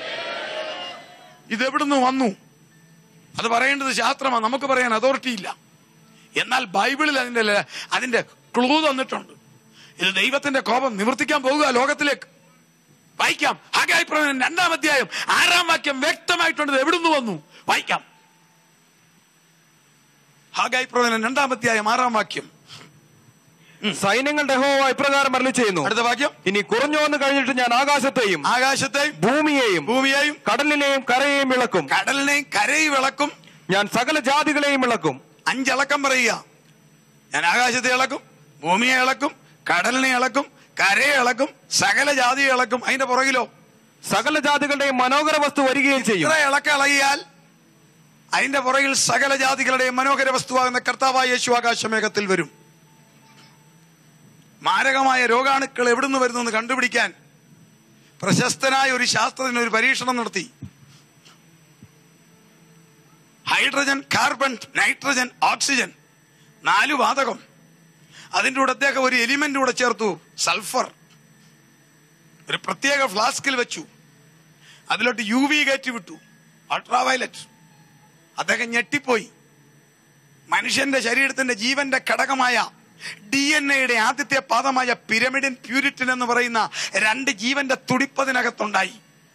ഇതെവിടുന്ന് വന്നു അത് പറയേണ്ടത് ശാസ്ത്രമാണ് നമുക്ക് പറയാൻ അതോറിറ്റി ഇല്ല എന്നാൽ ബൈബിളിൽ അതിന്റെ ല- അതിന്റെ ക്ലൂ തന്നിട്ടുണ്ട് ഇത് ദൈവത്തിന്റെ കോപം നിവർത്തിക്കാൻ പോകുക ലോകത്തിലേക്ക് വായിക്കാം ഹാഗായി പ്രവചനം രണ്ടാം അധ്യായം ആറാം വാക്യം വ്യക്തമായിട്ടുണ്ട് ഇത് എവിടുന്ന് വന്നു വായിക്കാം ഹാഗായി പ്രവചനം രണ്ടാം അധ്യായം ആറാം വാക്യം സൈന്യങ്ങളുടെ യഹോവ ഇപ്രകാരം അരളി ചെയ്യുന്നു അടുത്ത വാക്യം ഇനി കുറഞ്ഞു വന്ന് കഴിഞ്ഞിട്ട് ഞാൻ ആകാശത്തെയും ആകാശത്തെയും ഭൂമിയെയും ഭൂമിയെയും കടലിനെയും കരയെയും ഇളക്കും കടലിനെയും കരയും വിളക്കും ഞാൻ സകല ജാതികളെയും ഇളക്കും അഞ്ചിളക്കം പറയുക ഞാൻ ആകാശത്തെ ഇളക്കും ഭൂമിയെ ഇളക്കും കടലിനെ ഇളക്കും കരയെ ഇളക്കും സകല ജാതിയെ ഇളക്കും അതിന്റെ പുറകിലോ സകല ജാതികളുടെയും മനോഹര വസ്തു വരികയും ചെയ്യും ഇത്ര ഇളക്കം ഇളകിയാൽ അതിന്റെ പുറകിൽ സകല ജാതികളുടെയും മനോഹര വസ്തുവാകുന്ന കർത്താവായ യേശു ആകാശമേഘത്തിൽ വരും മാരകമായ രോഗാണുക്കൾ എവിടുന്ന് വരുന്നു കണ്ടുപിടിക്കാൻ പ്രശസ്തനായ ഒരു ശാസ്ത്രജ്ഞൻ ഒരു പരീക്ഷണം നടത്തി ഹൈഡ്രജൻ കാർബൺ നൈട്രജൻ ഓക്സിജൻ നാല് വാതകം അതിൻ്റെ കൂടെ അദ്ദേഹം ഒരു എലിമെന്റ് കൂടെ ചേർത്തു സൾഫർ ഒരു പ്രത്യേക ഫ്ലാസ്കിൽ വെച്ചു അതിലോട്ട് യു വി കയറ്റി വിട്ടു അൾട്രാവയലറ്റ് അദ്ദേഹം ഞെട്ടിപ്പോയി മനുഷ്യന്റെ ശരീരത്തിന്റെ ജീവന്റെ ഘടകമായ ഡി എൻ എയുടെ ആദ്യത്തെ പാദമായ പിരമിഡിൻ പ്യൂരിറ്റിൻ എന്ന് പറയുന്ന രണ്ട് ജീവന്റെ തുടിപ്പതിനകത്തുണ്ടായി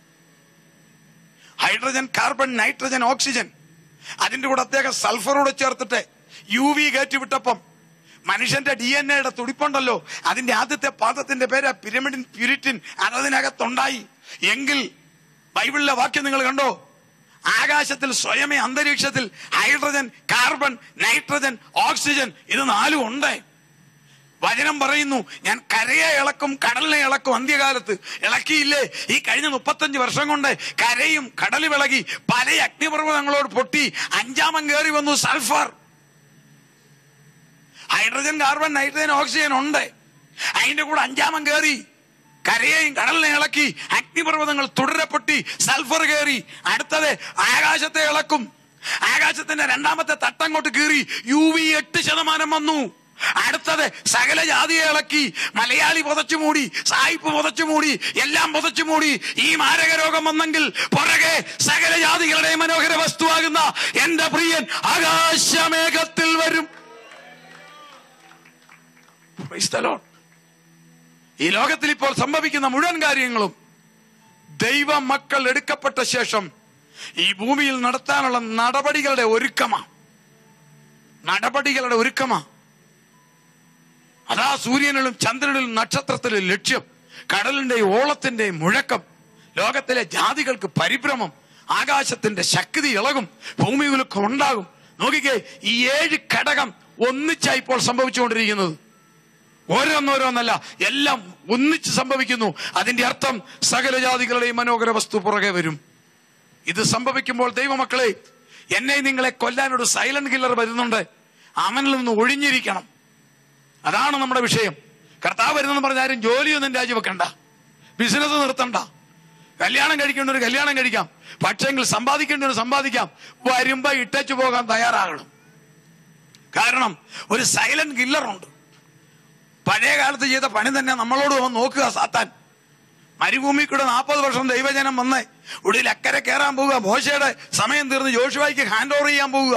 ഹൈഡ്രജൻ കാർബൺ നൈട്രജൻ ഓക്സിജൻ അതിന്റെ കൂടെ അദ്ദേഹം സൾഫറോട് ചേർത്തിട്ട് യു വി കയറ്റിവിട്ടപ്പം മനുഷ്യന്റെ ഡി എൻ എയുടെ തുടിപ്പുണ്ടല്ലോ അതിന്റെ ആദ്യത്തെ പാദത്തിന്റെ പേര് പിരമിഡിൻ പ്യൂരിറ്റിൻ അതതിനകത്തുണ്ടായി എങ്കിൽ ബൈബിളിലെ വാക്യം നിങ്ങൾ കണ്ടോ ആകാശത്തിൽ സ്വയമേ അന്തരീക്ഷത്തിൽ ഹൈഡ്രജൻ കാർബൺ നൈട്രജൻ ഓക്സിജൻ ഇത് നാലും ഉണ്ട് വചനം പറയുന്നു ഞാൻ കരയെ ഇളക്കും കടലിനെ ഇളക്കും അന്ത്യകാലത്ത് ഇളക്കിയില്ലേ ഈ കഴിഞ്ഞ മുപ്പത്തഞ്ച് വർഷം കൊണ്ട് കരയും കടലും ഇളകി പല അഗ്നിപർവ്വതങ്ങളോട് പൊട്ടി അഞ്ചാമൻ കയറി വന്നു sulphur hydrogen carbon nitrogen oxygen ഉണ്ട് അതിന്റെ കൂടെ അഞ്ചാമൻ കയറി കരയെയും കടലിനെ ഇളക്കി അഗ്നിപർവ്വതങ്ങൾ തുടരെ പൊട്ടി സൾഫർ കയറി അടുത്തത് ആകാശത്തെ ഇളക്കും ആകാശത്തിന്റെ രണ്ടാമത്തെ തട്ടങ്ങോട്ട് കീറി യു വി എട്ട് ശതമാനം വന്നു അടുത്തത് സകല ജാതിയെ ഇളക്കി മലയാളി പുതച്ചു മൂടി സായിപ്പ് പുതച്ചു മൂടി എല്ലാം പുതച്ചു മൂടി ഈ മാരക രോഗം വന്നെങ്കിൽ പുറകെ സകല ജാതികളുടെ മനോഹര വസ്തുവാകുന്ന എന്റെ പ്രിയൻ ആകാശമേഘത്തിൽ വരും Praise the Lord. ഈ ലോകത്തിൽ ഇപ്പോൾ സംഭവിക്കുന്ന മുഴുവൻ കാര്യങ്ങളും ദൈവ മക്കൾ എടുക്കപ്പെട്ട ശേഷം ഈ ഭൂമിയിൽ നടത്താനുള്ള നടപടികളുടെ ഒരുക്കമാ നടപടികളുടെ ഒരുക്കമാ അതാ സൂര്യനിലും ചന്ദ്രനിലും നക്ഷത്രത്തിലും ലക്ഷ്യം കടലിന്റെയും ഓളത്തിന്റെയും മുഴക്കം ലോകത്തിലെ ജാതികൾക്ക് പരിഭ്രമം ആകാശത്തിന്റെ ശക്തി ഇളകും ഭൂമിയിലൊക്കെ ഉണ്ടാകും നോക്കിക്കേ ഈ ഏഴ് ഘടകം ഒന്നിച്ചാ ഇപ്പോൾ സംഭവിച്ചുകൊണ്ടിരിക്കുന്നത് ഓരോന്നോരോന്നല്ല എല്ലാം ഒന്നിച്ച് സംഭവിക്കുന്നു അതിന്റെ അർത്ഥം സകല ജാതികളുടെയും മനോഹര വസ്തു പുറകെ വരും ഇത് സംഭവിക്കുമ്പോൾ ദൈവമക്കളെ എന്നെ നിങ്ങളെ കൊല്ലാനൊരു സൈലന്റ് കില്ലർ വരുന്നുണ്ട് അവനിൽ നിന്ന് ഒഴിഞ്ഞിരിക്കണം അതാണ് നമ്മുടെ വിഷയം കർത്താവ് വരുന്നെന്ന് പറഞ്ഞ ആരും ജോലിയൊന്നും രാജിവെക്കണ്ട ബിസിനസ് നിർത്തണ്ട കല്യാണം കഴിക്കേണ്ട ഒരു കല്യാണം കഴിക്കാം പക്ഷെങ്കിൽ സമ്പാദിക്കേണ്ട ഒരു സമ്പാദിക്കാം വരുമ്പോ ഇട്ടച്ചു പോകാൻ തയ്യാറാകണം കാരണം ഒരു സൈലന്റ് കില്ലറുണ്ട് പഴയ കാലത്ത് ചെയ്ത പണി തന്നെ നമ്മളോട് വന്ന് നോക്കുക സാത്താൻ മരുഭൂമി കൂടെ നാൽപ്പത് വർഷം ദൈവജനം വന്ന് ഒടുവിൽ അക്കരെ കയറാൻ പോവുക മോശയുടെ സമയം തീർന്ന് ജോഷുവായിക്ക് ഹാൻഡ് ഓവർ ചെയ്യാൻ പോവുക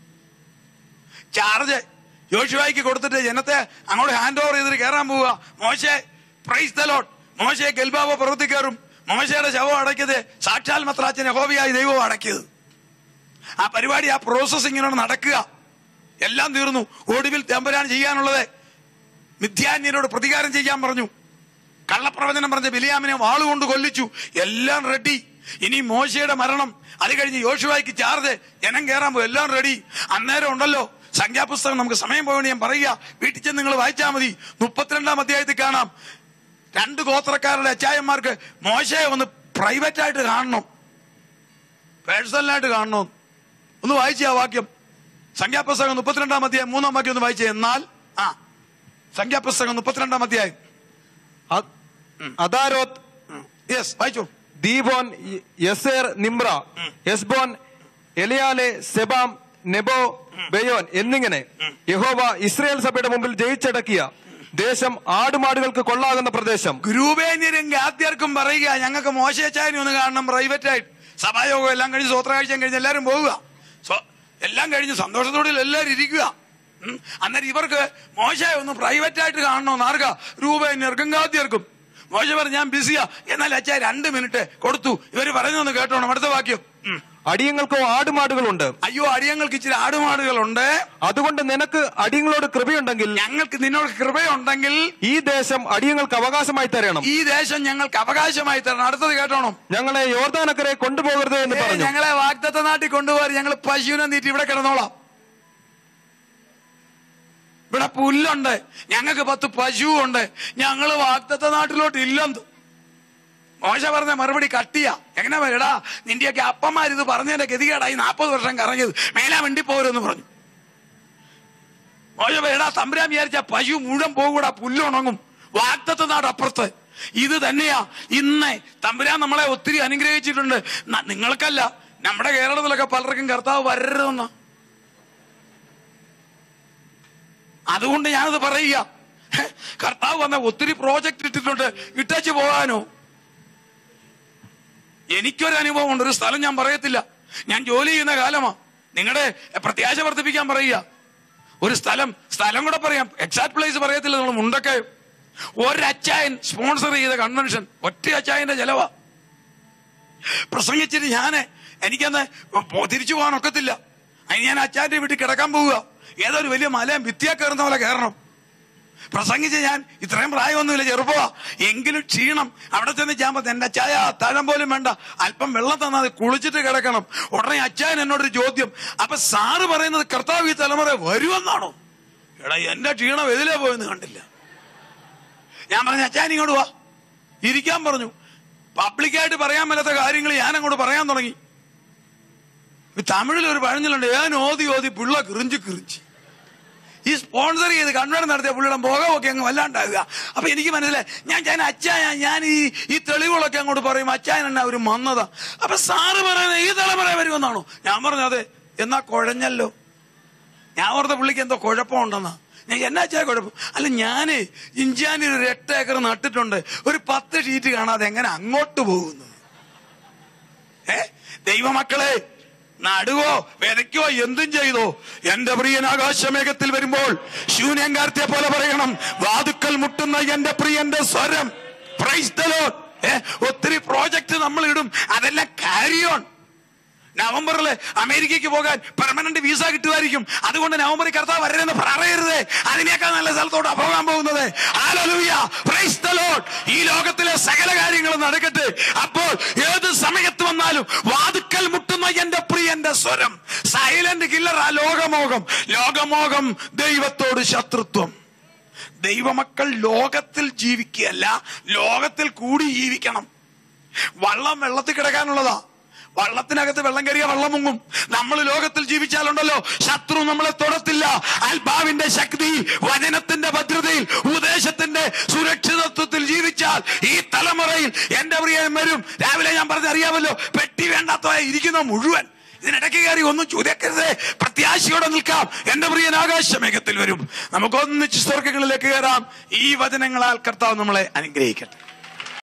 ചാർജ് ജോഷുവായിക്ക് കൊടുത്തിട്ട് ജനത്തെ അങ്ങോട്ട് ഹാൻഡ് ഓവർ ചെയ്തിട്ട് കയറാൻ പോവുക മോശെ പ്രൈസ് ദലോട്ട് മോശയെ ഗൽബാവ പ്രവൃത്തി കയറും മോശയുടെ ശവം അടക്കിയത് സാക്ഷാൽ മത്രാച്ചനെ ഹോബിയായി ദൈവം അടക്കിയത് ആ പരിപാടി ആ പ്രോസസ് ഇങ്ങനെ നടക്കുക എല്ലാം തീർന്നു ഒടുവിൽ തമ്പുരാൻ ചെയ്യാനുള്ളത് മിഥ്യാന്യനോട് പ്രതികാരം ചെയ്യാൻ പറഞ്ഞു കള്ളപ്രവചനം പറഞ്ഞ ബിലിയാമിനെ വാളുകൊണ്ട് കൊല്ലിച്ചു എല്ലാം റെഡി ഇനി മോശയുടെ മരണം അത് കഴിഞ്ഞ് യോശുവായിക്ക് ചാർജ് ജനം കയറാൻ പോകും എല്ലാം റെഡി അന്നേരം ഉണ്ടല്ലോ സംഖ്യാപുസ്തകം നമുക്ക് സമയം പോകണേ ഞാൻ പറയുക വീട്ടിൽ ചെന്ന് നിങ്ങൾ വായിച്ചാൽ മതി മുപ്പത്തിരണ്ടാം അധ്യായത്തിൽ കാണാം രണ്ട് ഗോത്രക്കാരുടെ അച്ചായന്മാർക്ക് മോശയെ ഒന്ന് പ്രൈവറ്റ് ആയിട്ട് കാണണം പേഴ്സണലായിട്ട് കാണണം ഒന്ന് വായിച്ച ആ വാക്യം സംഖ്യാപുസ്തകം മുപ്പത്തിരണ്ടാം അധ്യായം മൂന്നാം വാക്യം ഒന്ന് വായിച്ചേ എന്നാൽ ആ സംഖ്യാപുസ്തകം മുപ്പത്തിരണ്ടാം അധ്യായം അ- അദാരോത്ത് യെസ് വായിച്ചു ദീബോൻ യസേർ നിമ്ര എസ്ബോൻ എലിയാലെ സെബാം നെബോ ബെയോൻ എന്നിങ്ങനെ യഹോവ ഇസ്രയേൽ സഭയുടെ മുമ്പിൽ ജയിച്ചടക്കിയ ദേശം ആടുമാടുകൾക്ക് കൊള്ളാകുന്ന പ്രദേശം ഗ്രൂപേന്യരും ഗാദ്യർക്കും പറയുക ഞങ്ങൾക്ക് മോശച്ചായനെ ഒന്ന് കാണണം പ്രൈവറ്റ് ആയിട്ട് സഭായോഗം എല്ലാം കഴിഞ്ഞ് സ്വത്രാഴ്ചയും കഴിഞ്ഞ് എല്ലാവരും പോവുക സ്വ- എല്ലാം കഴിഞ്ഞ് സന്തോഷത്തോടെ എല്ലാവരും ഇരിക്കുക ഉം. അന്നേരം ഇവർക്ക് മോശയെ ഒന്ന് പ്രൈവറ്റ് ആയിട്ട് കാണണമെന്ന് ആർക്കാ രൂപേന്യർക്കും ഗാദ്യർക്കും മോശ പറഞ്ഞു ഞാൻ ബിസിയാ എന്നാൽ അച്ഛാ രണ്ട് മിനിറ്റ് കൊടുത്തു ഇവര് പറയുന്നൊന്ന് കേട്ടോണം അടുത്ത വാക്യം ഉം. അടിയങ്ങൾക്കോ ആടുമാടുകളുണ്ട് അയ്യോ അടിയങ്ങൾക്ക് ഇച്ചിരി ആടുമാടുകളുണ്ട് അതുകൊണ്ട് നിനക്ക് അടിയങ്ങളോട് കൃപയുണ്ടെങ്കിൽ ഞങ്ങൾക്ക് നിന്നോട് കൃപയുണ്ടെങ്കിൽ ഈ ദേശം അടിയങ്ങൾക്ക് അവകാശമായി തരണം ഈ ദേശം ഞങ്ങൾക്ക് അവകാശമായി തരണം അടുത്തത് കേട്ടോണം ഞങ്ങളെ യോർദാനക്കരെ കൊണ്ടുപോകരുത് എന്ന് ഏ, പറഞ്ഞു ഞങ്ങളെ വാഗ്ദത്ത നാട്ടിൽ കൊണ്ടുപോകാൻ ഞങ്ങൾ പശുവിനെ നീട്ടി ഇവിടെ കിടന്നോളാം ഇവിടെ പുല്ലുണ്ട് ഞങ്ങൾക്ക് പത്ത് പശുവുണ്ട് ഞങ്ങള് വാഗ്ദത്ത നാട്ടിലോട്ട് ഇല്ലെന്ന് മോശ പറഞ്ഞ മറുപടി കട്ടിയാ എങ്ങനെ എടാ നിന്റെയൊക്കെ അപ്പന്മാർ ഇത് പറഞ്ഞതിന്റെ ഗതികേടായി നാൽപ്പത് വർഷം കറങ്ങിയത് മേലാ വണ്ടി പോരെന്ന് പറഞ്ഞു മോശ എടാ തമ്പുരാൻ വിചാരിച്ച പശു മുഴുവൻ പോകൂടാ പുല്ലുണങ്ങും വാഗ്ദത്ത നാട് അപ്പുറത്ത് ഇത് തന്നെയാ ഇന്ന് തമ്പുരാൻ നമ്മളെ ഒത്തിരി അനുഗ്രഹിച്ചിട്ടുണ്ട് ന- നിങ്ങൾക്കല്ല നമ്മുടെ കേരളത്തിലൊക്കെ പലർക്കും കർത്താവ് വരരുതെന്ന അതുകൊണ്ട് ഞാനത് പറയുക ഹെ, കർത്താവ് വന്ന ഒത്തിരി പ്രോജക്റ്റ് ഇട്ടിട്ടുണ്ട് ഇട്ടേച്ച് പോകാനോ എനിക്കൊരു അനുഭവം ഉണ്ട് ഒരു സ്ഥലം ഞാൻ പറയത്തില്ല ഞാൻ ജോലി ചെയ്യുന്ന കാലമാ നിങ്ങളുടെ പ്രത്യാശ വർദ്ധിപ്പിക്കാൻ പറയുക ഒരു സ്ഥലം സ്ഥലം കൂടെ പറയാം എക്സാക്ട് പ്ലേസ് പറയത്തില്ല നമ്മൾ മുണ്ടൊക്കെ ഒരച്ചായൻ സ്പോൺസർ ചെയ്ത കൺവെൻഷൻ ഒറ്റ അച്ചായന്റെ ചെലവാ പ്രസംഗിച്ചിട്ട് ഞാന് എനിക്കന്ന് പോ- തിരിച്ചു പോകാൻ ഒക്കത്തില്ല അതിന് ഞാൻ അച്ചാന്റെ വീട്ടിൽ കിടക്കാൻ പോവുക ഏതോ ഒരു വലിയ മലയും ഭിത്തിയാ കയറുന്ന പോലെ കയറണം പ്രസംഗിച്ച് ഞാൻ ഇത്രയും പ്രായമൊന്നുമില്ല ചെറുപ്പമാ എങ്കിലും ക്ഷീണം അവിടെ ചെന്ന് ഞാൻ പറഞ്ഞു എന്റെ അച്ചായ തഴം പോലും വേണ്ട അല്പം വെള്ളം തന്നാൽ മതി, കുളിച്ചിട്ട് കിടക്കണം ഉടനെ അച്ചായൻ എന്നോടൊരു ചോദ്യം അപ്പൊ സാറ് പറയുന്നത് കർത്താവ് ഈ തലമുറ വരുമെന്നാണോ എടാ എന്റെ ക്ഷീണം എതിലേ പോയെന്ന് കണ്ടില്ല ഞാൻ പറഞ്ഞു അച്ചായൻ ഇങ്ങോട്ട് വാ ഇരിക്കാൻ പറഞ്ഞു പബ്ലിക്കായിട്ട് പറയാൻ മേലാത്ത കാര്യങ്ങൾ ഞാൻ അങ്ങോട്ട് പറയാൻ തുടങ്ങി ഈ തമിഴിൽ ഒരു പഴഞ്ഞിലുണ്ട് ഞാൻ ഓതി ഓതി പിള്ള കിറിഞ്ച് കിറിഞ്ചി ഈ സ്പോൺസർ ചെയ്ത് കൺവെൻഷൻ നടത്തിയ പുള്ളിയുടെ മുഖമൊക്കെ അങ്ങ് വല്ലാണ്ടാകുക അപ്പൊ എനിക്ക് മനസ്സിലായി ഞാൻ ഞാൻ അച്ചായ ഞാൻ ഈ ഈ തെളിവുകളൊക്കെ അങ്ങോട്ട് പറയും അച്ചായൻ എന്നാ ഒരു മന്നതാ അപ്പൊ സാറ് പറയുന്നത് ഈ തലമുറ വരുമെന്നാണോ ഞാൻ പറഞ്ഞു അതെ എന്നാ കുഴഞ്ഞല്ലോ ഞാൻ ഓർത്ത പുള്ളിക്ക് എന്തോ കുഴപ്പമുണ്ടെന്നാ ഞാൻ എന്നാ അച്ചായ കുഴപ്പം അല്ല ഞാന് ഇഞ്ചാനി ഒരു എട്ട് ഏക്കർ നട്ടിട്ടുണ്ട് ഒരു പത്ത് ഷീറ്റ് കാണാതെ എങ്ങനെ അങ്ങോട്ട് പോകുന്നു ഏ ദൈവമക്കളെ നടുവോ വിതയ്ക്കോ എന്തും ചെയ്തോ എന്റെ പ്രിയൻ ആകാശമേഘത്തിൽ വരുമ്പോൾ ശൂന്യങ്കാരത്തെ പോലെ പറയണം വാതുക്കൽ മുട്ടുന്ന എന്റെ പ്രിയന്റെ സ്വരം പ്രൈസ് ദ ലോർഡ്. ഏ, ഒത്തിരി പ്രോജക്റ്റ് നമ്മൾ ഇടും അതെല്ലാം കാരിയോൺ നവംബറിൽ അമേരിക്കയ്ക്ക് പോകാൻ പെർമനന്റ് വീസ കിട്ടുമായിരിക്കും അതുകൊണ്ട് നവംബറിൽ കർത്താവ് വരരുതെന്ന് പറയരുത് അതിനേക്കാൾ നല്ല സ്ഥലത്തോട്ടാ പോകാൻ പോകുന്നത് Hallelujah. Praise the Lord. ഈ ലോകത്തിലെ സകല കാര്യങ്ങളും നടക്കട്ടെ അപ്പോൾ ഏത് സമയത്ത് വന്നാലും വാതുക്കൽ മുട്ടുന്ന എന്റെ പ്രിയന്റെ സ്വരം സൈലന്റ് കില്ലർ ആ ലോകമോഹം ലോകമോഹം ദൈവത്തോട് ശത്രുത്വം ദൈവമക്കൾ ലോകത്തിൽ ജീവിക്കുകയല്ല ലോകത്തിൽ കൂടി ജീവിക്കണം വള്ളം വെള്ളത്തിൽ കിടക്കാനുള്ളതാ വള്ളത്തിനകത്ത് വെള്ളം കയറിയ വെള്ളം മുങ്ങും നമ്മൾ ലോകത്തിൽ ജീവിച്ചാലുണ്ടല്ലോ ശത്രു നമ്മളെ തൊടത്തില്ല ആത്മാവിന്റെ ശക്തി വചനത്തിന്റെ ഭദ്രതയിൽ ഉപദേശത്തിന്റെ സുരക്ഷിതത്വത്തിൽ ജീവിച്ചാൽ ഈ തലമുറയിൽ എന്റെ പ്രിയൻ വരും രാവിലെ ഞാൻ പറഞ്ഞ അറിയാമല്ലോ പെട്ടി വേണ്ടാത്ത ഇരിക്കുന്ന മുഴുവൻ ഇതിനിടയ്ക്ക് കയറി ഒന്നും ചോദിക്കരുത് പ്രത്യാശയോടെ നിൽക്കാം എന്റെ പ്രിയൻ ആകാശമേഘത്തിൽ വരും നമുക്കൊന്നിച്ച് സ്വർഗങ്ങളിലേക്ക് കയറാം ഈ വചനങ്ങളാൽ കർത്താവ് നമ്മളെ അനുഗ്രഹിക്കട്ടെ